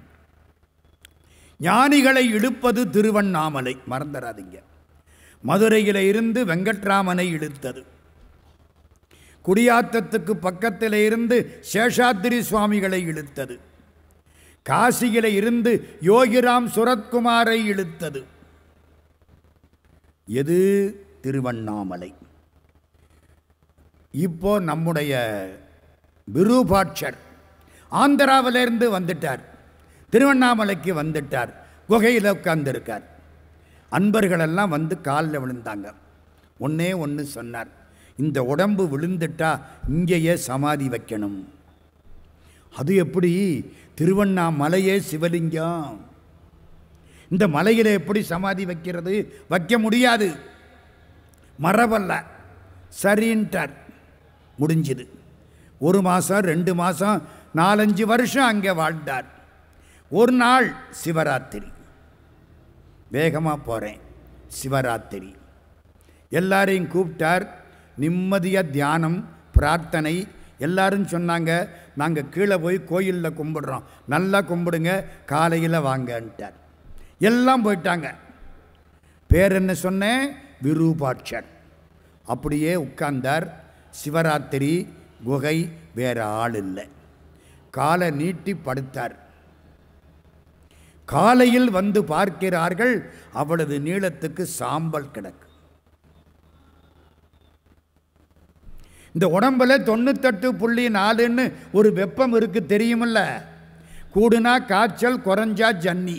ஞானிகளை இழுப்பது திருவண்ணாமலை மறந்துடாதீங்க மதுரையில் இருந்து வெங்கட்ராமனை இழுத்தது குடியாத்தத்துக்கு பக்கத்தில் இருந்து சேஷாத்திரி சுவாமிகளை இழுத்தது காசியில இருந்து யோகிராம் சுரத்குமாரை இழுத்தது எது திருவண்ணாமலை இப்போ நம்முடைய விரூபாட்சர் ஆந்திராவிலிருந்து வந்துட்டார் திருவண்ணாமலைக்கு வந்துட்டார் குகையில் உட்கார்ந்துருக்கார் அன்பர்களெல்லாம் வந்து காலில் விழுந்தாங்க ஒன்னே ஒன்று சொன்னார் இந்த உடம்பு விழுந்துட்டா இங்கேயே சமாதி வைக்கணும் அது எப்படி திருவண்ணாமலையே சிவலிங்கம் இந்த மலையில எப்படி சமாதி வைக்கிறது வைக்க முடியாது மரபல்ல சரின்ட்டார் முடிஞ்சுது ஒரு மாதம் ரெண்டு மாதம் நாலஞ்சு வருஷம் அங்கே வாழ்ந்தார் ஒரு நாள் சிவராத்திரி வேகமாக போகிறேன் சிவராத்திரி எல்லாரையும் கூப்பிட்டார் நிம்மதியாக தியானம் பிரார்த்தனை எல்லாரும் சொன்னாங்க நாங்கள் கீழே போய் கோயிலில் கும்பிடுறோம் நல்லா கும்பிடுங்க காலையில் வாங்கன்ட்டார் எல்லாம் போயிட்டாங்க பேர் என்ன சொன்னேன் விரூபாட்சர் அப்படியே உட்கார்ந்தார் சிவராத்திரி குகை வேற ஆள் இல்லை காலை நீட்டி படுத்தார் காலையில் வந்து பார்க்கிறார்கள் அவளது நீளத்துக்கு சாம்பல் கிடக்கு இந்த உடம்புல தொண்ணூத்தெட்டு புள்ளி நாலுன்னு ஒரு வெப்பம் இருக்கு தெரியுமில்ல கூடுனா காய்ச்சல் குறைஞ்சா ஜன்னி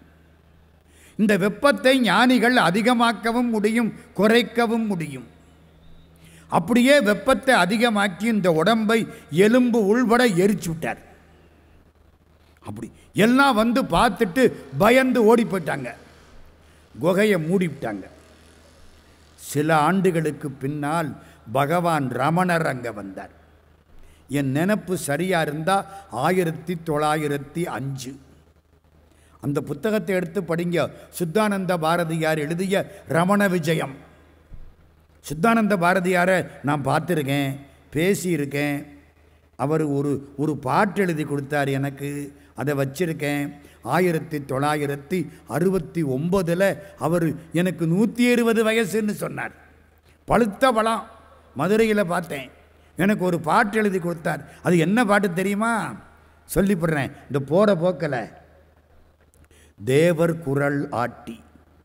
இந்த வெப்பத்தை ஞானிகள் அதிகமாக்கவும் முடியும் குறைக்கவும் முடியும் அப்படியே வெப்பத்தை அதிகமாக்கி இந்த உடம்பை எலும்பு உள்பட எரிச்சு விட்டார் அப்படி எல்லாம் வந்து பார்த்துட்டு பயந்து ஓடி போயிட்டாங்க குகையை மூடி விட்டாங்க சில ஆண்டுகளுக்கு பின்னால் பகவான் ரமணர் அங்கே வந்தார் என் நினப்பு சரியா இருந்தா ஆயிரத்தி தொள்ளாயிரத்தி அஞ்சு அந்த புத்தகத்தை எடுத்து படிங்க சுத்தானந்த பாரதியார் எழுதிய ரமண விஜயம் சுத்தானந்த பாரதியாரை நான் பார்த்துருக்கேன் பேசியிருக்கேன் அவர் ஒரு ஒரு பாட்டு எழுதி கொடுத்தார் எனக்கு அதை வச்சிருக்கேன் ஆயிரத்தி தொள்ளாயிரத்தி அறுபத்தி ஒம்போதில் அவர் எனக்கு நூற்றி இருபது வயசுன்னு சொன்னார் பழுத்த பழம் மதுரையில் பார்த்தேன் எனக்கு ஒரு பாட்டு எழுதி கொடுத்தார் அது என்ன பாட்டு தெரியுமா சொல்லிவிடுறேன் இந்த போகிற போக்கில் தேவர் குரல் ஆட்டி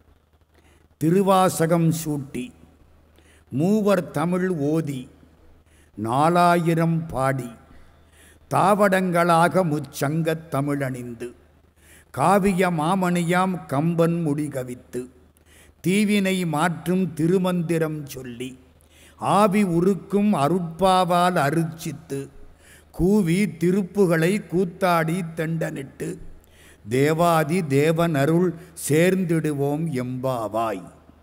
திருவாசகம் சூட்டி மூவர் தமிழ் ஓதி நாலாயிரம் பாடி தாவடங்களாக முச்சங்கத் தமிழணிந்து காவிய மாமணியாம் கம்பன் முடி கவித்து தீவினை மாற்றும் திருமந்திரம் சொல்லி ஆவி உருக்கும் அருட்பாவால் அருச்சித்து கூவி திருப்புகளை கூத்தாடி தெண்டனிட்டு தேவாதி தேவன் அருள் சேர்ந்திடுவோம் எம்பாவாய்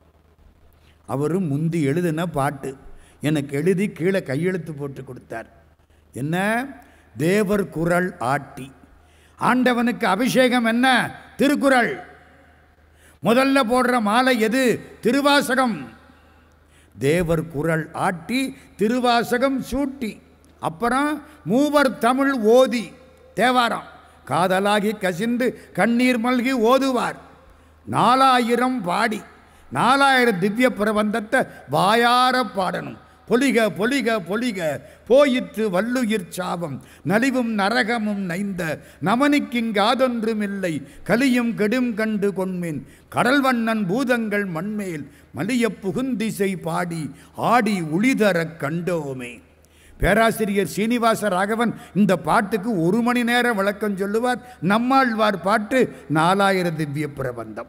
அவர் முந்தி எழுதின பாட்டு எனக்கு எழுதி கீழே கையெழுத்து போட்டு கொடுத்தார் என்ன தேவர் குரல் ஆட்டி ஆண்டவனுக்கு அபிஷேகம் என்ன திருக்குறள் முதல்ல போடுற மாலை எது திருவாசகம் தேவர் குரல் ஆட்டி திருவாசகம் சூட்டி அப்புறம் மூவர் தமிழ் ஓதி தேவாரம் காதலாகி கசிந்து கண்ணீர் மல்கி ஓதுவார் நாலாயிரம் பாடி நாலாயிரம் திவ்ய பிரபந்தத்தை வாயார பாடணும் பொலிக பொலிக பொலிக போயிற்று வல்லுயிர் சாபம் நலிவும் நரகமும் நைந்த நமனிக்கிங்காதொன்றுமில்லை கலியும் கெடும் கண்டு கொண்மின் கடல் வண்ணன் பூதங்கள் மண்மேல் மலிய புகுந்திசை பாடி ஆடி உளிதரக் கண்டோமே பேராசிரியர் சீனிவாச ராகவன் இந்த பாட்டுக்கு ஒரு மணி நேரம் விளக்கம் சொல்லுவார் நம்மாழ்வார் பாட்டு நாலாயிரம் திவ்ய பிரபந்தம்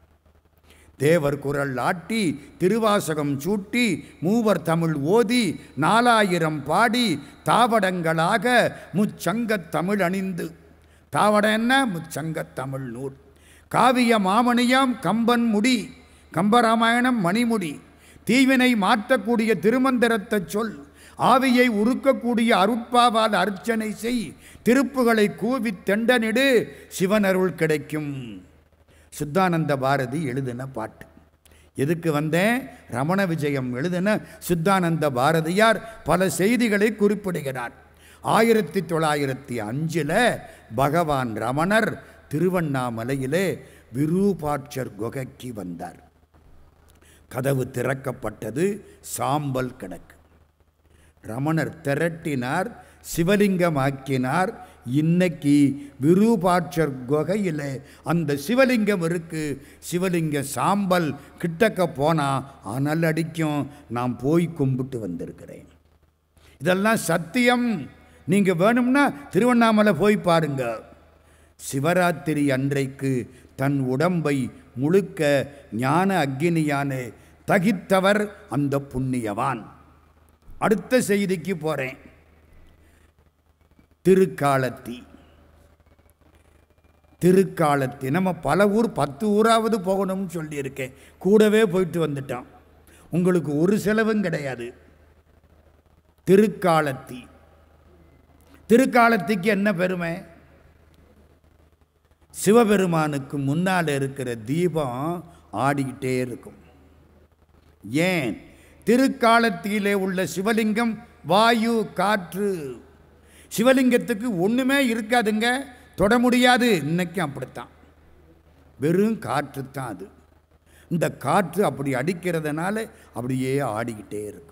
தேவர் குரல் ஆட்டி திருவாசகம் சூட்டி மூவர் தமிழ் ஓதி நாலாயிரம் பாடி தாவடங்களாக முச்சங்கத் தமிழ் அணிந்து தாவடம் என்ன முச்சங்கத் தமிழ் நூல் காவிய மாமணியாம் கம்பன் முடி கம்பராமாயணம் மணிமுடி தீவினை மாற்றக்கூடிய திருமந்திரத்தை சொல் ஆவியை உருக்கக்கூடிய அருட்பாவால் அர்ச்சனை செய் திருப்புகளை கூவி தெண்டனிடு சிவனருள் கிடைக்கும் சுத்தானந்த பாரதி எழுதின பாட்டு எதுக்கு வந்தேன் ரமண விஜயம் எழுதின சுத்தானந்த பாரதியார் பல செய்திகளை குறிப்பிடுகிறார் ஆயிரத்தி தொள்ளாயிரத்தி அஞ்சில் பகவான் ரமணர் திருவண்ணாமலையிலே விரூபாட்சர் குகைக்கு வந்தார் கதவு திறக்கப்பட்டது சாம்பல் கிடக்கு ரமணர் திரட்டினார் சிவலிங்கமாக்கினார் இன்னைக்கு விரூபாட்சர் குகையில் அந்த சிவலிங்கம் இருக்கு சிவலிங்க சாம்பல் கிட்டக்க போனால் அனல் அடிக்கும் நான் போய் கும்பிட்டு வந்திருக்கிறேன் இதெல்லாம் சத்தியம் நீங்கள் வேணும்னா திருவண்ணாமலை போய் பாருங்க சிவராத்திரி அன்றைக்கு தன் உடம்பை முழுக்க ஞான அக்கினியான தகித்தவர் அந்த புண்ணியவான் அடுத்த செய்திக்கு போகிறேன் திருக்காலத்தி திருக்காலத்தி நம்ம பல ஊர் பத்து ஊராவது போகணும்னு சொல்லியிருக்கேன் கூடவே போயிட்டு வந்துட்டான் உங்களுக்கு ஒரு செலவும் கிடையாது திருக்காலத்தி திருக்காலத்திக்கு என்ன பெருமை சிவபெருமானுக்கு முன்னால் இருக்கிற தீபம் ஆடிக்கிட்டே இருக்கும் ஏன் திருக்காலத்திலே உள்ள சிவலிங்கம் வாயு காற்று சிவலிங்கத்துக்கு ஒன்றுமே இருக்காதுங்க தொட முடியாது இன்னைக்கும் அப்படித்தான் வெறும் காற்று தான் அது இந்த காற்று அப்படி அடிக்கிறதுனால அப்படியே ஆடிக்கிட்டே இருக்கும்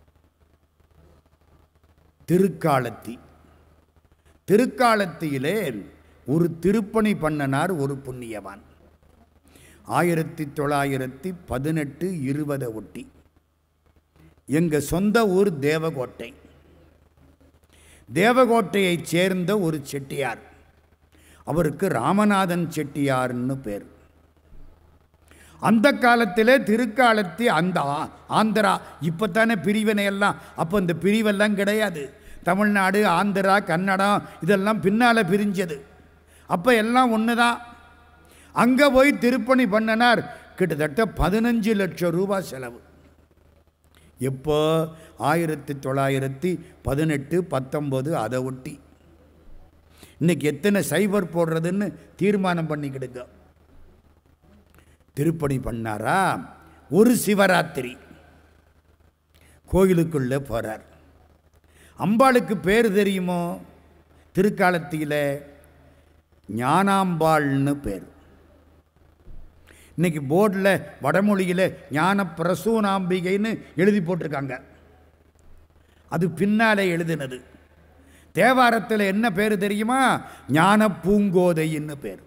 திருக்காலத்தி திருக்காலத்தியிலே ஒரு திருப்பணி பண்ணனார் ஒரு புண்ணியவான் ஆயிரத்தி தொள்ளாயிரத்தி பதினெட்டு இருபதை ஒட்டி எங்கள் சொந்த ஊர் தேவகோட்டை தேவகோட்டையைச் சேர்ந்த ஒரு செட்டியார் அவருக்கு ராமநாதன் செட்டியார்னு பேர் அந்த காலத்திலே திருக்காலத்தி அந்த ஆ- ஆந்திரா இப்போ தானே பிரிவினை எல்லாம் அப்போ இந்த பிரிவெல்லாம் கிடையாது தமிழ்நாடு ஆந்திரா கன்னடம் இதெல்லாம் பின்னால் பிரிஞ்சது அப்போ எல்லாம் ஒன்று தான் அங்கே போய் திருப்பணி பண்ணனார் கிட்டத்தட்ட பதினஞ்சு லட்சம் ரூபாய் செலவு எப்போ ஆயிரத்தி தொள்ளாயிரத்தி பதினெட்டு பத்தொம்போது அதை ஒட்டி இன்னைக்கு எத்தனை சைபர் போடுறதுன்னு தீர்மானம் பண்ணிக்கிடுங்க திருப்பணி பண்ணாரா ஒரு சிவராத்திரி கோயிலுக்குள்ளே போகிறார் அம்பாளுக்கு பேர் தெரியுமோ திருக்காலத்தியில் ஞானாம்பாள்னு பேர் இன்னைக்கு போர்டில் வடமொழியில் ஞான பிரசூனாம்பிகைன்னு எழுதி போட்டிருக்காங்க அது பின்னாலே எழுதினது தேவாரத்தில் என்ன பேர் தெரியுமா ஞான பூங்கோதைன்னு பேர்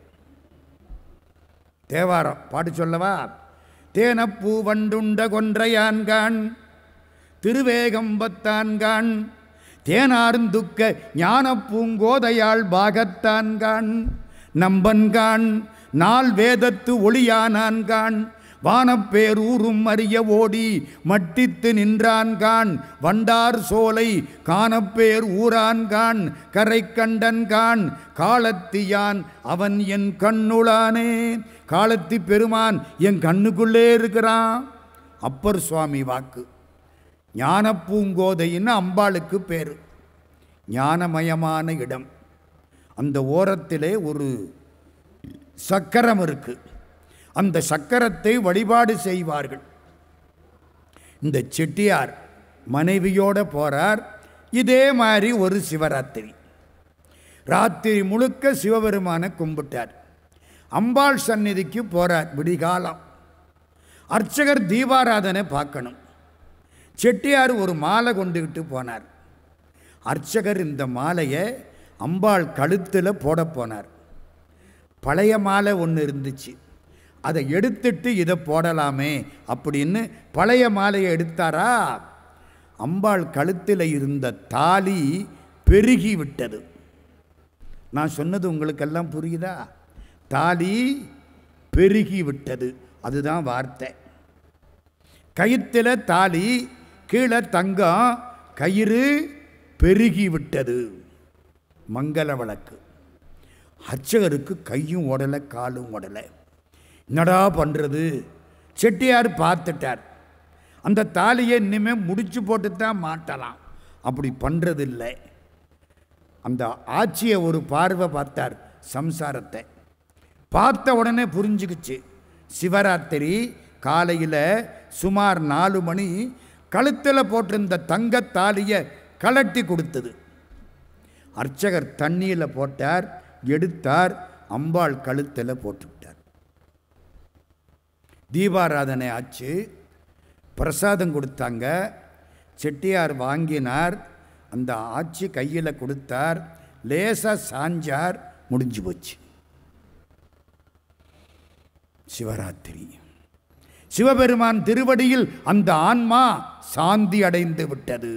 தேவாரம் பாட்டு சொல்லவா தேனப்பூ வண்டுண்ட கொன்றையான்கான் திருவேகம்பத்தான்கான் தேனார்ந்துக்க ஞான பூங்கோதையாள் பாகத்தான்கான் நம்பன்கான் நாள் வேதத்து ஒளியானான்கான் வானப்பேரூரும் அறிய ஓடி மட்டித்து நின்றான்கான் வண்டார் சோலை காணப்பேர் ஊரான்கான் கரை கண்டன்கான் காலத்தியான் அவன் என் கண்ணுளானே காலத்தி பெருமான் என் கண்ணுக்குள்ளே இருக்கிறான் அப்பர் சுவாமி வாக்கு ஞானப்பூங்கோதைன்னு அம்பாளுக்கு பேர் ஞானமயமான இடம் அந்த ஓரத்திலே ஒரு சக்கரம் இருக்கு அந்த சக்கரத்தை வழிபாடு செய்வார்கள் இந்த செட்டியார் மனைவியோட போறார் இதே மாதிரி ஒரு சிவராத்திரி ராத்திரி முழுக்க சிவபெருமானை கும்பிட்டார் அம்பாள் சந்நிதிக்கு போறார் விடிகாலம் அர்ச்சகர் தீபாராதனை பார்க்கணும் செட்டியார் ஒரு மாலை கொண்டுகிட்டு போனார் அர்ச்சகர் இந்த மாலையை அம்பாள் கழுத்தில் போட போனார் பழைய மாலை ஒன்று இருந்துச்சு அதை எடுத்துட்டு இதை போடலாமே அப்படின்னு பழைய மாலையை எடுத்தாரா அம்பாள் கழுத்தில் இருந்த தாலி பெருகி விட்டது நான் சொன்னது உங்களுக்கெல்லாம் புரியுதா தாலி பெருகி விட்டது அதுதான் வார்த்தை கயிற்றில் தாலி கீழே தங்கம் கயிறு பெருகி விட்டது மங்கள வழக்கு அர்ச்சகருக்கு கையும் உடலை காலும் உடலை என்னடா பண்ணுறது செட்டியார் பார்த்துட்டார் அந்த தாலியை இனிமே முடிச்சு போட்டு தான் மாட்டலாம் அப்படி பண்ணுறது இல்லை அந்த ஆட்சியை ஒரு பார்வை பார்த்தார் சம்சாரத்தை பார்த்த உடனே புரிஞ்சுக்கிச்சு சிவராத்திரி காலையில் சுமார் நாலு மணி கழுத்தில் போட்டிருந்த தங்கத் தாலியை கலட்டி கொடுத்தது அர்ச்சகர் தண்ணியில் போட்டார் எடுத்தார் அம்பாள் கழுத்தில் போட்டுவிட்டார் தீபாராதனை ஆச்சு பிரசாதம் கொடுத்தாங்க செட்டியார் வாங்கினார் அந்த ஆட்சி கையில் கொடுத்தார் லேசாக சாஞ்சார் முடிஞ்சு போச்சு சிவராத்திரி சிவபெருமான் திருவடியில் அந்த ஆன்மா சாந்தி அடைந்து விட்டது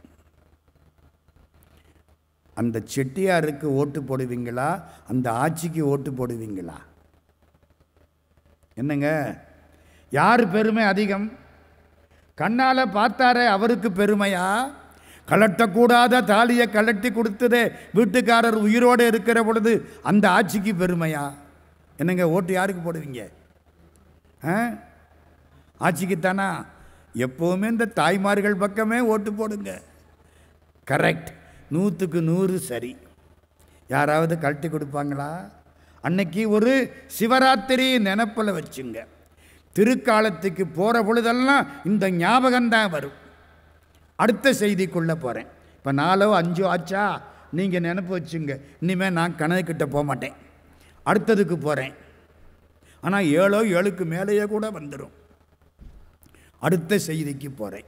அந்த செட்டியாருக்கு ஓட்டு போடுவீங்களா அந்த ஆட்சிக்கு ஓட்டு போடுவீங்களா என்னங்க யார் பெருமை அதிகம் கண்ணால் பார்த்தாரே அவருக்கு பெருமையா கலட்டக்கூடாத தாலியை கலட்டி கொடுத்ததே வீட்டுக்காரர் உயிரோடு இருக்கிற பொழுது அந்த ஆட்சிக்கு பெருமையா என்னங்க ஓட்டு யாருக்கு போடுவீங்க ஆ ஆட்சிக்குத்தானா எப்போவுமே இந்த தாய்மார்கள் பக்கமே ஓட்டு போடுங்க கரெக்ட் நூற்றுக்கு நூறு சரி யாராவது கழட்டி கொடுப்பாங்களா அன்னைக்கு ஒரு சிவராத்திரி நினப்பில் வச்சுங்க திருக்காலத்துக்கு போகிற பொழுதெல்லாம் இந்த ஞாபகம்தான் வரும் அடுத்த செய்திக்குள்ளே போகிறேன் இப்போ நாலோ அஞ்சோ ஆச்சா நீங்கள் நினப்பு வச்சுங்க இனிமேல் நான் கணக்குக்கிட்ட போக மாட்டேன் அடுத்ததுக்கு போகிறேன் ஆனால் ஏழோ ஏழுக்கு மேலேயே கூட வந்துடும் அடுத்த செய்திக்கு போகிறேன்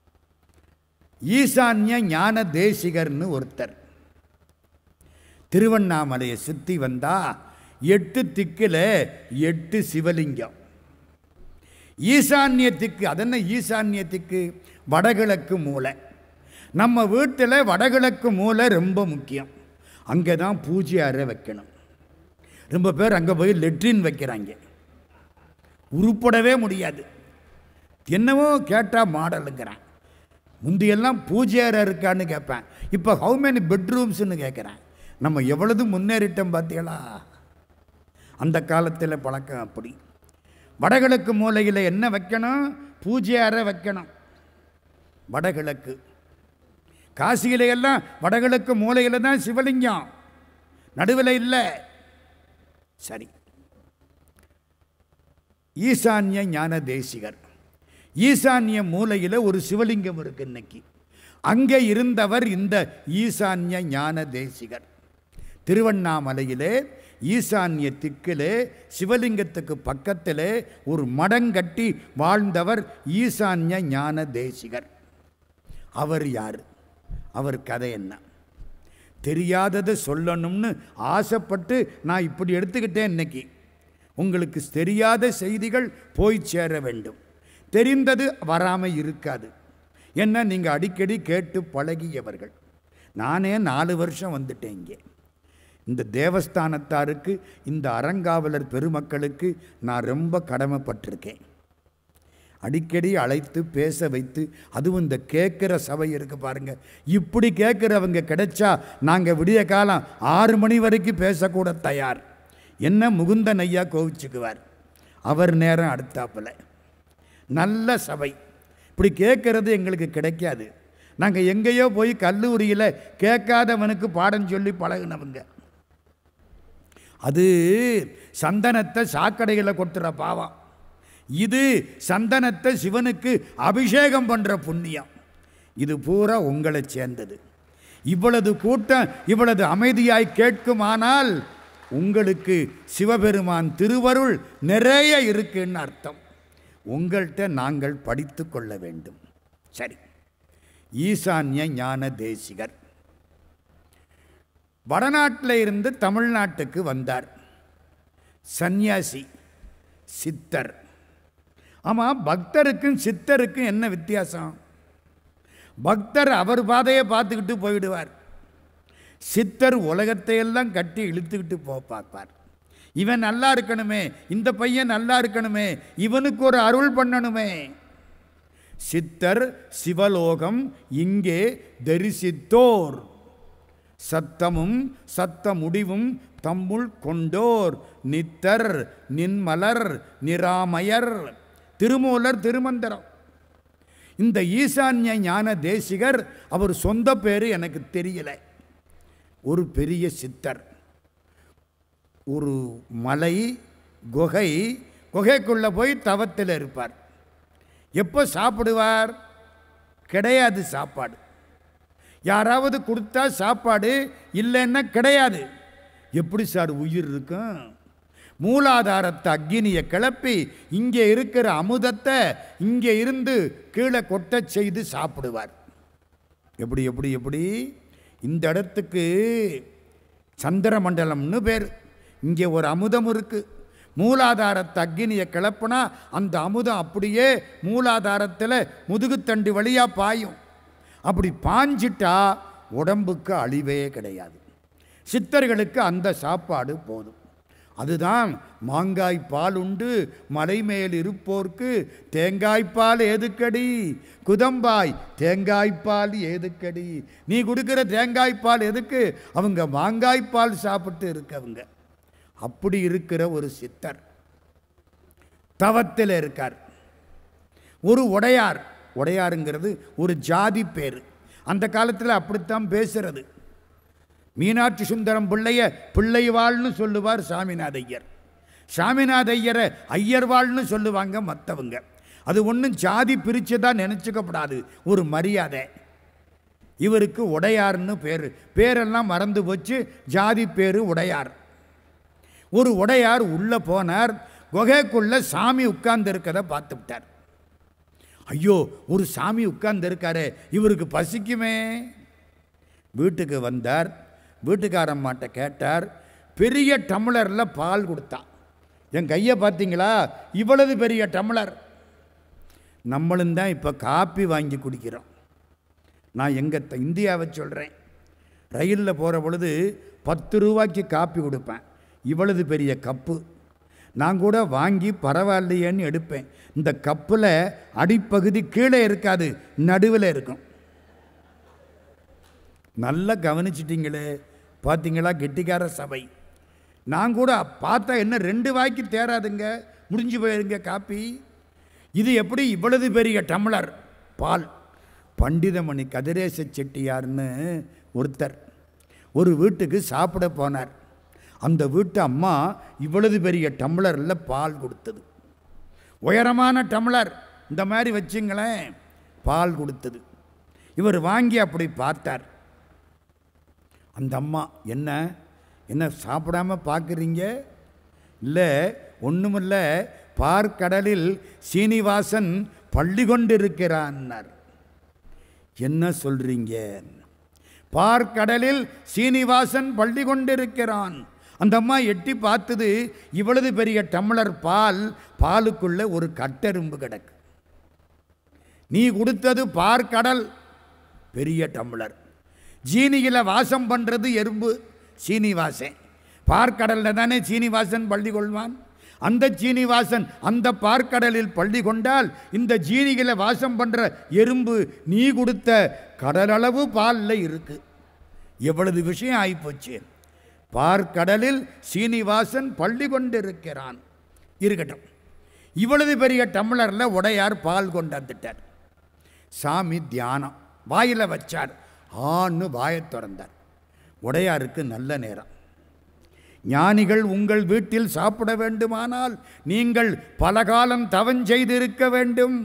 ஈசான்ய ஞான தேசிகர்னு ஒருத்தர் திருவண்ணாமலையை சுற்றி வந்தா எட்டு திக்கில் எட்டு சிவலிங்கம் ஈசான்யத்துக்கு அதென்ன ஈசான்யத்துக்கு வடகிழக்கு மூலை நம்ம வீட்டில் வடகிழக்கு மூலை ரொம்ப முக்கியம் அங்கே தான் பூஜை அறை வைக்கணும் ரொம்ப பேர் அங்கே போய் லெட்ரின் வைக்கிறாங்க உருப்படவே முடியாது என்னவோ கேட்டால் மாடலுங்கிறேன் முந்தியெல்லாம் பூஜை அறை இருக்கான்னு கேட்பேன் இப்போ ஹவு மெனி பெட்ரூம்ஸ்னு கேட்குறேன் நம்ம எவ்வளவு முன்னேறிட்டோம் பார்த்தீங்களா அந்த காலத்தில் பழக்கம் அப்படி வடகிழக்கு மூலையில் என்ன வைக்கணும் பூஜை அறை வைக்கணும் வடகிழக்கு காசியில எல்லாம் வடகிழக்கு மூலையில் தான் சிவலிங்கம் நடுவில் இல்லை சரி ஈசான்ய ஞான தேசிகர் ஈசான்ய மூலையில் ஒரு சிவலிங்கம் இருக்கு இன்னைக்கு அங்கே இருந்தவர் இந்த ஈசான்ய ஞான தேசிகர் திருவண்ணாமலையிலே ஈசான்ய திக்கிலே சிவலிங்கத்துக்கு பக்கத்திலே ஒரு மடங்கட்டி வாழ்ந்தவர் ஈசான்ய ஞான தேசிகர் அவர் யார் அவர் கதை என்ன தெரியாததை சொல்லணும்னு ஆசைப்பட்டு நான் இப்படி எடுத்துக்கிட்டேன் இன்னைக்கு உங்களுக்கு தெரியாத செய்திகள் போய் சேர வேண்டும் தெரிந்தது வராமல் இருக்காது என்ன நீங்கள் அடிக்கடி கேட்டு பழகியவர்கள் நானே நாலு வருஷம் வந்துட்டேன் இங்கே இந்த தேவஸ்தானத்தாருக்கு இந்த அறங்காவலர் பெருமக்களுக்கு நான் ரொம்ப கடமைப்பட்டிருக்கேன் அடிக்கடி அழைத்து பேச வைத்து அதுவும் இந்த கேட்குற சபை இருக்கு பாருங்க இப்படி கேட்குறவங்க கிடைச்சா நாங்கள் விடிய காலம் ஆறு மணி வரைக்கும் பேசக்கூட தயார் என்ன முகுந்தன் ஐயா கோவிச்சுக்குவார் அவர் நேரம் அடுத்தாப்புல நல்ல சபை இப்படி கேட்கறது எங்களுக்கு கிடைக்காது நாங்கள் எங்கேயோ போய் கல்லூரியில் கேட்காதவனுக்கு பாடம் சொல்லி பழகுனவங்க அது சந்தனத்தை சாக்கடையில் கொட்டுற பாவம் இது சந்தனத்தை சிவனுக்கு அபிஷேகம் பண்ணுற புண்ணியம் இது பூரா உங்களை சேர்ந்தது இவ்வளவு கூட்டம் இவ்வளவு அமைதியாய் கேட்குமானால் உங்களுக்கு சிவபெருமான் திருவருள் நிறைய இருக்குன்னு அர்த்தம் உங்கள்கிட்ட நாங்கள் படித்து கொள்ள வேண்டும் சரி ஈசான்ய ஞான தேசிகர் வடநாட்டில் இருந்து தமிழ்நாட்டுக்கு வந்தார் சந்நியாசி சித்தர் ஆமாம் பக்தருக்கும் சித்தருக்கும் என்ன வித்தியாசம் பக்தர் அவர் பாதையை பார்த்துக்கிட்டு போயிடுவார் சித்தர் உலகத்தை எல்லாம் கட்டி இழுத்துக்கிட்டு போ பார்ப்பார் இவன் நல்லா இருக்கணுமே இந்த பையன் நல்லா இருக்கணுமே இவனுக்கு ஒரு அருள் பண்ணணுமே சித்தர் சிவலோகம் இங்கே தரிசித்தோர் சத்தமும் சத்த முடிவும் தம்முள் கொண்டோர் நித்தர் நின்மலர் நிராமயர் திருமூலர் திருமந்திரம் இந்த ஈசான்ய ஞான தேசிகர் அவர் சொந்த பேர் எனக்கு தெரியல ஒரு பெரிய சித்தர் ஒரு மலை குகை குகைக்குள்ளே போய் தவத்தில் இருப்பார் எப்போ சாப்பிடுவார் கிடையாது சாப்பாடு யாராவது கொடுத்தா சாப்பாடு இல்லைன்னா கிடையாது எப்படி சார் உயிர் இருக்கும் மூலாதாரத்தை அக்னியை கிளப்பி இங்கே இருக்கிற அமுதத்தை இங்கே இருந்து கீழே கொட்டச் செய்து சாப்பிடுவார் எப்படி எப்படி எப்படி இந்த இடத்துக்கு சந்திரமண்டலம்னு பேர் இங்கே ஒரு அமுதம் இருக்கு மூலாதாரத்தை அக்னியை கிளப்புனா அந்த அமுதம் அப்படியே மூலாதாரத்தில் முதுகுத்தண்டு வழியாக பாயும் அப்படி பாஞ்சிட்டா உடம்புக்கு அழிவே கிடையாது சித்தர்களுக்கு அந்த சாப்பாடு போதும் அதுதான் மாங்காய் பால் உண்டு மலை மேல் இருப்போர்க்கு தேங்காய்ப்பால் ஏதுக்கடி குதம்பாய் தேங்காய்ப்பால் ஏதுக்கடி நீ கொடுக்குற தேங்காய்ப்பால் எதுக்கு அவங்க மாங்காய்ப்பால் சாப்பிட்டு இருக்கவங்க அப்படி இருக்கிற ஒரு சித்தர் தவத்தில் இருக்கார் ஒரு உடையார் உடையாருங்கிறது ஒரு ஜாதி பேர் அந்த காலத்தில் அப்படித்தான் பேசுறது மீனாட்சி சுந்தரம் பிள்ளைய பிள்ளைவாள்னு சொல்லுவார் சாமிநாத ஐயர் சாமிநாத ஐயரை ஐயர்வாள்னு சொல்லுவாங்க மற்றவங்க அது ஒன்றும் ஜாதி பிரித்து தான் நினச்சிக்கப்படாது ஒரு மரியாதை இவருக்கு உடையார்னு பேர் பேரெல்லாம் மறந்து போச்சு ஜாதி பேர் உடையார் ஒரு உடையார் உள்ளே போனார் குகைக்குள்ள சாமி உட்கார்ந்து இருக்கதை பார்த்து விட்டார் ஐயோ ஒரு சாமி உட்கார்ந்து இருக்காரு இவருக்கு பசிக்குமே வீட்டுக்கு வந்தார் வீட்டுக்காரம்மாட்ட கேட்டார் பெரிய டம்ளரில் பால் கொடுத்தான் என் கையை பார்த்தீங்களா இவ்வளவு பெரிய டம்ளர் நம்மளும் தான் இப்போ காப்பி வாங்கி குடிக்கிறோம் நான் எங்கள் இந்தியாவை சொல்கிறேன் ரயிலில் போகிற பொழுது பத்து ரூபாய்க்கு காப்பி கொடுப்பேன் இவ்வளவு பெரிய கப்பு நான் கூட வாங்கி பரவாயில்லையேன்னு எடுப்பேன் இந்த கப்பில் அடிப்பகுதி கீழே இருக்காது நடுவில் இருக்கும் நல்லா கவனிச்சிட்டிங்களே பார்த்தீங்களா கெட்டிக்கார சபை நான் கூட பார்த்தா என்ன ரெண்டு வாய்க்கு தேராதுங்க முடிஞ்சு போயிருங்க காப்பி இது எப்படி இவ்வளவு பெரிய டம்ளர் பால் பண்டிதமணி கதிரேச செட்டியார்னு ஒருத்தர் ஒரு வீட்டுக்கு சாப்பிட போனார் அந்த வீட்டு அம்மா இவ்வளவு பெரிய டம்ளரில் பால் கொடுத்தது உயரமான டம்ளர் இந்த மாதிரி வச்சுங்களேன் பால் கொடுத்தது இவர் வாங்கி அப்படி பார்த்தார் அந்த அம்மா என்ன என்ன சாப்பிடாம பார்க்குறீங்க இல்லை ஒன்றுமில்ல பார்க்கடலில் சீனிவாசன் பள்ளி கொண்டிருக்கிறான்னார் என்ன சொல்றீங்க பார்க்கடலில் சீனிவாசன் பள்ளி கொண்டிருக்கிறான் அந்த அம்மா எட்டி பார்த்தது இவ்வளவு பெரிய டம்ளர் பால் பாலுக்குள்ள ஒரு கட்டெரும்பு கிடக்கு நீ கொடுத்தது பார்க்கடல் பெரிய டம்ளர் ஜீனியில் வாசம் பண்ணுறது எறும்பு சீனிவாசன் பார்க்கடலில் தானே சீனிவாசன் பள்ளி கொள்வான் அந்த சீனிவாசன் அந்த பார்க்கடலில் பள்ளி கொண்டால் இந்த ஜீனிகளை வாசம் பண்ணுற எறும்பு நீ கொடுத்த கடலளவு பாலில் இருக்கு எவ்வளவு விஷயம் ஆகிப்போச்சு பார்க்கடலில் சீனிவாசன் பள்ளி கொண்டிருக்கிறான் இருக்கட்டும் இவ்வளவு பெரிய டம்ளரில் உடையார் பால் கொண்டாந்துட்டார் சாமி தியானம் வாயில் வச்சார் ஆன்னு வாயத் திறந்தார் உடையாருக்கு நல்ல நேரம் ஞானிகள் உங்கள் வீட்டில் சாப்பிட வேண்டுமானால் நீங்கள் பல காலம் தவம் செய்திருக்க வேண்டும்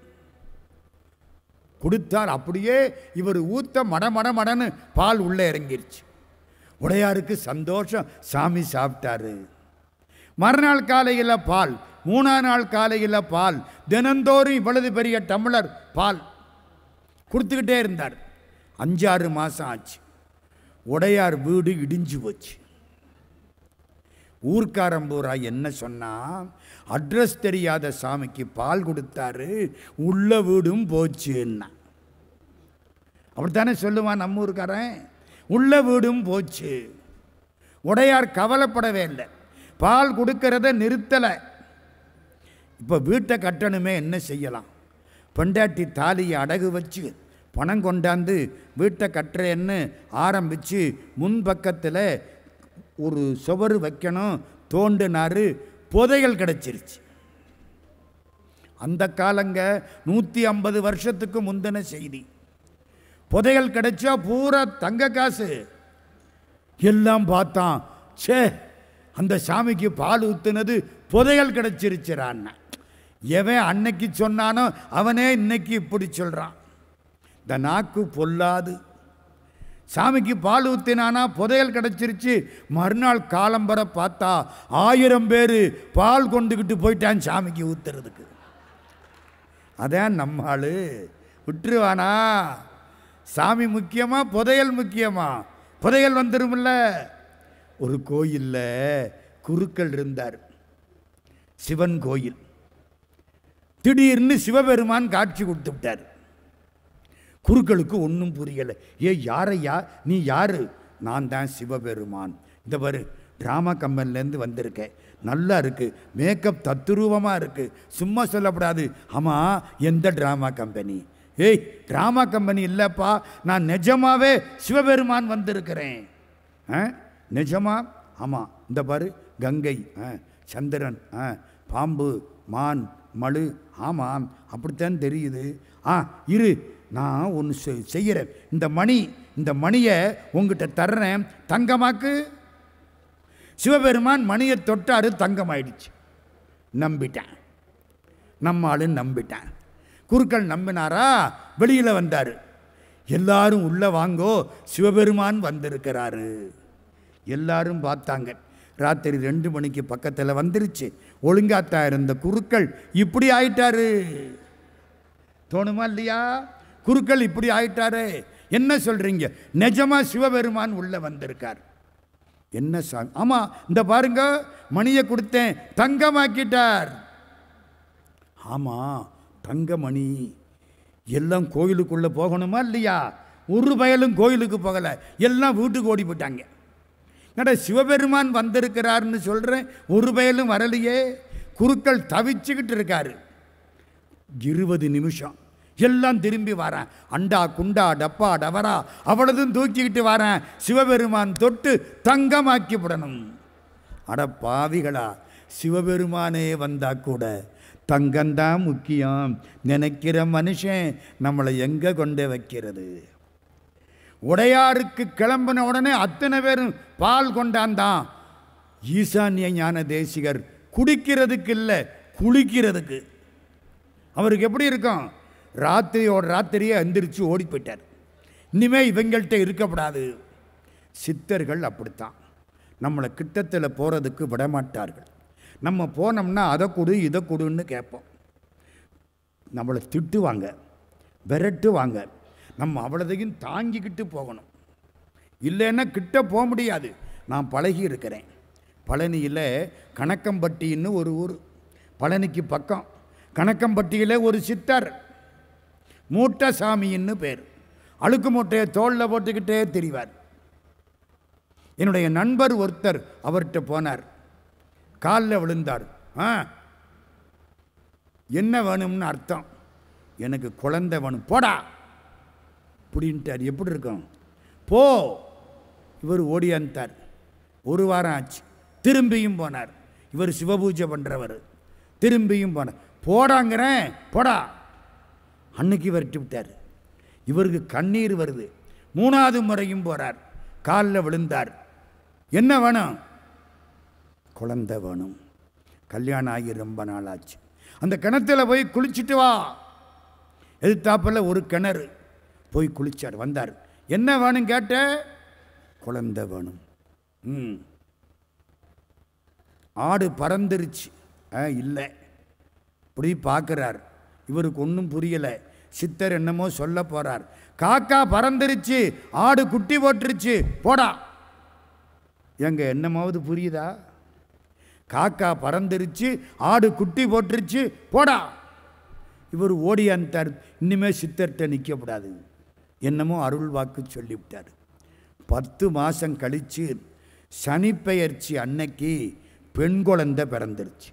கொடுத்தார் அப்படியே இவர் ஊத்த மட மட மடன்னு பால் உள்ளே இறங்கிருச்சு உடையாருக்கு சந்தோஷம் சாமி சாப்பிட்டாரு மறுநாள் காலையில் பால் மூணாம் நாள் காலையில் பால் தினந்தோறும் இவ்வளவு பெரிய டம்ளர் பால் கொடுத்துக்கிட்டே இருந்தார் அஞ்சாறு மாதம் ஆச்சு உடையார் வீடு இடிஞ்சு போச்சு ஊர்க்காரம்பூரா என்ன சொன்னா அட்ரஸ் தெரியாத சாமிக்கு பால் கொடுத்தாரு உள்ள வீடும் போச்சுன்னா அப்படித்தானே சொல்லுவான் நம்ம ஊர்க்காரன் உள்ள வீடும் போச்சு உடையார் கவலைப்படவே இல்லை பால் கொடுக்கறத நிறுத்தலை இப்போ வீட்டை கட்டணுமே என்ன செய்யலாம் பொண்டாட்டி தாலியை அடகு வச்சு பணம் கொண்டாந்து வீட்டை கட்டுறேன்னு ஆரம்பித்து முன்பக்கத்தில் ஒரு சுவரு வைக்கணும் தோண்டினாரு புதையல் கிடச்சிருச்சு அந்த காலங்க நூற்றி ஐம்பது வருஷத்துக்கு முந்தின செய்தி புதையல் கிடைச்சா பூரா தங்க காசு எல்லாம் பார்த்தான் ச்சே அந்த சாமிக்கு பால் ஊத்துனது புதையல் கிடைச்சிருச்சுறான் எவன் அன்னைக்கு சொன்னானோ அவனே இன்னைக்கு இப்படி சொல்கிறான் இந்த நாக்கு பொல்லாது சாமிக்கு பால் ஊத்தினானா புதையல் கிடச்சிருச்சு மறுநாள் காலம்பர பார்த்தா ஆயிரம் பேர் பால் கொண்டுக்கிட்டு போயிட்டான் சாமிக்கு ஊத்துறதுக்கு அதான் நம்ம ஆளு விட்டுருவானா சாமி முக்கியமா புதையல் முக்கியமா புதையல் வந்துருமில்ல ஒரு கோயிலில் குருக்கள் இருந்தார் சிவன் கோயில் திடீர்னு சிவபெருமான் காட்சி கொடுத்து விட்டார் குருக்களுக்கு ஒன்றும் புரியலை ஏ யாரையா நீ யாரு நான் தான் சிவபெருமான் இந்த பாரு ட்ராமா கம்பெனிலேருந்து வந்திருக்கேன் நல்லா இருக்கு மேக்கப் தத்துரூபமாக இருக்கு சும்மா சொல்லக்கூடாது ஆமாம் எந்த ட்ராமா கம்பெனி ஏய் ட்ராமா கம்பெனி இல்லைப்பா நான் நிஜமாவே சிவபெருமான் வந்திருக்கிறேன் ஆ நிஜமா ஆமாம் இந்த பாரு கங்கை ஆ சந்திரன் ஆ பாம்பு மான் மழு ஆமாம் அப்படித்தான் தெரியுது ஆ இரு நான் ஒன்று செய்கிறேன் இந்த மணி இந்த மணியை உங்ககிட்ட தர்றேன் தங்கமாக்கு சிவபெருமான் மணியை தொட்டாரு தங்கமாயிடுச்சு நம்பிட்டேன் நம்ம ஆளு நம்பிட்டேன் குருக்கள் நம்பினாரா வெளியில் வந்தார் எல்லாரும் உள்ள வாங்கோ சிவபெருமான் வந்திருக்கிறாரு எல்லாரும் பார்த்தாங்க ராத்திரி ரெண்டு மணிக்கு பக்கத்தில் வந்துருச்சு ஒழுங்காத்தா இருந்த குருக்கள் இப்படி ஆயிட்டாரு தோணுமா இல்லையா குருக்கள் இப்படி ஆயிட்டாரு என்ன சொல்றீங்க நிஜமா சிவபெருமான் உள்ள வந்திருக்கார் என்ன சாமி ஆமா இந்த பாருங்க மணியை கொடுத்தேன் தங்கமாக்கிட்டார் ஆமா தங்கமணி எல்லாம் கோயிலுக்குள்ள போகணுமா இல்லையா ஒரு பயலும் கோயிலுக்கு போகல எல்லாம் வீட்டுக்கு ஓடி போயிட்டாங்க என்னடா சிவபெருமான் வந்திருக்கிறார்னு சொல்றேன் ஒரு பயலும் வரலையே குருக்கள் தவிச்சுக்கிட்டு இருக்காரு இருபது நிமிஷம் எல்லாம் திரும்பி வரேன் அண்டா குண்டா டப்பா டவரா அவ்வளதும் தூக்கிக்கிட்டு வரேன் சிவபெருமான் தொட்டு தங்கமாக்கி விடணும் அட பாவிகளா சிவபெருமானே வந்தா கூட தங்கம்தான் முக்கியம் நினைக்கிற மனுஷன் நம்மளை எங்கே கொண்டு வைக்கிறது உடையாருக்கு கிளம்பின உடனே அத்தனை பேரும் பால் கொண்டாந்தான் ஈசான்ய ஞான தேசிகர் குடிக்கிறதுக்கு இல்லை குளிக்கிறதுக்கு அவருக்கு எப்படி இருக்கும் ராத்திரியோட ராத்திரியே எந்திரிச்சு ஓடி போயிட்டார் இனிமே இவங்கள்ட்ட இருக்கக்கூடாது சித்தர்கள் அப்படித்தான் நம்மளை கிட்டத்தில் போகிறதுக்கு விடமாட்டார்கள் நம்ம போனோம்னா அதை கொடு இதை கொடுன்னு கேட்போம் நம்மளை திட்டுவாங்க விரட்டுவாங்க நம்ம அவ்வளோதையும் தாங்கிக்கிட்டு போகணும் இல்லைன்னா கிட்ட போக முடியாது நான் பழகி இருக்கிறேன் பழனியில் கணக்கம்பட்டின்னு ஒரு ஊர் பழனிக்கு பக்கம் கணக்கம்பட்டியில் ஒரு சித்தர் மூட்டசாமின்னு பேர் அழுக்கு மூட்டையை தோளில் போட்டுக்கிட்டே திரிவார் என்னுடைய நண்பர் ஒருத்தர் அவர்கிட்ட போனார் காலில் விழுந்தார் ஆ என்ன வேணும்னு அர்த்தம் எனக்கு குழந்தை வேணும் போடா அப்படின்ட்டார் எப்படி இருக்கும் போ இவர் ஓடியாந்தார் ஒரு வாரம் ஆச்சு திரும்பியும் போனார் இவர் சிவபூஜை பண்ணுறவர் திரும்பியும் போனார் போடாங்கிறேன் போடா அன்னைக்கு விரட்டி விட்டார் இவருக்கு கண்ணீர் வருது மூணாவது முறையும் போறார் காலில் விழுந்தார் என்ன வேணும் குழந்தை வேணும் கல்யாணம் ஆகி ரொம்ப நாள் ஆச்சு அந்த கிணத்துல போய் குளிச்சுட்டு வா எதிர்த்தாப்பில் ஒரு கிணறு போய் குளிச்சார் வந்தார் என்ன வேணும் கேட்ட குழந்தை வேணும் ம் ஆடு பறந்துருச்சு ஆ இல்லை இப்படி பார்க்குறார் இவருக்கு ஒன்றும் புரியலை சித்தர் என்னமோ சொல்ல போறார் காக்கா பறந்துருச்சு ஆடு குட்டி போட்டுருச்சு போடா எங்க என்னமாவது புரியுதா காக்கா பறந்துருச்சு ஆடு குட்டி போட்டுருச்சு போடா இவர் ஓடியாந்தார் இனிமே சித்தர்கிட்ட நிற்கக்கூடாது என்னமோ அருள் வாக்கு சொல்லிவிட்டார் பத்து மாதம் கழித்து சனிப்பெயர்ச்சி அன்னைக்கு பெண் குழந்தை பிறந்துருச்சு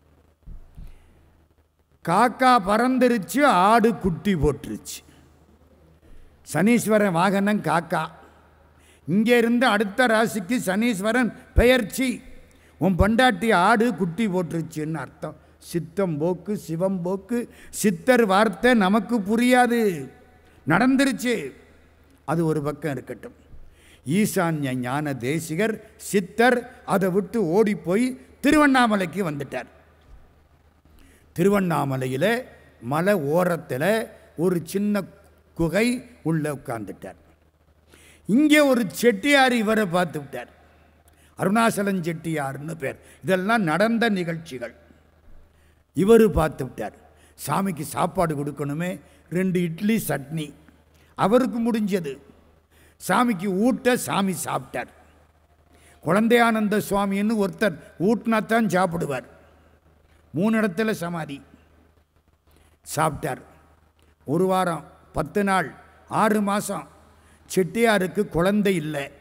காக்கா பறந்துருச்சு ஆடு குட்டி போட்டுருச்சு சனீஸ்வரன் வாகனம் காக்கா இங்கே இருந்து அடுத்த ராசிக்கு சனீஸ்வரன் பெயர்ச்சி உன் பண்டாட்டி ஆடு குட்டி போட்டுருச்சுன்னு அர்த்தம் சித்தம் போக்கு சிவம் போக்கு சித்தர் வார்த்தை நமக்கு புரியாது நடந்துருச்சு அது ஒரு பக்கம் இருக்கட்டும் ஈசான்ய ஞான தேசிகர் சித்தர் அதை விட்டு ஓடி போய் திருவண்ணாமலைக்கு வந்துட்டார் திருவண்ணாமலையில் மலை ஓரத்தில் ஒரு சின்ன குகை உள்ளே உட்கார்ந்துட்டார் இங்கே ஒரு செட்டியார் இவரை பார்த்து விட்டார் அருணாசலம் செட்டியார்னு பேர் இதெல்லாம் நடந்த நிகழ்ச்சிகள் இவர் பார்த்து விட்டார் சாமிக்கு சாப்பாடு கொடுக்கணுமே ரெண்டு இட்லி சட்னி அவருக்கு முடிஞ்சது சாமிக்கு ஊட்ட சாமி சாப்பிட்டார் குழந்தையானந்த சுவாமின்னு ஒருத்தர் ஊட்டினாத்தான் சாப்பிடுவார் மூணு இடத்துல சமாதி சாப்பிட்டார் ஒரு வாரம் பத்து நாள் ஆறு மாதம் செட்டியாருக்கு குழந்தை இல்லை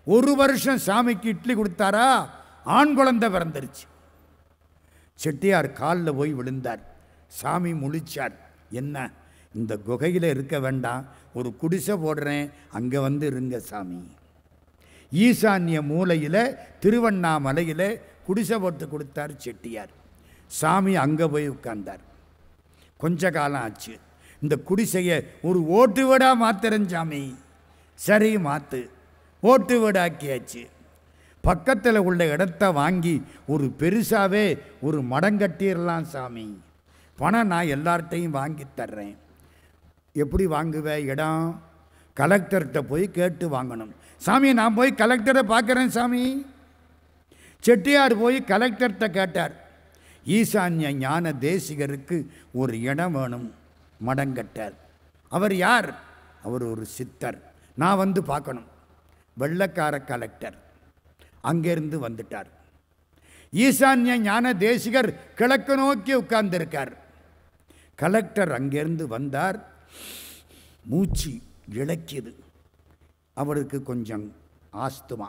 ஒரு வருஷம் சாமிக்கு இட்லி கொடுத்தாரா ஆண் குழந்தை பிறந்துருச்சு செட்டியார் காலில் போய் விழுந்தார் சாமி முழிச்சார் என்ன இந்த குகையில் இருக்க வேண்டாம் ஒரு குடிசை போடுறேன் அங்கே வந்து இருங்க சாமி ஈசான்ய மூலையில் திருவண்ணாமலையில் குடிசை போட்டு கொடுத்தார் செட்டியார் சாமி அங்கே போய் உட்கார்ந்தார் கொஞ்ச காலம் ஆச்சு இந்த குடிசையை ஒரு ஓட்டு வீடாக மாத்துறேன் சாமி சரி மாத்து ஓட்டு வீடாக்கியாச்சு பக்கத்தில் உள்ள இடத்த வாங்கி ஒரு பெருசாவே ஒரு மடம் கட்டிடலாம் சாமி பணம் நான் எல்லார்ட்டையும் வாங்கி தர்றேன் எப்படி வாங்குவேன் இடம் கலெக்டர்கிட்ட போய் கேட்டு வாங்கணும் சாமி நான் போய் கலெக்டரை பார்க்குறேன் சாமி செட்டியார் போய் கலெக்டர்கிட்ட கேட்டார் ஈசான்ய ஞான தேசிகருக்கு ஒரு இடம் வேணும் மடங்கட்டார் அவர் யார் அவர் ஒரு சித்தர் நான் வந்து பார்க்கணும் வெள்ளக்கார கலெக்டர் அங்கிருந்து வந்துட்டார் ஈசான்ய ஞான தேசிகர் கிழக்கு நோக்கி உட்கார்ந்திருக்கார் கலெக்டர் அங்கிருந்து வந்தார் மூச்சு இழக்கியது அவருக்கு கொஞ்சம் ஆஸ்துமா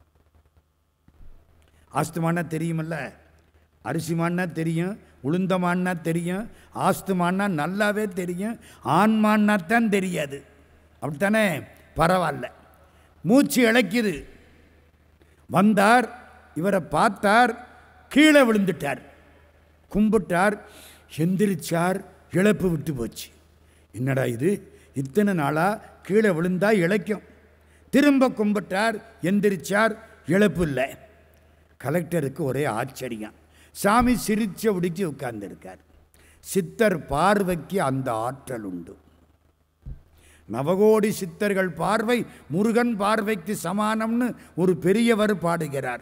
ஆஸ்துமானா தெரியுமல்ல அரிசிமான்னா தெரியும் உளுந்தமான்னா தெரியும் ஆஸ்துமான்னா நல்லாவே தெரியும் ஆண்மான்னா தான் தெரியாது அப்படித்தானே பரவாயில்ல மூச்சு இழைக்குது வந்தார் இவரை பார்த்தார் கீழே விழுந்துட்டார் கும்பிட்டார் எந்திரிச்சார் இழப்பு விட்டு போச்சு என்னடா இது இத்தனை நாளாக கீழே விழுந்தா இழைக்கும் திரும்ப கும்பிட்டார் எந்திரிச்சார் இழப்பு இல்லை கலெக்டருக்கு ஒரே ஆச்சரியம் சாமி சிரிச்ச உடிச்சு உட்கார்ந்திருக்கார் சித்தர் பார்வைக்கு அந்த ஆற்றல் உண்டு நவகோடி சித்தர்கள் பார்வை முருகன் பார்வைக்கு சமானம்னு ஒரு பெரியவர் பாடுகிறார்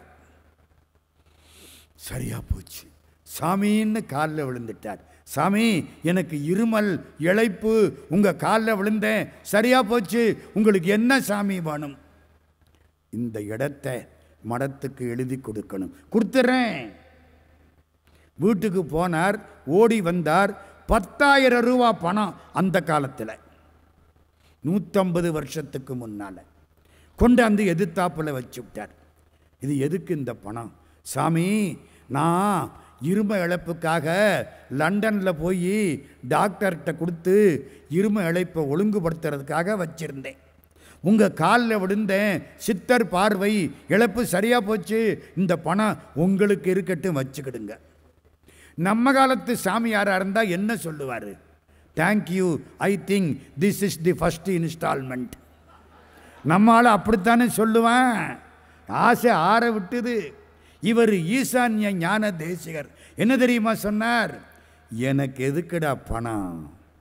சரியா போச்சு சாமின்னு காலில் விழுந்துட்டார் சாமி எனக்கு இருமல் இழைப்பு உங்க காலில் விழுந்தேன் சரியா போச்சு உங்களுக்கு என்ன சாமி வேணும் இந்த இடத்தை மடத்துக்கு எழுதி கொடுக்கணும் கொடுத்துறேன் வீட்டுக்கு போனார் ஓடி வந்தார் பத்தாயிரம் ரூபா பணம் அந்த காலத்தில் நூற்றம்பது வருஷத்துக்கு முன்னால் கொண்டு அந்த எதிர்த்தாப்பில் வச்சு விட்டார் இது எதுக்கு இந்த பணம் சாமி நான் இரும இழப்புக்காக லண்டனில் போய் டாக்டர்கிட்ட கொடுத்து இரும இழைப்பை ஒழுங்குபடுத்துறதுக்காக வச்சுருந்தேன் உங்கள் காலில் விழுந்தேன் சித்தர் பார்வை இழப்பு சரியாக போச்சு இந்த பணம் உங்களுக்கு இருக்கட்டும் வச்சுக்கிடுங்க நம்ம காலத்து சாமியாராக இருந்தால் என்ன சொல்லுவார் thank you I think this is the first installment நம்மால் அப்படித்தானே சொல்லுவேன் ஆசை ஆற விட்டுது இவர் ஈசான்ய ஞான தேசிகர் என்ன தெரியுமா சொன்னார் எனக்கு எதுக்குடா பணம்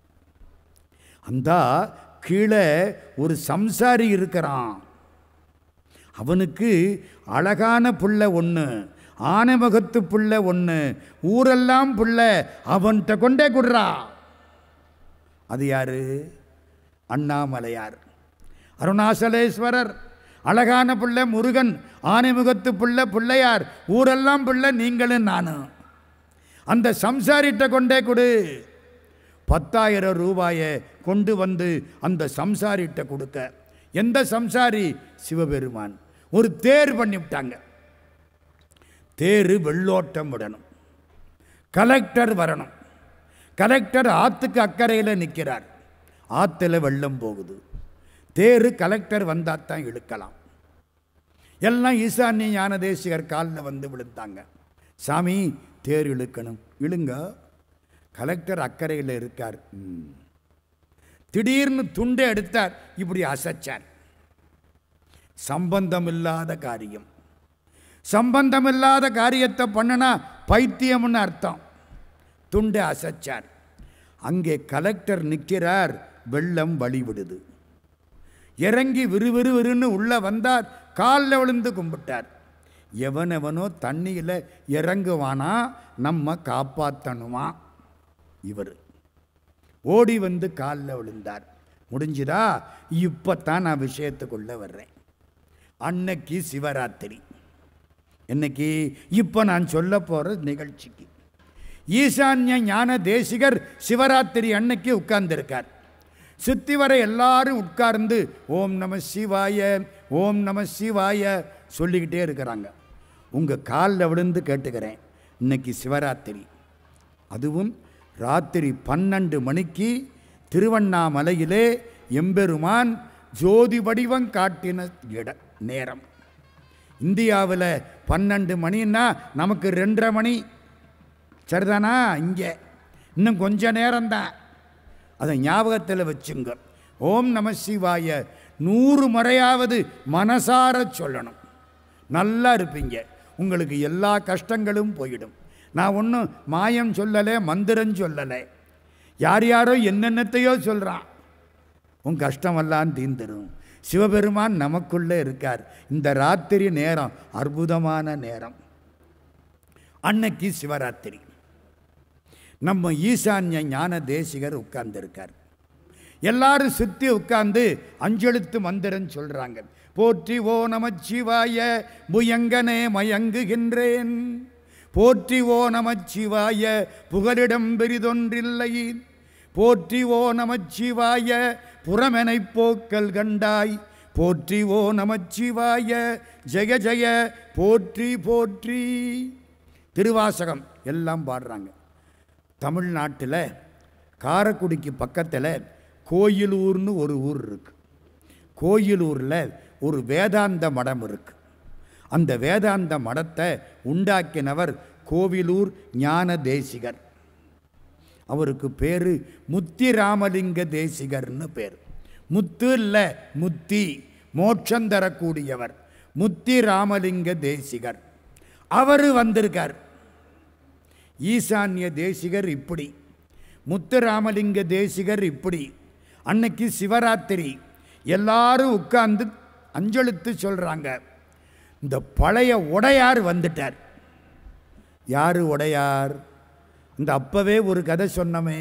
அந்த கீழே ஒரு சம்சாரி இருக்கிறான் அவனுக்கு அழகான புள்ள ஒன்று ஆனைமுகத்து புள்ள ஒன்று ஊரெல்லாம் புள்ள அவன்கிட்ட கொண்டே கொடுறா அது யாரு அண்ணாமலையார் அருணாசலேஸ்வரர் அழகான புள்ள முருகன் ஆனைமுகத்து புள்ள பிள்ளையார் ஊரெல்லாம் புள்ள நீங்களும் நானும் அந்த சம்சாரிட்ட கொண்டே கொடு பத்தாயிரம் ரூபாயை கொண்டு வந்து அந்த சம்சாரிட்ட கொடுக்க எந்த சம்சாரி சிவபெருமான் ஒரு தேர் பண்ணிவிட்டாங்க தேர் வெள்ளோட்டம் விடணும் கலெக்டர் வரணும் கலெக்டர் ஆற்றுக்கு அக்கறையில் நிற்கிறார் ஆற்றுல வெள்ளம் போகுது தேர் கலெக்டர் வந்தால் தான் இழுக்கலாம் எல்லாம் ஈசான்ய ஞான தேசிகர் காலில் வந்து விழுந்தாங்க சாமி தேர் இழுக்கணும் இழுங்க கலெக்டர் அக்கறையில் இருக்கார் ம். திடீர்னு துண்டை எடுத்தார் இப்படி அசைச்சார் சம்பந்தம் இல்லாத காரியம் சம்பந்தம் இல்லாத காரியத்தை பண்ணனா பைத்தியம்னு அர்த்தம் துண்டை அசைச்சார் அங்கே கலெக்டர் நிற்கிறார் வெள்ளம் வழிவிடுது இறங்கி விறுவிறுவிறுன்னு உள்ளே வந்தார் காலில் விழுந்து கும்பிட்டார் எவனெவனோ தண்ணியில் இறங்குவானா நம்ம காப்பாற்றணுமா இவர் ஓடி வந்து காலில் விழுந்தார் முடிஞ்சுதா இப்போ தான் நான் விஷயத்துக்குள்ளே வர்றேன் அன்னைக்கு சிவராத்திரி இன்னைக்கு இப்போ நான் சொல்ல போகிற நிகழ்ச்சிக்கு ஈசான்ய ஞான தேசிகர் சிவராத்திரி அன்னைக்கு உட்கார்ந்திருக்கார் சுத்தி வர எல்லாரும் உட்கார்ந்து ஓம் நம சிவாய ஓம் நம சிவாய சொல்லிக்கிட்டே இருக்கிறாங்க உங்கள் காலில் விழுந்து கேட்டுக்கிறேன் இன்னைக்கு சிவராத்திரி அதுவும் ராத்திரி பன்னெண்டு மணிக்கு திருவண்ணாமலையிலே எம்பெருமான் ஜோதி வடிவம் காட்டின இட நேரம் இந்தியாவில் பன்னெண்டு மணின்னா நமக்கு ரெண்டரை மணி சரிதானா இங்கே இன்னும் கொஞ்ச நேரம்தான் அதை ஞாபகத்தில் வச்சுங்க ஓம் நம சிவாய நூறு முறையாவது மனசார சொல்லணும் நல்லா இருப்பீங்க உங்களுக்கு எல்லா கஷ்டங்களும் போயிடும் நான் ஒன்றும் மாயம் சொல்லலை மந்திரம் சொல்லலை யார் யாரோ என்னென்னத்தையோ சொல்கிறான் உன் கஷ்டமெல்லாம் தீர்ந்துடும் சிவபெருமான் நமக்குள்ளே இருக்கார் இந்த ராத்திரி நேரம் அற்புதமான நேரம் அன்னைக்கு சிவராத்திரி நம்ம ஈசான்ய ஞான தேசிகர் உட்கார்ந்துருக்கார் எல்லாரும் சுற்றி உட்கார்ந்து அஞ்செழுத்து மந்திரம் சொல்றாங்க போற்றி ஓ நமச்சிவாய புயங்கனே மயங்குகின்றேன் போற்றி ஓ நமச்சிவாய புகலிடம் பெரிதொன்றில்லை போற்றி ஓ நமச்சிவாய புறமெனை போக்கல் கண்டாய் போற்றி ஓ நமச்சிவாய ஜெய ஜெய போற்றி போற்றி திருவாசகம் எல்லாம் பாடுறாங்க தமிழ்நாட்டில் காரைக்குடிக்கு பக்கத்தில் கோயிலூர்னு ஒரு ஊர் இருக்கு கோயிலூரில் ஒரு வேதாந்த மடம் இருக்கு அந்த வேதாந்த மடத்தை உண்டாக்கினவர் கோவிலூர் ஞான தேசிகர் அவருக்கு பேர் முத்தி ராமலிங்க தேசிகர்னு பேர் முத்து இல்லை முத்தி மோட்சம் தரக்கூடியவர் முத்தி ராமலிங்க தேசிகர் அவர் வந்திருக்கார் ஈசான்ய தேசிகர் இப்படி முத்துராமலிங்க தேசிகர் இப்படி அன்னைக்கு சிவராத்திரி எல்லாரும் உட்கார்ந்து அஞ்செழுத்து சொல்றாங்க இந்த பழைய உடையார் வந்துட்டார் யாரு உடையார் இந்த அப்பவே ஒரு கதை சொன்னமே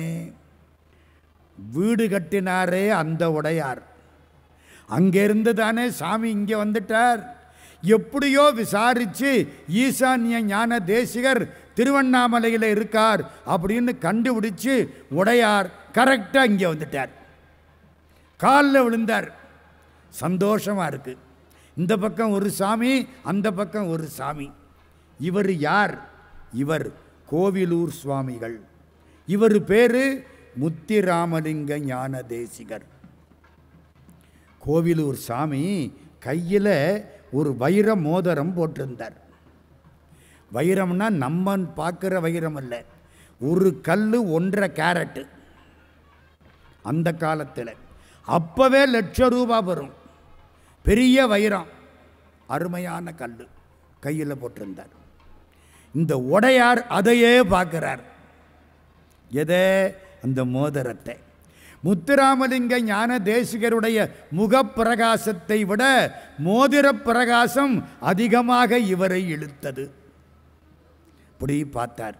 வீடு கட்டினாரே அந்த உடையார் அங்கிருந்து தானே சாமி இங்கே வந்துட்டார் எப்படியோ விசாரிச்சு ஈசான்ய ஞான தேசிகர் திருவண்ணாமலையில் இருக்கார் அப்படின்னு கண்டுபிடிச்சு உடையார் கரெக்டாக இங்கே வந்துட்டார் காலில் விழுந்தார் சந்தோஷமாக இருக்கு இந்த பக்கம் ஒரு சாமி அந்த பக்கம் ஒரு சாமி இவர் யார் இவர் கோவிலூர் சுவாமிகள் இவர் பேரு முத்திராமலிங்க ஞான தேசிகர் கோவிலூர் சாமி கையில் ஒரு வைர மோதிரம் போட்டிருந்தார் வைரம்னா நம்ம பார்க்குற வைரம் அல்ல ஒரு கல் ஒன்றரை கேரட்டு அந்த காலத்தில் அப்போவே லட்ச ரூபா வரும் பெரிய வைரம் அருமையான கல் கையில் போட்டிருந்தார் இந்த உடையார் அதையே பார்க்கிறார் எதை அந்த மோதிரத்தை முத்துராமலிங்க ஞான தேசிகருடைய முகப்பிரகாசத்தை விட மோதிர பிரகாசம் அதிகமாக இவரை இழுத்தது இப்படி பார்த்தார்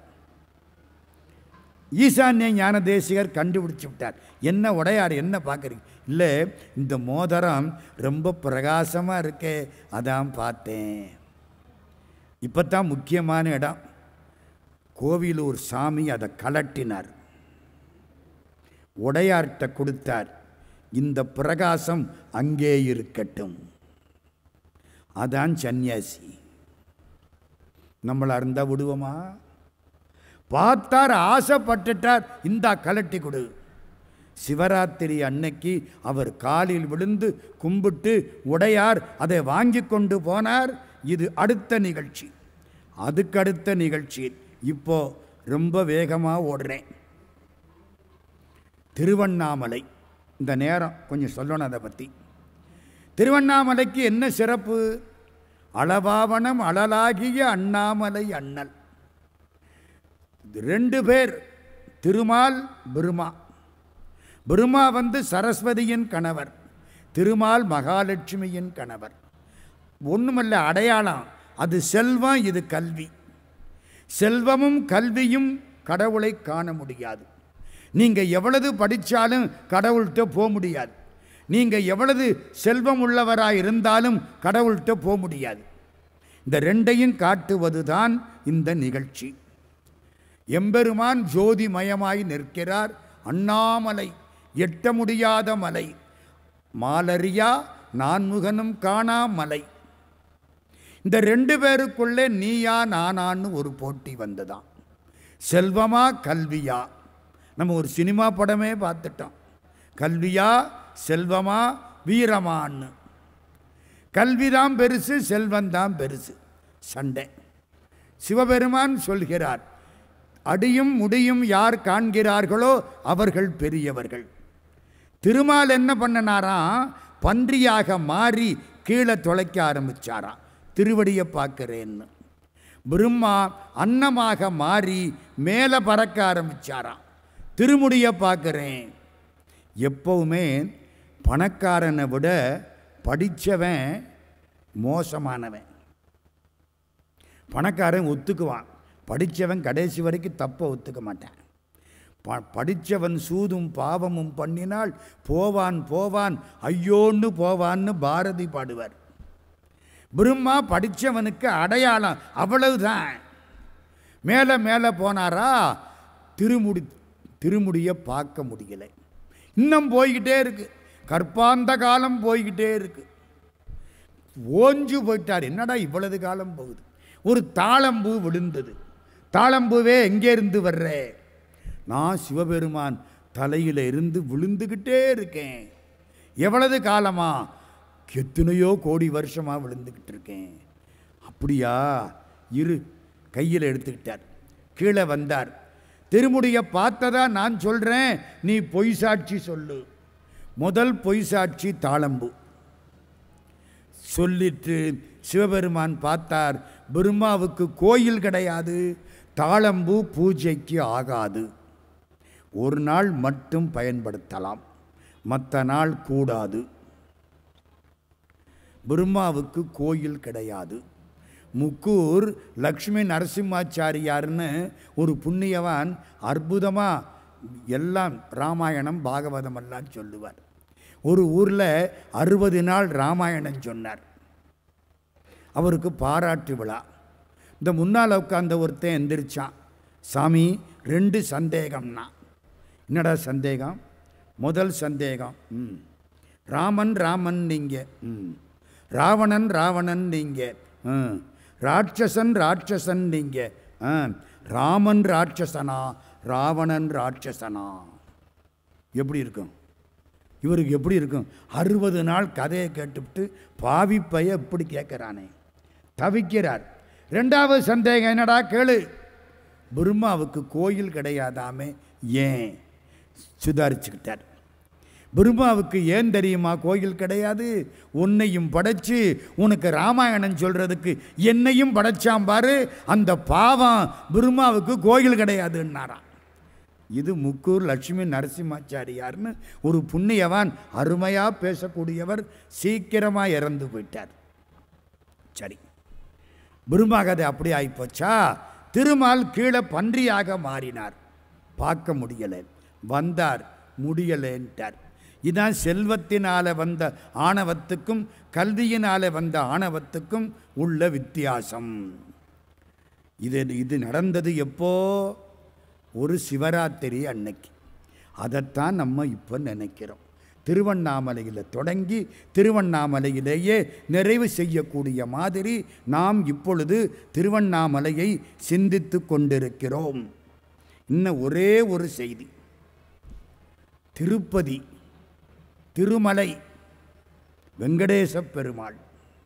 ஈசான்ய ஞான தேசிகர் கண்டுபிடிச்சு விட்டார் என்ன உடையார் என்ன பார்க்குறீங்க இல்லை இந்த மோதிரம் ரொம்ப பிரகாசமாக இருக்கே அதான் பார்த்தேன் இப்போ தான் முக்கியமான இடம் கோவிலூர் சாமி அதை கலட்டினார் உடையார்கிட்ட கொடுத்தார் இந்த பிரகாசம் அங்கே இருக்கட்டும் அதான் சன்னியாசி நம்மளா இருந்தால் விடுவோமா பார்த்தார் ஆசைப்பட்டுட்டார் இந்தா கலட்டி கொடு சிவராத்திரி அன்னைக்கு அவர் காலில் விழுந்து கும்பிட்டு உடையார் அதை வாங்கி கொண்டு போனார் இது அடுத்த நிகழ்ச்சி அதுக்கு அடுத்த நிகழ்ச்சி இப்போ ரொம்ப வேகமாக ஓடுறேன் திருவண்ணாமலை இந்த நேரம் கொஞ்சம் சொல்லணும் அதை பற்றி திருவண்ணாமலைக்கு என்ன சிறப்பு அளவாவனம் அழலாகிய அண்ணாமலை அண்ணல் இது ரெண்டு பேர் திருமால் பிரம்மா பிரம்மா வந்து சரஸ்வதியின் கணவர் திருமால் மகாலட்சுமியின் கணவர் ஒன்றுமல்ல அடையாளம் அது செல்வம் இது கல்வி செல்வமும் கல்வியும் கடவுளை காண முடியாது நீங்கள் எவ்வளவு படித்தாலும் கடவுள்கிட்ட போக முடியாது நீங்கள் எவ்வளவு செல்வம் உள்ளவராக இருந்தாலும் கடவுள்கிட்ட போக முடியாது இந்த ரெண்டையும் காட்டுவதுதான் இந்த நிகழ்ச்சி எம்பெருமான் ஜோதிமயமாய் நிற்கிறார் அண்ணாமலை எட்ட முடியாத மலை மாலரியா நான்முகனும் காணா மலை இந்த ரெண்டு பேருக்குள்ளே நீயா நானான்னு ஒரு போட்டி வந்ததாம் செல்வமா கல்வியா நம்ம ஒரு சினிமா படமே பார்த்துட்டோம் கல்வியா செல்வமா வீரமான்னு கல்விதான் பெருசு செல்வந்தான் பெருசு சண்டை சிவபெருமான் சொல்கிறார் அடியும் முடியும் யார் காண்கிறார்களோ அவர்கள் பெரியவர்கள் திருமால் என்ன பண்ணனாராம் பன்றியாக மாறி கீழே தொலைக்க ஆரம்பிச்சாராம் திருவடியை பார்க்கிறேன்னு பிரம்மா அன்னமாக மாறி மேலே பறக்க ஆரம்பிச்சாராம் திருமுடியை பார்க்கிறேன் எப்பவுமே பணக்காரனை விட படித்தவன் மோசமானவன் பணக்காரன் ஒத்துக்குவான் படித்தவன் கடைசி வரைக்கும் தப்பை ஒத்துக்க மாட்டான் ப படித்தவன் சூதும் பாவமும் பண்ணினால் போவான் போவான் ஐயோன்னு போவான்னு பாரதி பாடுவார் பிரம்மா படித்தவனுக்கு அடையாளம் அவ்வளவுதான் மேலே மேலே போனாரா திருமுடி திருமுடியை பார்க்க முடியலை இன்னும் போய்கிட்டே இருக்கு கற்பாந்த காலம் போய்கிட்டே இருக்கு ஓஞ்சு போயிட்டார் என்னடா இவ்வளவு காலம் போகுது ஒரு தாளம்பூ விழுந்தது தாளம்பூவே எங்கே இருந்து வர்ற நான் சிவபெருமான் தலையில் இருந்து விழுந்துக்கிட்டே இருக்கேன் எவ்வளவு காலமா எத்தனையோ கோடி வருஷமாக விழுந்துக்கிட்டு இருக்கேன் அப்படியா இரு கையில் எடுத்துக்கிட்டார் கீழே வந்தார் திருமுடியை பார்த்ததா நான் சொல்கிறேன் நீ பொய் சாட்சி சொல்லு முதல் பொய் சாட்சி தாளம்பு சொல்லிட்டு சிவபெருமான் பார்த்தார் பிரம்மாவுக்கு கோயில் கிடையாது தாளம்பூ பூஜைக்கு ஆகாது ஒரு நாள் மட்டும் பயன்படுத்தலாம் மற்ற நாள் கூடாது பிரம்மாவுக்கு கோயில் கிடையாது முக்கூர் லக்ஷ்மி நரசிம்மாச்சாரியார்னு ஒரு புண்ணியவான் அற்புதமாக எல்லாம் ராமாயணம் பாகவதம் எல்லாம் சொல்லுவார் ஒரு ஊரில் அறுபது நாள் ராமாயணம் சொன்னார் அவருக்கு பாராட்டு விழா இந்த முன்னால் உட்கார்ந்த ஒருத்தன் எந்திரிச்சான் சாமி ரெண்டு சந்தேகம்னா என்னடா சந்தேகம் முதல் சந்தேகம் ம் ராமன் ராமன் நீங்கள் ம் ராவணன் ராவணன் நீங்கள் ம் ராட்சசன் ராட்சசன் நீங்கள் ஆ ராமன் ராட்சசனா ராவணன் ராட்சசனா எப்படி இருக்கும் இவருக்கு எப்படி இருக்கும் அறுபது நாள் கதையை கேட்டுவிட்டு பாவி பைய எப்படி கேட்குறானே தவிக்கிறார் ரெண்டாவது சந்தேகம் என்னடா கேளு பிரம்மாவுக்கு கோயில் கிடையாதாமே ஏன் சுதாரிச்சுக்கிட்டார் பிரம்மாவுக்கு ஏன் தெரியுமா கோயில் கிடையாது உன்னையும் படைச்சு உனக்கு ராமாயணம் சொல்றதுக்கு என்னையும் படைச்சான் பாரு அந்த பாவம் பிரம்மாவுக்கு கோயில் கிடையாதுன்னாராம் இது முக்கூர் லட்சுமி நரசிம்மாச்சாரியார்னு ஒரு புண்ணியவான் அருமையாக பேசக்கூடியவர் சீக்கிரமாக இறந்து போயிட்டார் சரி பிரம்மா கதை அப்படி ஆயிப்போச்சா திருமால் கீழே பன்றியாக மாறினார் பார்க்க முடியலை வந்தார் முடியலேன்ட்டார் இதான் செல்வத்தினால வந்த ஆணவத்துக்கும் கல்வியினால வந்த ஆணவத்துக்கும் உள்ள வித்தியாசம் இது இது நடந்தது எப்போ ஒரு சிவராத்திரி அன்னைக்கு அதைத்தான் நம்ம இப்போ நினைக்கிறோம் திருவண்ணாமலையில் தொடங்கி திருவண்ணாமலையிலேயே நிறைவு செய்யக்கூடிய மாதிரி நாம் இப்பொழுது திருவண்ணாமலையை சிந்தித்து கொண்டிருக்கிறோம் இன்னும் ஒரே ஒரு செய்தி திருப்பதி திருமலை வெங்கடேச பெருமாள்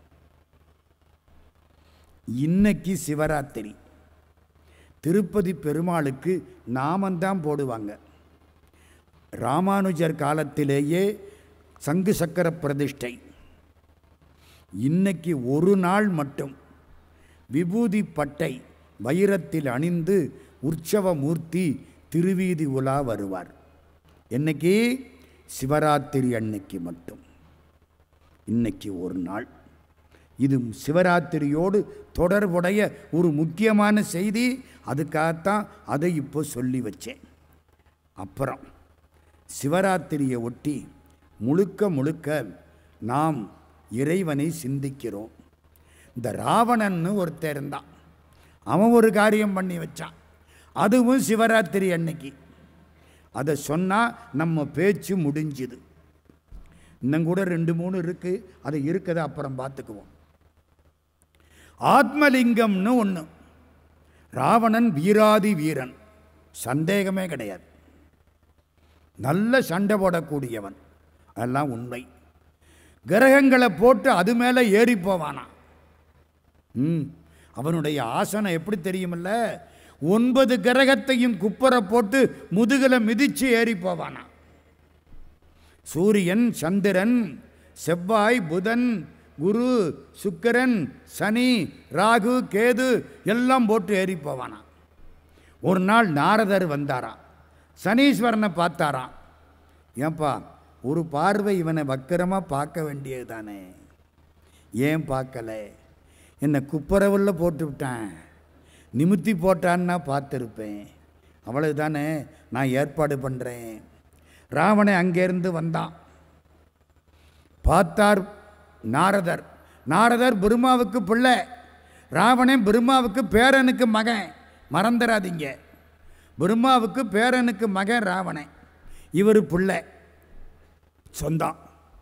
இன்னைக்கு சிவராத்திரி திருப்பதி பெருமாளுக்கு நாமந்தான் போடுவாங்க ராமானுஜர் காலத்திலேயே சங்கு சக்கர பிரதிஷ்டை இன்னைக்கு ஒரு நாள் மட்டும் விபூதி பட்டை வைரத்தில் அணிந்து உற்சவ மூர்த்தி திருவீதி உலா வருவார் என்னைக்கு சிவராத்திரி அன்னைக்கு மட்டும் இன்னைக்கு ஒரு நாள் இது சிவராத்திரியோடு தொடர்புடைய ஒரு முக்கியமான செய்தி அதுக்காகத்தான் அதை இப்போ சொல்லி வச்சேன் அப்புறம் சிவராத்திரியை ஒட்டி முழுக்க முழுக்க நாம் இறைவனை சிந்திக்கிறோம் இந்த ராவணன்னு ஒருத்தன் இருந்தான் அவன் ஒரு காரியம் பண்ணி வச்சான் அதுவும் சிவராத்திரி அன்னைக்கு அதை சொன்னால் நம்ம பேச்சு முடிஞ்சுது இன்னும் கூட ரெண்டு மூணு இருக்குது அது இருக்கதை அப்புறம் பார்த்துக்குவோம் ஆத்மலிங்கம்னு ஒன்று ராவணன் வீராதி வீரன் சந்தேகமே கிடையாது நல்ல சண்டை போடக்கூடியவன் அதெல்லாம் உண்மை கிரகங்களை போட்டு அது மேலே ஏறி போவானா ம் அவனுடைய ஆசனம் எப்படி தெரியுமில்ல ஒன்பது கிரகத்தையும் குப்புற போட்டு முதுகில் மிதிச்சு ஏறி போவானா சூரியன் சந்திரன் செவ்வாய் புதன் குரு சுக்கிரன் சனி ராகு கேது எல்லாம் போட்டு ஏறி போவானா ஒரு நாள் நாரதர் வந்தாராம் சனீஸ்வரனை பார்த்தாராம் ஏன்பா ஒரு பார்வை இவனை வக்கரமாக பார்க்க வேண்டியது தானே ஏன் பார்க்கல என்னை குப்பரவுள்ள போட்டு விட்டான் நிமித்தி போட்டான்னா பார்த்துருப்பேன் அவ்வளவு தானே நான் ஏற்பாடு பண்ணுறேன் ராவணன் அங்கேருந்து வந்தான் பார்த்தார் நாரதர் நாரதர் பிரம்மாவுக்கு பிள்ளை ராவணன் பிரம்மாவுக்கு பேரனுக்கு மகன் மறந்துடாதீங்க பிரம்மாவுக்கு பேரனுக்கு மகன் ராவணன் இவர் பிள்ளை சொந்தம்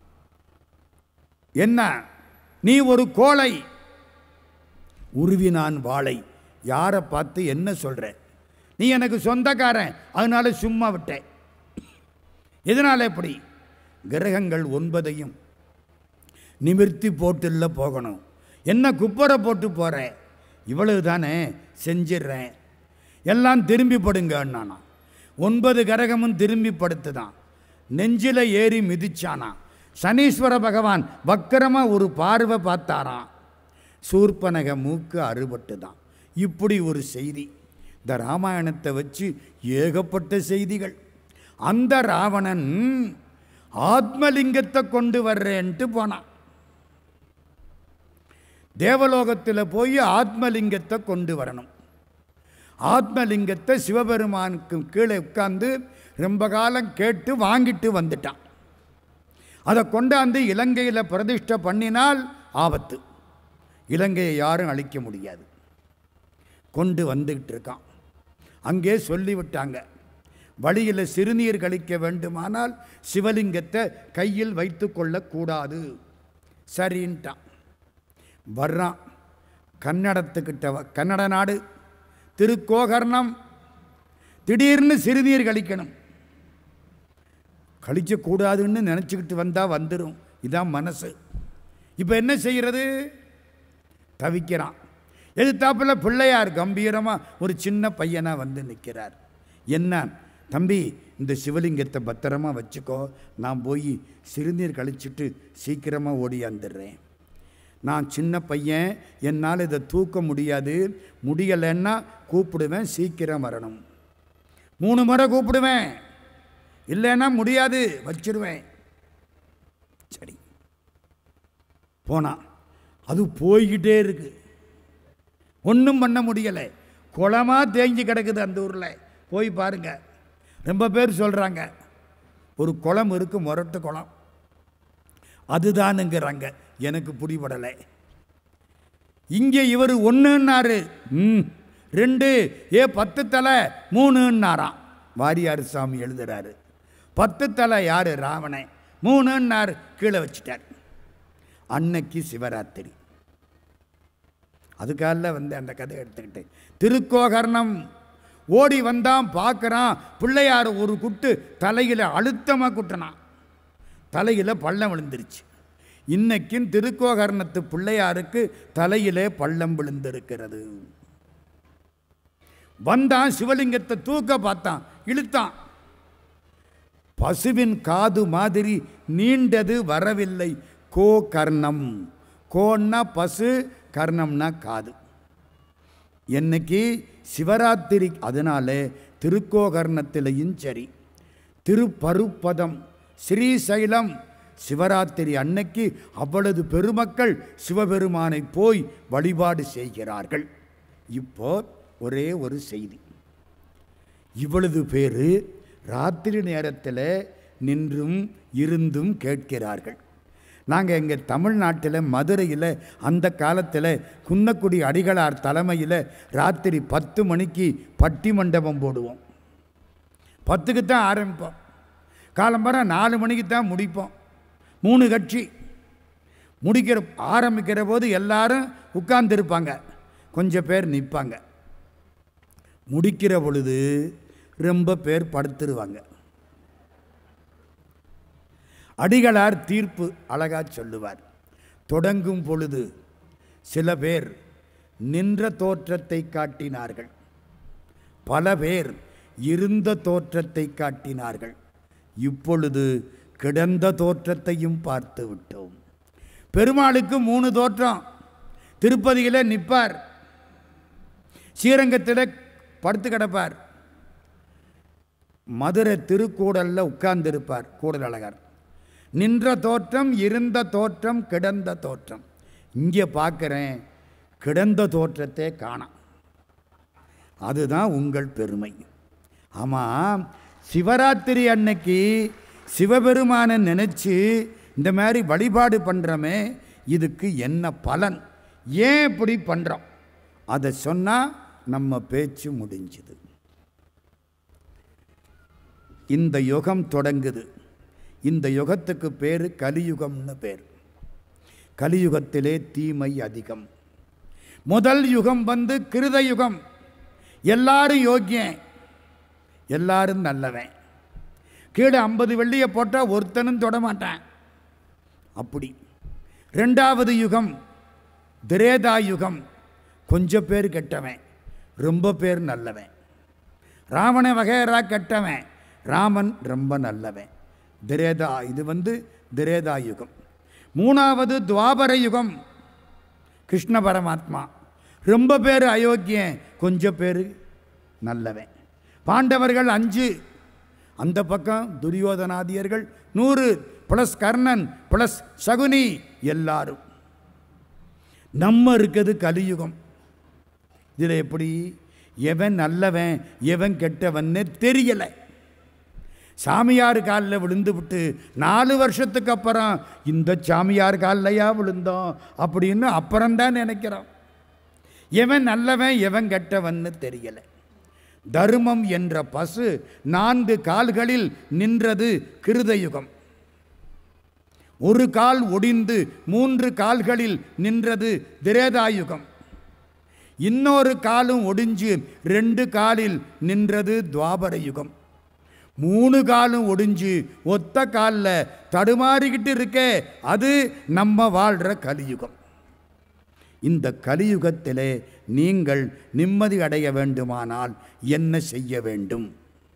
என்ன நீ ஒரு கோழை உருவினான் வாளை யாரை பார்த்து என்ன சொல்ற நீ எனக்கு சொந்தக்காரன் அதனால சும்மா விட்டேன் எதனால எப்படி கிரகங்கள் ஒன்பதையும் நிமிர்த்தி போட்டுள்ள போகணும் என்ன குப்பரை போட்டு போற இவ்வளவு தானே செஞ்சிடுறேன் எல்லாம் திரும்பி படுங்க நானா ஒன்பது கரகமும் திரும்பி படுத்துதான் நெஞ்சில ஏறி மிதிச்சானா சனீஸ்வர பகவான் வக்கரமா ஒரு பார்வை பார்த்தாராம் சூர்பனக மூக்கு அறுபட்டு தான் இப்படி ஒரு செய்தி இந்த ராமாயணத்தை வச்சு ஏகப்பட்ட செய்திகள் அந்த ராவணன் ஆத்மலிங்கத்தை கொண்டு வர்றேன்ட்டு போனான் தேவலோகத்தில் போய் ஆத்மலிங்கத்தை கொண்டு வரணும் ஆத்மலிங்கத்தை சிவபெருமானுக்கு கீழே உட்கார்ந்து ரொம்ப காலம் கேட்டு வாங்கிட்டு வந்துட்டான் அதை கொண்டாந்து இலங்கையில் பிரதிஷ்டை பண்ணினால் ஆபத்து இலங்கையை யாரும் அழிக்க முடியாது கொண்டு வந்துக்கிட்டு இருக்கான் அங்கே சொல்லிவிட்டாங்க வழியில் சிறுநீர் கழிக்க வேண்டுமானால் சிவலிங்கத்தை கையில் வைத்து கொள்ளக்கூடாது சரின்ட்டான் வர்றான் கன்னடத்துக்கிட்ட வ- கன்னட நாடு திருக்கோகர்ணம் திடீர்னு சிறுநீர் கழிக்கணும் கழிக்கக்கூடாதுன்னு நினச்சிக்கிட்டு வந்தால் வந்துடும் இதான் மனசு இப்போ என்ன செய்கிறது தவிக்கிறான் எதிர்த்தாப்புல பிள்ளையார் கம்பீரமாக ஒரு சின்ன பையனாக வந்து நிற்கிறார் என்ன தம்பி இந்த சிவலிங்கத்தை பத்திரமா வச்சுக்கோ நான் போய் சிறுநீர் கழிச்சிட்டு சீக்கிரமாக ஓடியாந்துடுறேன் நான் சின்ன பையன் என்னால் இதை தூக்க முடியாது முடியலைன்னா கூப்பிடுவேன் சீக்கிரம் வரணும் மூணு முறை கூப்பிடுவேன் இல்லைன்னா முடியாது வச்சிருவேன் சரி போனான் அது போய்கிட்டே இருக்கு ஒன்றும் பண்ண முடியலை குளமாக தேங்கி கிடக்குது அந்த ஊரில் போய் பாருங்க ரொம்ப பேர் சொல்கிறாங்க ஒரு குளம் இருக்கு முரட்டு குளம் அதுதானுங்கிறாங்க எனக்கு பிடிபடலை இங்கே இவர் ஒன்றுன்னாரு ம் ரெண்டு ஏ பத்து தலை மூணுன்னாராம் வாரியார் சாமி எழுதுறாரு பத்து தலை யார் ராவணன் மூணுன்னார் கீழே வச்சிட்டார் அன்னைக்கு சிவராத்திரி அதுக்கால வந்து அந்த கதை எடுத்துக்கிட்டு திருக்கோகர்ணம் ஓடி வந்தான் பார்க்குறான் பிள்ளையார் ஒரு குட்டு தலையில் அழுத்தமாக குட்டினான் தலையில் பள்ளம் விழுந்துருச்சு இன்னைக்கும் திருக்கோகர்ணத்து பிள்ளையாருக்கு தலையிலே பள்ளம் விழுந்திருக்கிறது வந்தான் சிவலிங்கத்தை தூக்க பார்த்தான் இழுத்தான் பசுவின் காது மாதிரி நீண்டது வரவில்லை கோ கர்ணம் கோன்னா பசு கர்ணம்னா காது என்னைக்கு சிவராத்திரி அதனாலே திருக்கோகர்ணத்திலையும் சரி திருப்பருப்பதம் ஸ்ரீசைலம் சிவராத்திரி அன்னைக்கு அவ்வளவு பெருமக்கள் சிவபெருமானை போய் வழிபாடு செய்கிறார்கள் இப்போ ஒரே ஒரு செய்தி இவ்வளவு பேர் ராத்திரி நேரத்தில் நின்றும் இருந்தும் கேட்கிறார்கள் நாங்கள் எங்கள் தமிழ்நாட்டில் மதுரையில் அந்த காலத்தில் குன்னக்குடி அடிகளார் தலைமையில் ராத்திரி பத்து மணிக்கு பட்டி மண்டபம் போடுவோம் பத்துக்கு தான் ஆரம்பிப்போம் காலம்பர நாலு மணிக்கு தான் முடிப்போம் மூணு கட்சி முடிக்கிற ஆரம்பிக்கிற போது எல்லாரும் உட்கார்ந்துருப்பாங்க கொஞ்சம் பேர் நிற்பாங்க முடிக்கிற பொழுது ரொம்ப பேர் படுத்துருவாங்க அடிகளார் தீர்ப்பு அழகா சொல்லுவார் தொடங்கும் பொழுது சில பேர் நின்ற தோற்றத்தை காட்டினார்கள் பல பேர் இருந்த தோற்றத்தை காட்டினார்கள் இப்பொழுது கிடந்த தோற்றத்தையும் பார்த்து விட்டோம் பெருமாளுக்கு மூணு தோற்றம் திருப்பதியில் நிற்பார் ஸ்ரீரங்கத்தில் படுத்து கிடப்பார் மதுரை திருக்கூடல்ல உட்கார்ந்திருப்பார் கூடல் அழகர் நின்ற தோற்றம் இருந்த தோற்றம் கிடந்த தோற்றம் இங்கே பார்க்குறேன் கிடந்த தோற்றத்தை காணாம் அதுதான் உங்கள் பெருமை ஆமாம் சிவராத்திரி அன்னைக்கு சிவபெருமானை நினச்சி இந்த மாதிரி வழிபாடு பண்ணுறோமே இதுக்கு என்ன பலன் ஏன் இப்படி பண்ணுறோம் அதை சொன்னால் நம்ம பேச்சு முடிஞ்சுது இந்த யுகம் தொடங்குது இந்த யுகத்துக்கு பேர் கலியுகம்னு பேர் கலியுகத்திலே தீமை அதிகம் முதல் யுகம் வந்து கிருத யுகம் எல்லாரும் யோக்கியன் எல்லாரும் நல்லவன் கீழே ஐம்பது வெள்ளியை போட்டால் ஒருத்தனும் தொட மாட்டான் அப்படி ரெண்டாவது யுகம் திரேதா யுகம் கொஞ்சம் பேர் கெட்டவன் ரொம்ப பேர் நல்லவன் ராவண வகைரா கெட்டவன் ராமன் ரொம்ப நல்லவன் திரேதா இது வந்து திரேதா யுகம் மூணாவது துவாபர யுகம் கிருஷ்ண பரமாத்மா ரொம்ப பேர் அயோக்கியன் கொஞ்சம் பேர் நல்லவன் பாண்டவர்கள் அஞ்சு அந்த பக்கம் துரியோதனாதியர்கள் நூறு ப்ளஸ் கர்ணன் ப்ளஸ் சகுனி எல்லாரும் நம்ம இருக்கிறது கலியுகம் இதில் எப்படி எவன் நல்லவன் எவன் கெட்டவன்னு தெரியலை சாமியார் காலில் விழுந்து விட்டு நாலு வருஷத்துக்கு அப்புறம் இந்த சாமியார் காலிலையா விழுந்தோம் அப்படின்னு அப்புறம்தான் நினைக்கிறோம் எவன் நல்லவன் எவன் கெட்டவன்னு தெரியலை தர்மம் என்ற பசு நான்கு கால்களில் நின்றது கிருதயுகம் ஒரு கால் ஒடிந்து மூன்று கால்களில் நின்றது திரேதாயுகம் இன்னொரு காலும் ஒடிஞ்சு ரெண்டு காலில் நின்றது துவாபர யுகம் மூணு காலும் ஒடிஞ்சு ஒத்த காலில் தடுமாறிக்கிட்டு இருக்கே அது நம்ம வாழ்கிற கலியுகம் இந்த கலியுகத்திலே நீங்கள் நிம்மதி அடைய வேண்டுமானால் என்ன செய்ய வேண்டும்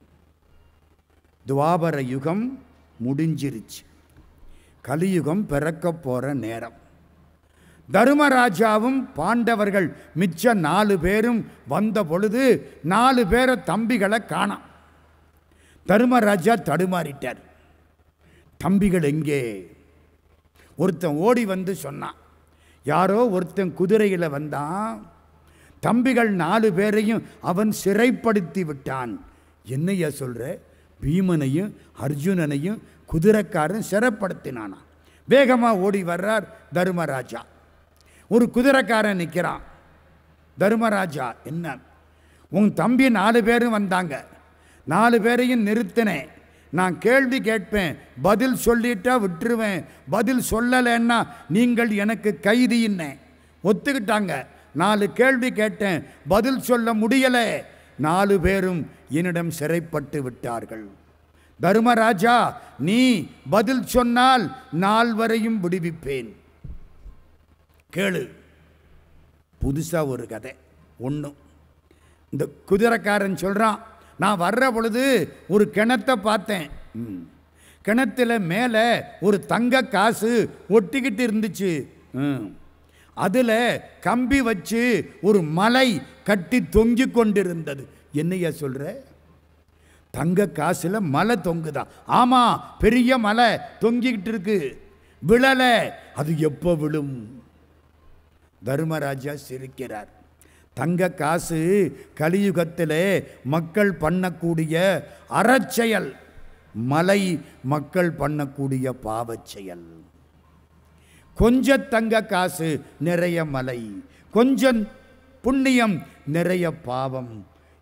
துவாபர யுகம் முடிஞ்சிருச்சு கலியுகம் பிறக்க போகிற நேரம் தர்மராஜாவும் பாண்டவர்கள் மிச்ச நாலு பேரும் வந்த பொழுது நாலு பேரை தம்பிகளை காணாம் தர்மராஜா தடுமாறிட்டார் தம்பிகள் எங்கே ஒருத்தன் ஓடி வந்து சொன்னான் யாரோ ஒருத்தன் குதிரையில் வந்தான் தம்பிகள் நாலு பேரையும் அவன் சிறைப்படுத்தி விட்டான் என்னையா சொல்ற பீமனையும் அர்ஜுனனையும் குதிரைக்காரன் சிறைப்படுத்தினானா வேகமாக ஓடி வர்றார் தர்மராஜா ஒரு குதிரைக்காரன் நிற்கிறான் தர்மராஜா என்ன உன் தம்பி நாலு பேரும் வந்தாங்க நாலு பேரையும் நிறுத்தினேன் நான் கேள்வி கேட்பேன் பதில் சொல்லிட்டா விட்டுருவேன் பதில் சொல்லலைன்னா நீங்கள் எனக்கு கைதின்னேன் ஒத்துக்கிட்டாங்க நாலு கேள்வி கேட்டேன் பதில் சொல்ல முடியலை நாலு பேரும் என்னிடம் சிறைப்பட்டு விட்டார்கள் தர்மராஜா நீ பதில் சொன்னால் நால்வரையும் விடுவிப்பேன் கேளு புதுசாக ஒரு கதை ஒன்று இந்த குதிரைக்காரன் சொல்கிறான் நான் வர்ற பொழுது ஒரு கிணத்தை பார்த்தேன் ம். கிணத்துல மேலே ஒரு தங்க காசு ஒட்டிக்கிட்டு இருந்துச்சு ம். அதில் கம்பி வச்சு ஒரு மலை கட்டி தொங்கி கொண்டிருந்தது என்னையா சொல்கிற தங்க காசுல மலை தொங்குதான் ஆமாம் பெரிய மலை தொங்கிக்கிட்டு இருக்கு விழலை அது எப்போ விழும் தர்மராஜா சிரிக்கிறார் தங்க காசு கலியுகத்திலே மக்கள் பண்ணக்கூடிய அறச்செயல் மலை மக்கள் பண்ணக்கூடிய பாவச் செயல் கொஞ்ச தங்க காசு நிறைய மலை கொஞ்சம் புண்ணியம் நிறைய பாவம்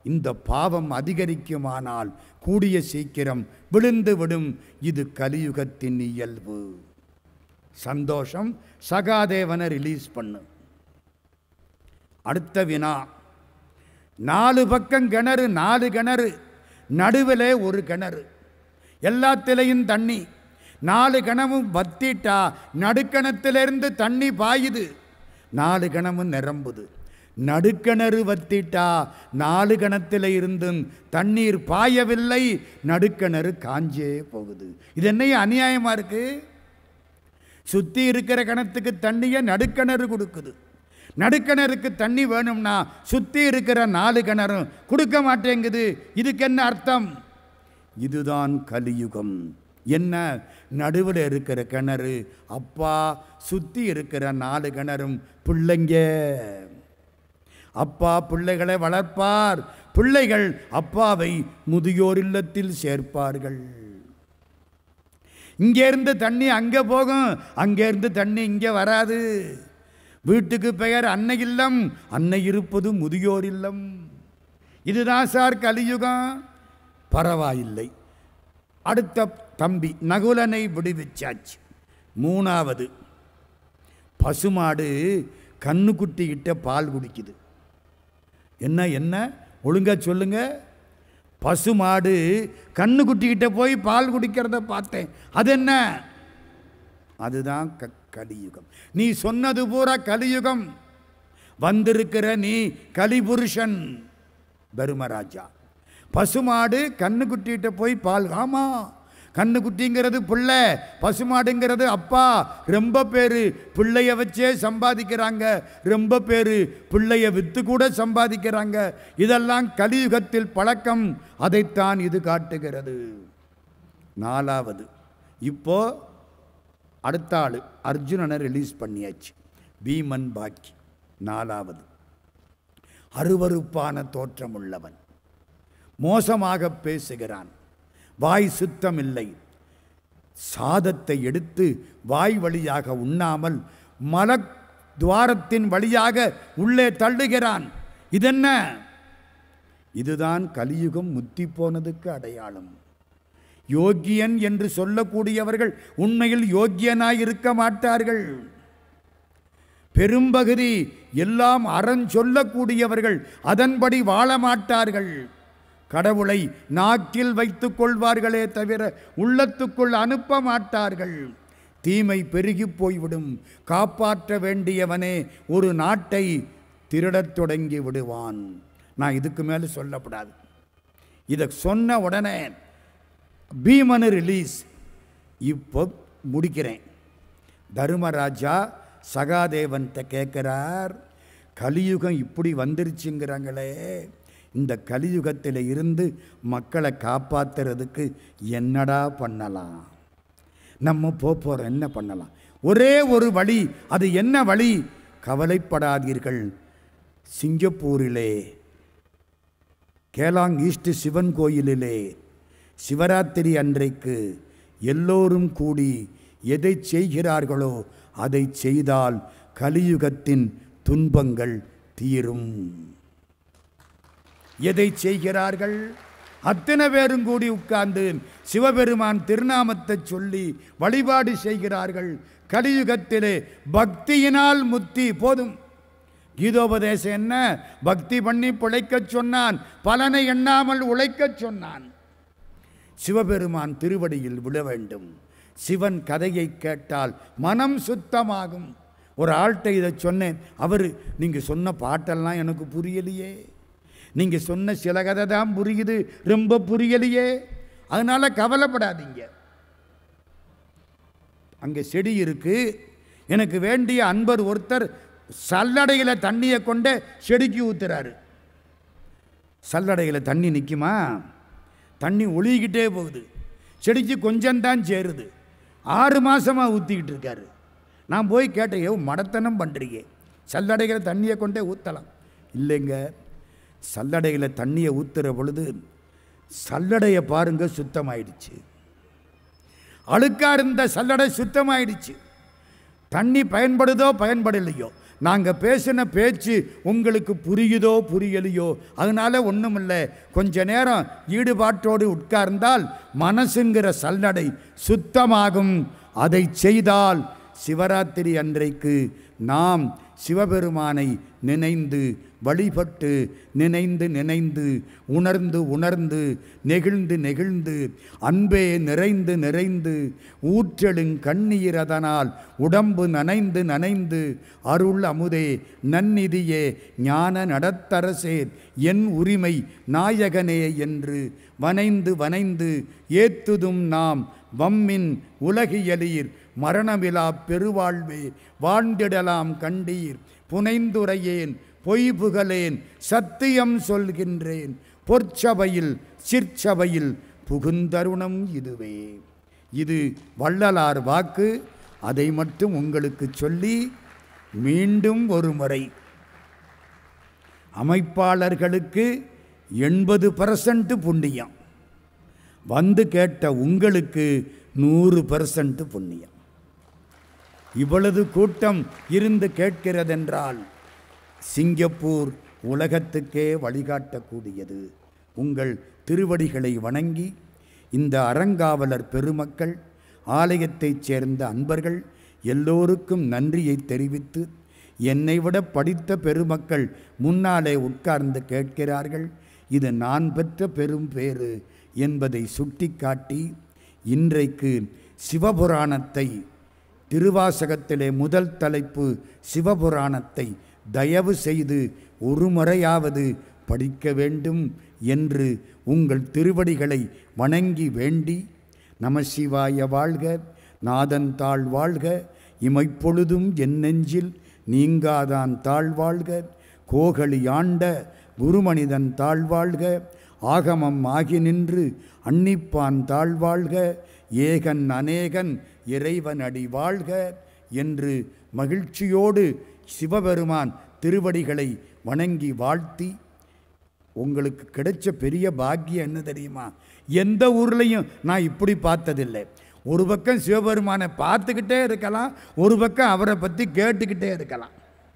இந்த பாவம் அதிகரிக்குமானால் கூடிய சீக்கிரம் விழுந்து விடும் இது கலியுகத்தின் இயல்பு சந்தோஷம் சகாதேவனை ரிலீஸ் பண்ணு அடுத்த வினா நாலு பக்கம் கிணறு நாலு கிணறு நடுவில் ஒரு கிணறு எல்லாத்திலையும் தண்ணி நாலு கிணமும் வத்திட்டா நடுக்கணத்திலிருந்து தண்ணி பாயுது நாலு கிணமும் நிரம்புது நடுக்கிணறு வத்திட்டா நாலு கிணத்துல இருந்தும் தண்ணீர் பாயவில்லை நடுக்கிணறு காஞ்சே போகுது இது என்ன அநியாயமா இருக்கு சுத்தி இருக்கிற கிணத்துக்கு தண்ணியை நடுக்கிணறு கொடுக்குது நடுக்கிணறுக்கு தண்ணி வேணும்னா சுத்தி இருக்கிற நாலு கிணறும் கொடுக்க மாட்டேங்குது இதுக்கு என்ன அர்த்தம் இதுதான் கலியுகம் என்ன நடுவில் இருக்கிற கிணறு அப்பா சுத்தி இருக்கிற நாலு கிணறும் பிள்ளைங்க அப்பா பிள்ளைகளை வளர்ப்பார் பிள்ளைகள் அப்பாவை முதியோர் இல்லத்தில் சேர்ப்பார்கள் இங்கேருந்து தண்ணி அங்கே போகும் அங்கேருந்து தண்ணி இங்கே வராது வீட்டுக்கு பெயர் அன்னை இல்லம் அன்னை இருப்பது முதியோர் இல்லம் இதுதான் சார் கலியுகம் பரவாயில்லை அடுத்த தம்பி நகுலனை விடுவிச்சாச்சு மூணாவது பசுமாடு கண்ணுக்குட்டிக்கிட்ட பால் குடிக்குது என்ன என்ன ஒழுங்கா சொல்லுங்க பசுமாடு கண்ணுக்குட்டிக்கிட்ட போய் பால் குடிக்கிறத பார்த்தேன் அது என்ன அதுதான் க கலியுகம் நீ சொன்னது பூரா கலியுகம் வந்திருக்கிற நீ கலிபுருஷன் தர்மராஜா பசுமாடு கண்ணுக்குட்டிகிட்ட போய் பால் ஆமா கண்ணுக்குட்டிங்கிறது பிள்ளை பசுமாடுங்கிறது அப்பா ரொம்ப பேர் பிள்ளைய வச்சே சம்பாதிக்கிறாங்க ரொம்ப பேர் பிள்ளைய வித்து கூட சம்பாதிக்கிறாங்க இதெல்லாம் கலியுகத்தில் பழக்கம் அதைத்தான் இது காட்டுகிறது நாலாவது இப்போ அடுத்த ஆள் அர்ஜுனனை ரிலீஸ் பண்ணியாச்சு பீமன் பாக்கி நாலாவது அருவருப்பான தோற்றமுள்ளவன் மோசமாக பேசுகிறான் வாய் சுத்தமில்லை சாதத்தை எடுத்து வாய் வழியாக உண்ணாமல் மல துவாரத்தின் வழியாக உள்ளே தள்ளுகிறான் இதென்ன இதுதான் கலியுகம் முத்தி போனதுக்கு அடையாளம் யோக்கியன் என்று சொல்லக்கூடியவர்கள் உண்மையில் யோக்கியனாய் இருக்க மாட்டார்கள் பெரும்பகுதி எல்லாம் அறன் சொல்லக்கூடியவர்கள் அதன்படி வாழ மாட்டார்கள் கடவுளை நாக்கில் வைத்துக் கொள்வார்களே தவிர உள்ளத்துக்குள் அனுப்ப மாட்டார்கள் தீமை பெருகி போய்விடும் காப்பாற்ற வேண்டியவனே ஒரு நாட்டை திருடத் தொடங்கி விடுவான் நான் இதுக்கு மேலே சொல்லப்படாது இதை சொன்ன உடனே பீமனு ரிலீஸ் இப்போ முடிக்கிறேன் தர்மராஜா சகாதேவன்கிட்ட கேட்குறார் கலியுகம் இப்படி வந்துருச்சுங்கிறாங்களே இந்த கலியுகத்தில் இருந்து மக்களை காப்பாற்றுறதுக்கு என்னடா பண்ணலாம் நம்ம போகிறோம் என்ன பண்ணலாம் ஒரே ஒரு வழி அது என்ன வழி கவலைப்படாதீர்கள் சிங்கப்பூரிலே கேலாங் ஈஸ்ட் சிவன் கோயிலிலே சிவராத்திரி அன்றைக்கு எல்லோரும் கூடி எதை செய்கிறார்களோ அதை செய்தால் கலியுகத்தின் துன்பங்கள் தீரும் எதை செய்கிறார்கள் அத்தனை பேரும் கூடி உட்கார்ந்து சிவபெருமான் திருநாமத்தை சொல்லி வழிபாடு செய்கிறார்கள் கலியுகத்திலே பக்தியினால் முத்தி போதும் கீதோபதேசம் என்ன பக்தி பண்ணி பிழைக்கச் சொன்னான் பலனை எண்ணாமல் உழைக்கச் சொன்னான் சிவபெருமான் திருவடியில் விழ வேண்டும் சிவன் கதையை கேட்டால் மனம் சுத்தமாகும் ஒரு ஆள்கிட்ட இதை சொன்னேன் அவர் நீங்கள் சொன்ன பாட்டெல்லாம் எனக்கு புரியலையே நீங்கள் சொன்ன சில கதை தான் புரியுது ரொம்ப புரியலையே அதனால் கவலைப்படாதீங்க அங்கே செடி இருக்கு எனக்கு வேண்டிய அன்பர் ஒருத்தர் சல்லடையில் தண்ணியை கொண்டு செடிக்கு ஊத்துறாரு சல்லடையில் தண்ணி நிற்குமா தண்ணி ஒழுகிக்கிட்டே போகுது செடிக்கு கொஞ்சம்தான் சேருது ஆறு மாதமாக ஊற்றிக்கிட்டு இருக்காரு நான் போய் கேட்டேன் ஏ மடத்தனம் பண்ணுறீங்க சல்லடையில் தண்ணியை கொண்டே ஊற்றலாம் இல்லைங்க சல்லடையில் தண்ணியை ஊற்றுற பொழுது சல்லடையை பாருங்க சுத்தமாயிடுச்சு அழுக்கா இருந்த சல்லடை சுத்தமாயிடுச்சு தண்ணி பயன்படுதோ பயன்படலையோ நாங்கள் பேசின பேச்சு உங்களுக்கு புரியுதோ புரியலையோ அதனால ஒன்றும் இல்லை கொஞ்ச நேரம் ஈடுபாட்டோடு உட்கார்ந்தால் மனசுங்கிற சல்லடை சுத்தமாகும் அதை செய்தால் சிவராத்திரி அன்றைக்கு நாம் சிவபெருமானை நினைந்து வழிபட்டு நினைந்து நினைந்து உணர்ந்து உணர்ந்து நெகிழ்ந்து நெகிழ்ந்து அன்பே நிறைந்து நிறைந்து ஊற்றெழுங் கண்ணீரதனால் உடம்பு நனைந்து நனைந்து அருள் அமுதே நன்னிதியே ஞான நடத்தரசே என் உரிமை நாயகனே என்று வனைந்து வனைந்து ஏத்துதும் நாம் வம்மின் உலகியலீர் மரணமிலா பெருவாழ்வே வாழ்ந்திடலாம் கண்டீர் புனைந்துரையேன் பொய் புகழேன் சத்தியம் சொல்கின்றேன் பொற்சபையில் சிற்சபையில் புகுந்தருணம் இதுவே இது வள்ளலார் வாக்கு அதை மட்டும் உங்களுக்கு சொல்லி மீண்டும் ஒரு முறை அமைப்பாளர்களுக்கு எண்பது பர்சன்ட் புண்ணியம் வந்து கேட்ட உங்களுக்கு நூறு பர்சன்ட் புண்ணியம் இவ்வளவு கூட்டம் இருந்து கேட்கிறதென்றால் சிங்கப்பூர் உலகத்துக்கே வழிகாட்டக்கூடியது உங்கள் திருவடிகளை வணங்கி இந்த அறங்காவலர் பெருமக்கள் ஆலயத்தைச் சேர்ந்த அன்பர்கள் எல்லோருக்கும் நன்றியை தெரிவித்து என்னை விட படித்த பெருமக்கள் முன்னாலே உட்கார்ந்து கேட்கிறார்கள் இது நான் பெற்ற பெரும் பேறு என்பதை சுட்டிக்காட்டி இன்றைக்கு சிவபுராணத்தை திருவாசகத்திலே முதல் தலைப்பு சிவபுராணத்தை தயவு செய்து ஒரு முறையாவது படிக்க வேண்டும் என்று உங்கள் திருவடிகளை வணங்கி வேண்டி நமசிவாய வாழ்க நாதன் தாழ் வாழ்க இமைப்பொழுதும் என் நெஞ்சில் நீங்காதான் தாழ்வாழ்க கோகலி ஆண்ட குருமனிதன் தாழ்வாழ்க ஆகமம் ஆகி நின்று அன்னிப்பான் தாழ்வாழ்க ஏகன் அநேகன் இறைவன் அடி வாழ்க என்று மகிழ்ச்சியோடு சிவபெருமான் திருவடிகளை வணங்கி வாழ்த்தி உங்களுக்கு கிடைச்ச பெரிய பாக்கியம் என்ன தெரியுமா எந்த ஊர்லேயும் நான் இப்படி பார்த்ததில்லை ஒரு பக்கம் சிவபெருமானை பார்த்துக்கிட்டே இருக்கலாம் ஒரு பக்கம் அவரை பற்றி கேட்டுக்கிட்டே இருக்கலாம்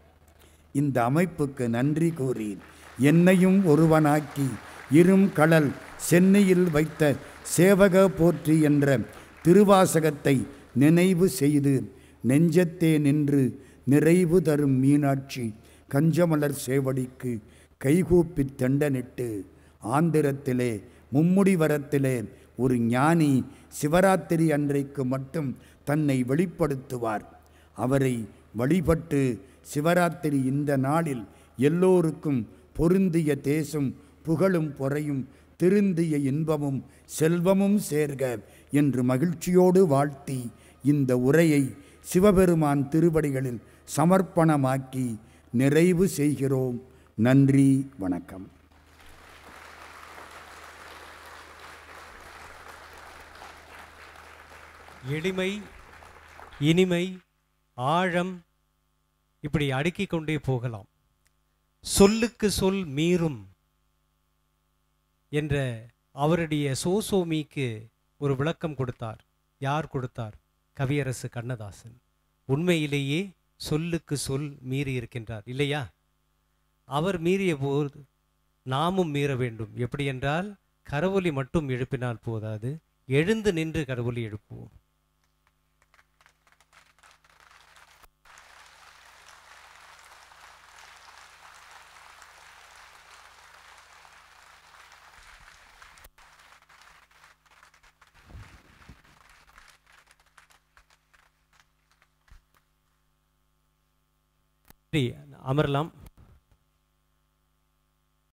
இந்த அமைப்புக்கு நன்றி கூறி என்னையும் ஒருவனாக்கி இரும் கடல் சென்னையில் வைத்த சேவக போற்றி என்ற திருவாசகத்தை நினைவு செய்து நெஞ்சத்தே நின்று நிறைவு தரும் மீனாட்சி கஞ்சமலர் சேவடிக்கு கைகூப்பி தண்டனிட்டு ஆந்திரத்திலே மும்முடி வரத்திலே ஒரு ஞானி சிவராத்திரி அன்றைக்கு மட்டும் தன்னை வெளிப்படுத்துவார் அவரை வழிபட்டு சிவராத்திரி இந்த நாளில் எல்லோருக்கும் பொருந்திய தேசம் புகழும் பொறையும் திருந்திய இன்பமும் செல்வமும் சேர்க என்று மகிழ்ச்சியோடு வாழ்த்தி இந்த உரையை சிவபெருமான் திருவடிகளில் சமர்ப்பணமாக்கி நிறைவு செய்கிறோம் நன்றி வணக்கம் எளிமை இனிமை ஆழம் இப்படி அடுக்கிக் கொண்டே போகலாம் சொல்லுக்கு சொல் மீறும் என்ற அவருடைய சோசோமிக்கு ஒரு விளக்கம் கொடுத்தார் யார் கொடுத்தார் கவியரசு கண்ணதாசன் உண்மையிலேயே சொல்லுக்கு சொல் மீறி இருக்கின்றார் இல்லையா அவர் மீறிய போது நாமும் மீற வேண்டும் எப்படி என்றால் கரவொலி மட்டும் எழுப்பினால் போதாது எழுந்து நின்று கரவொலி எழுப்புவோம் சரி அமரலாம்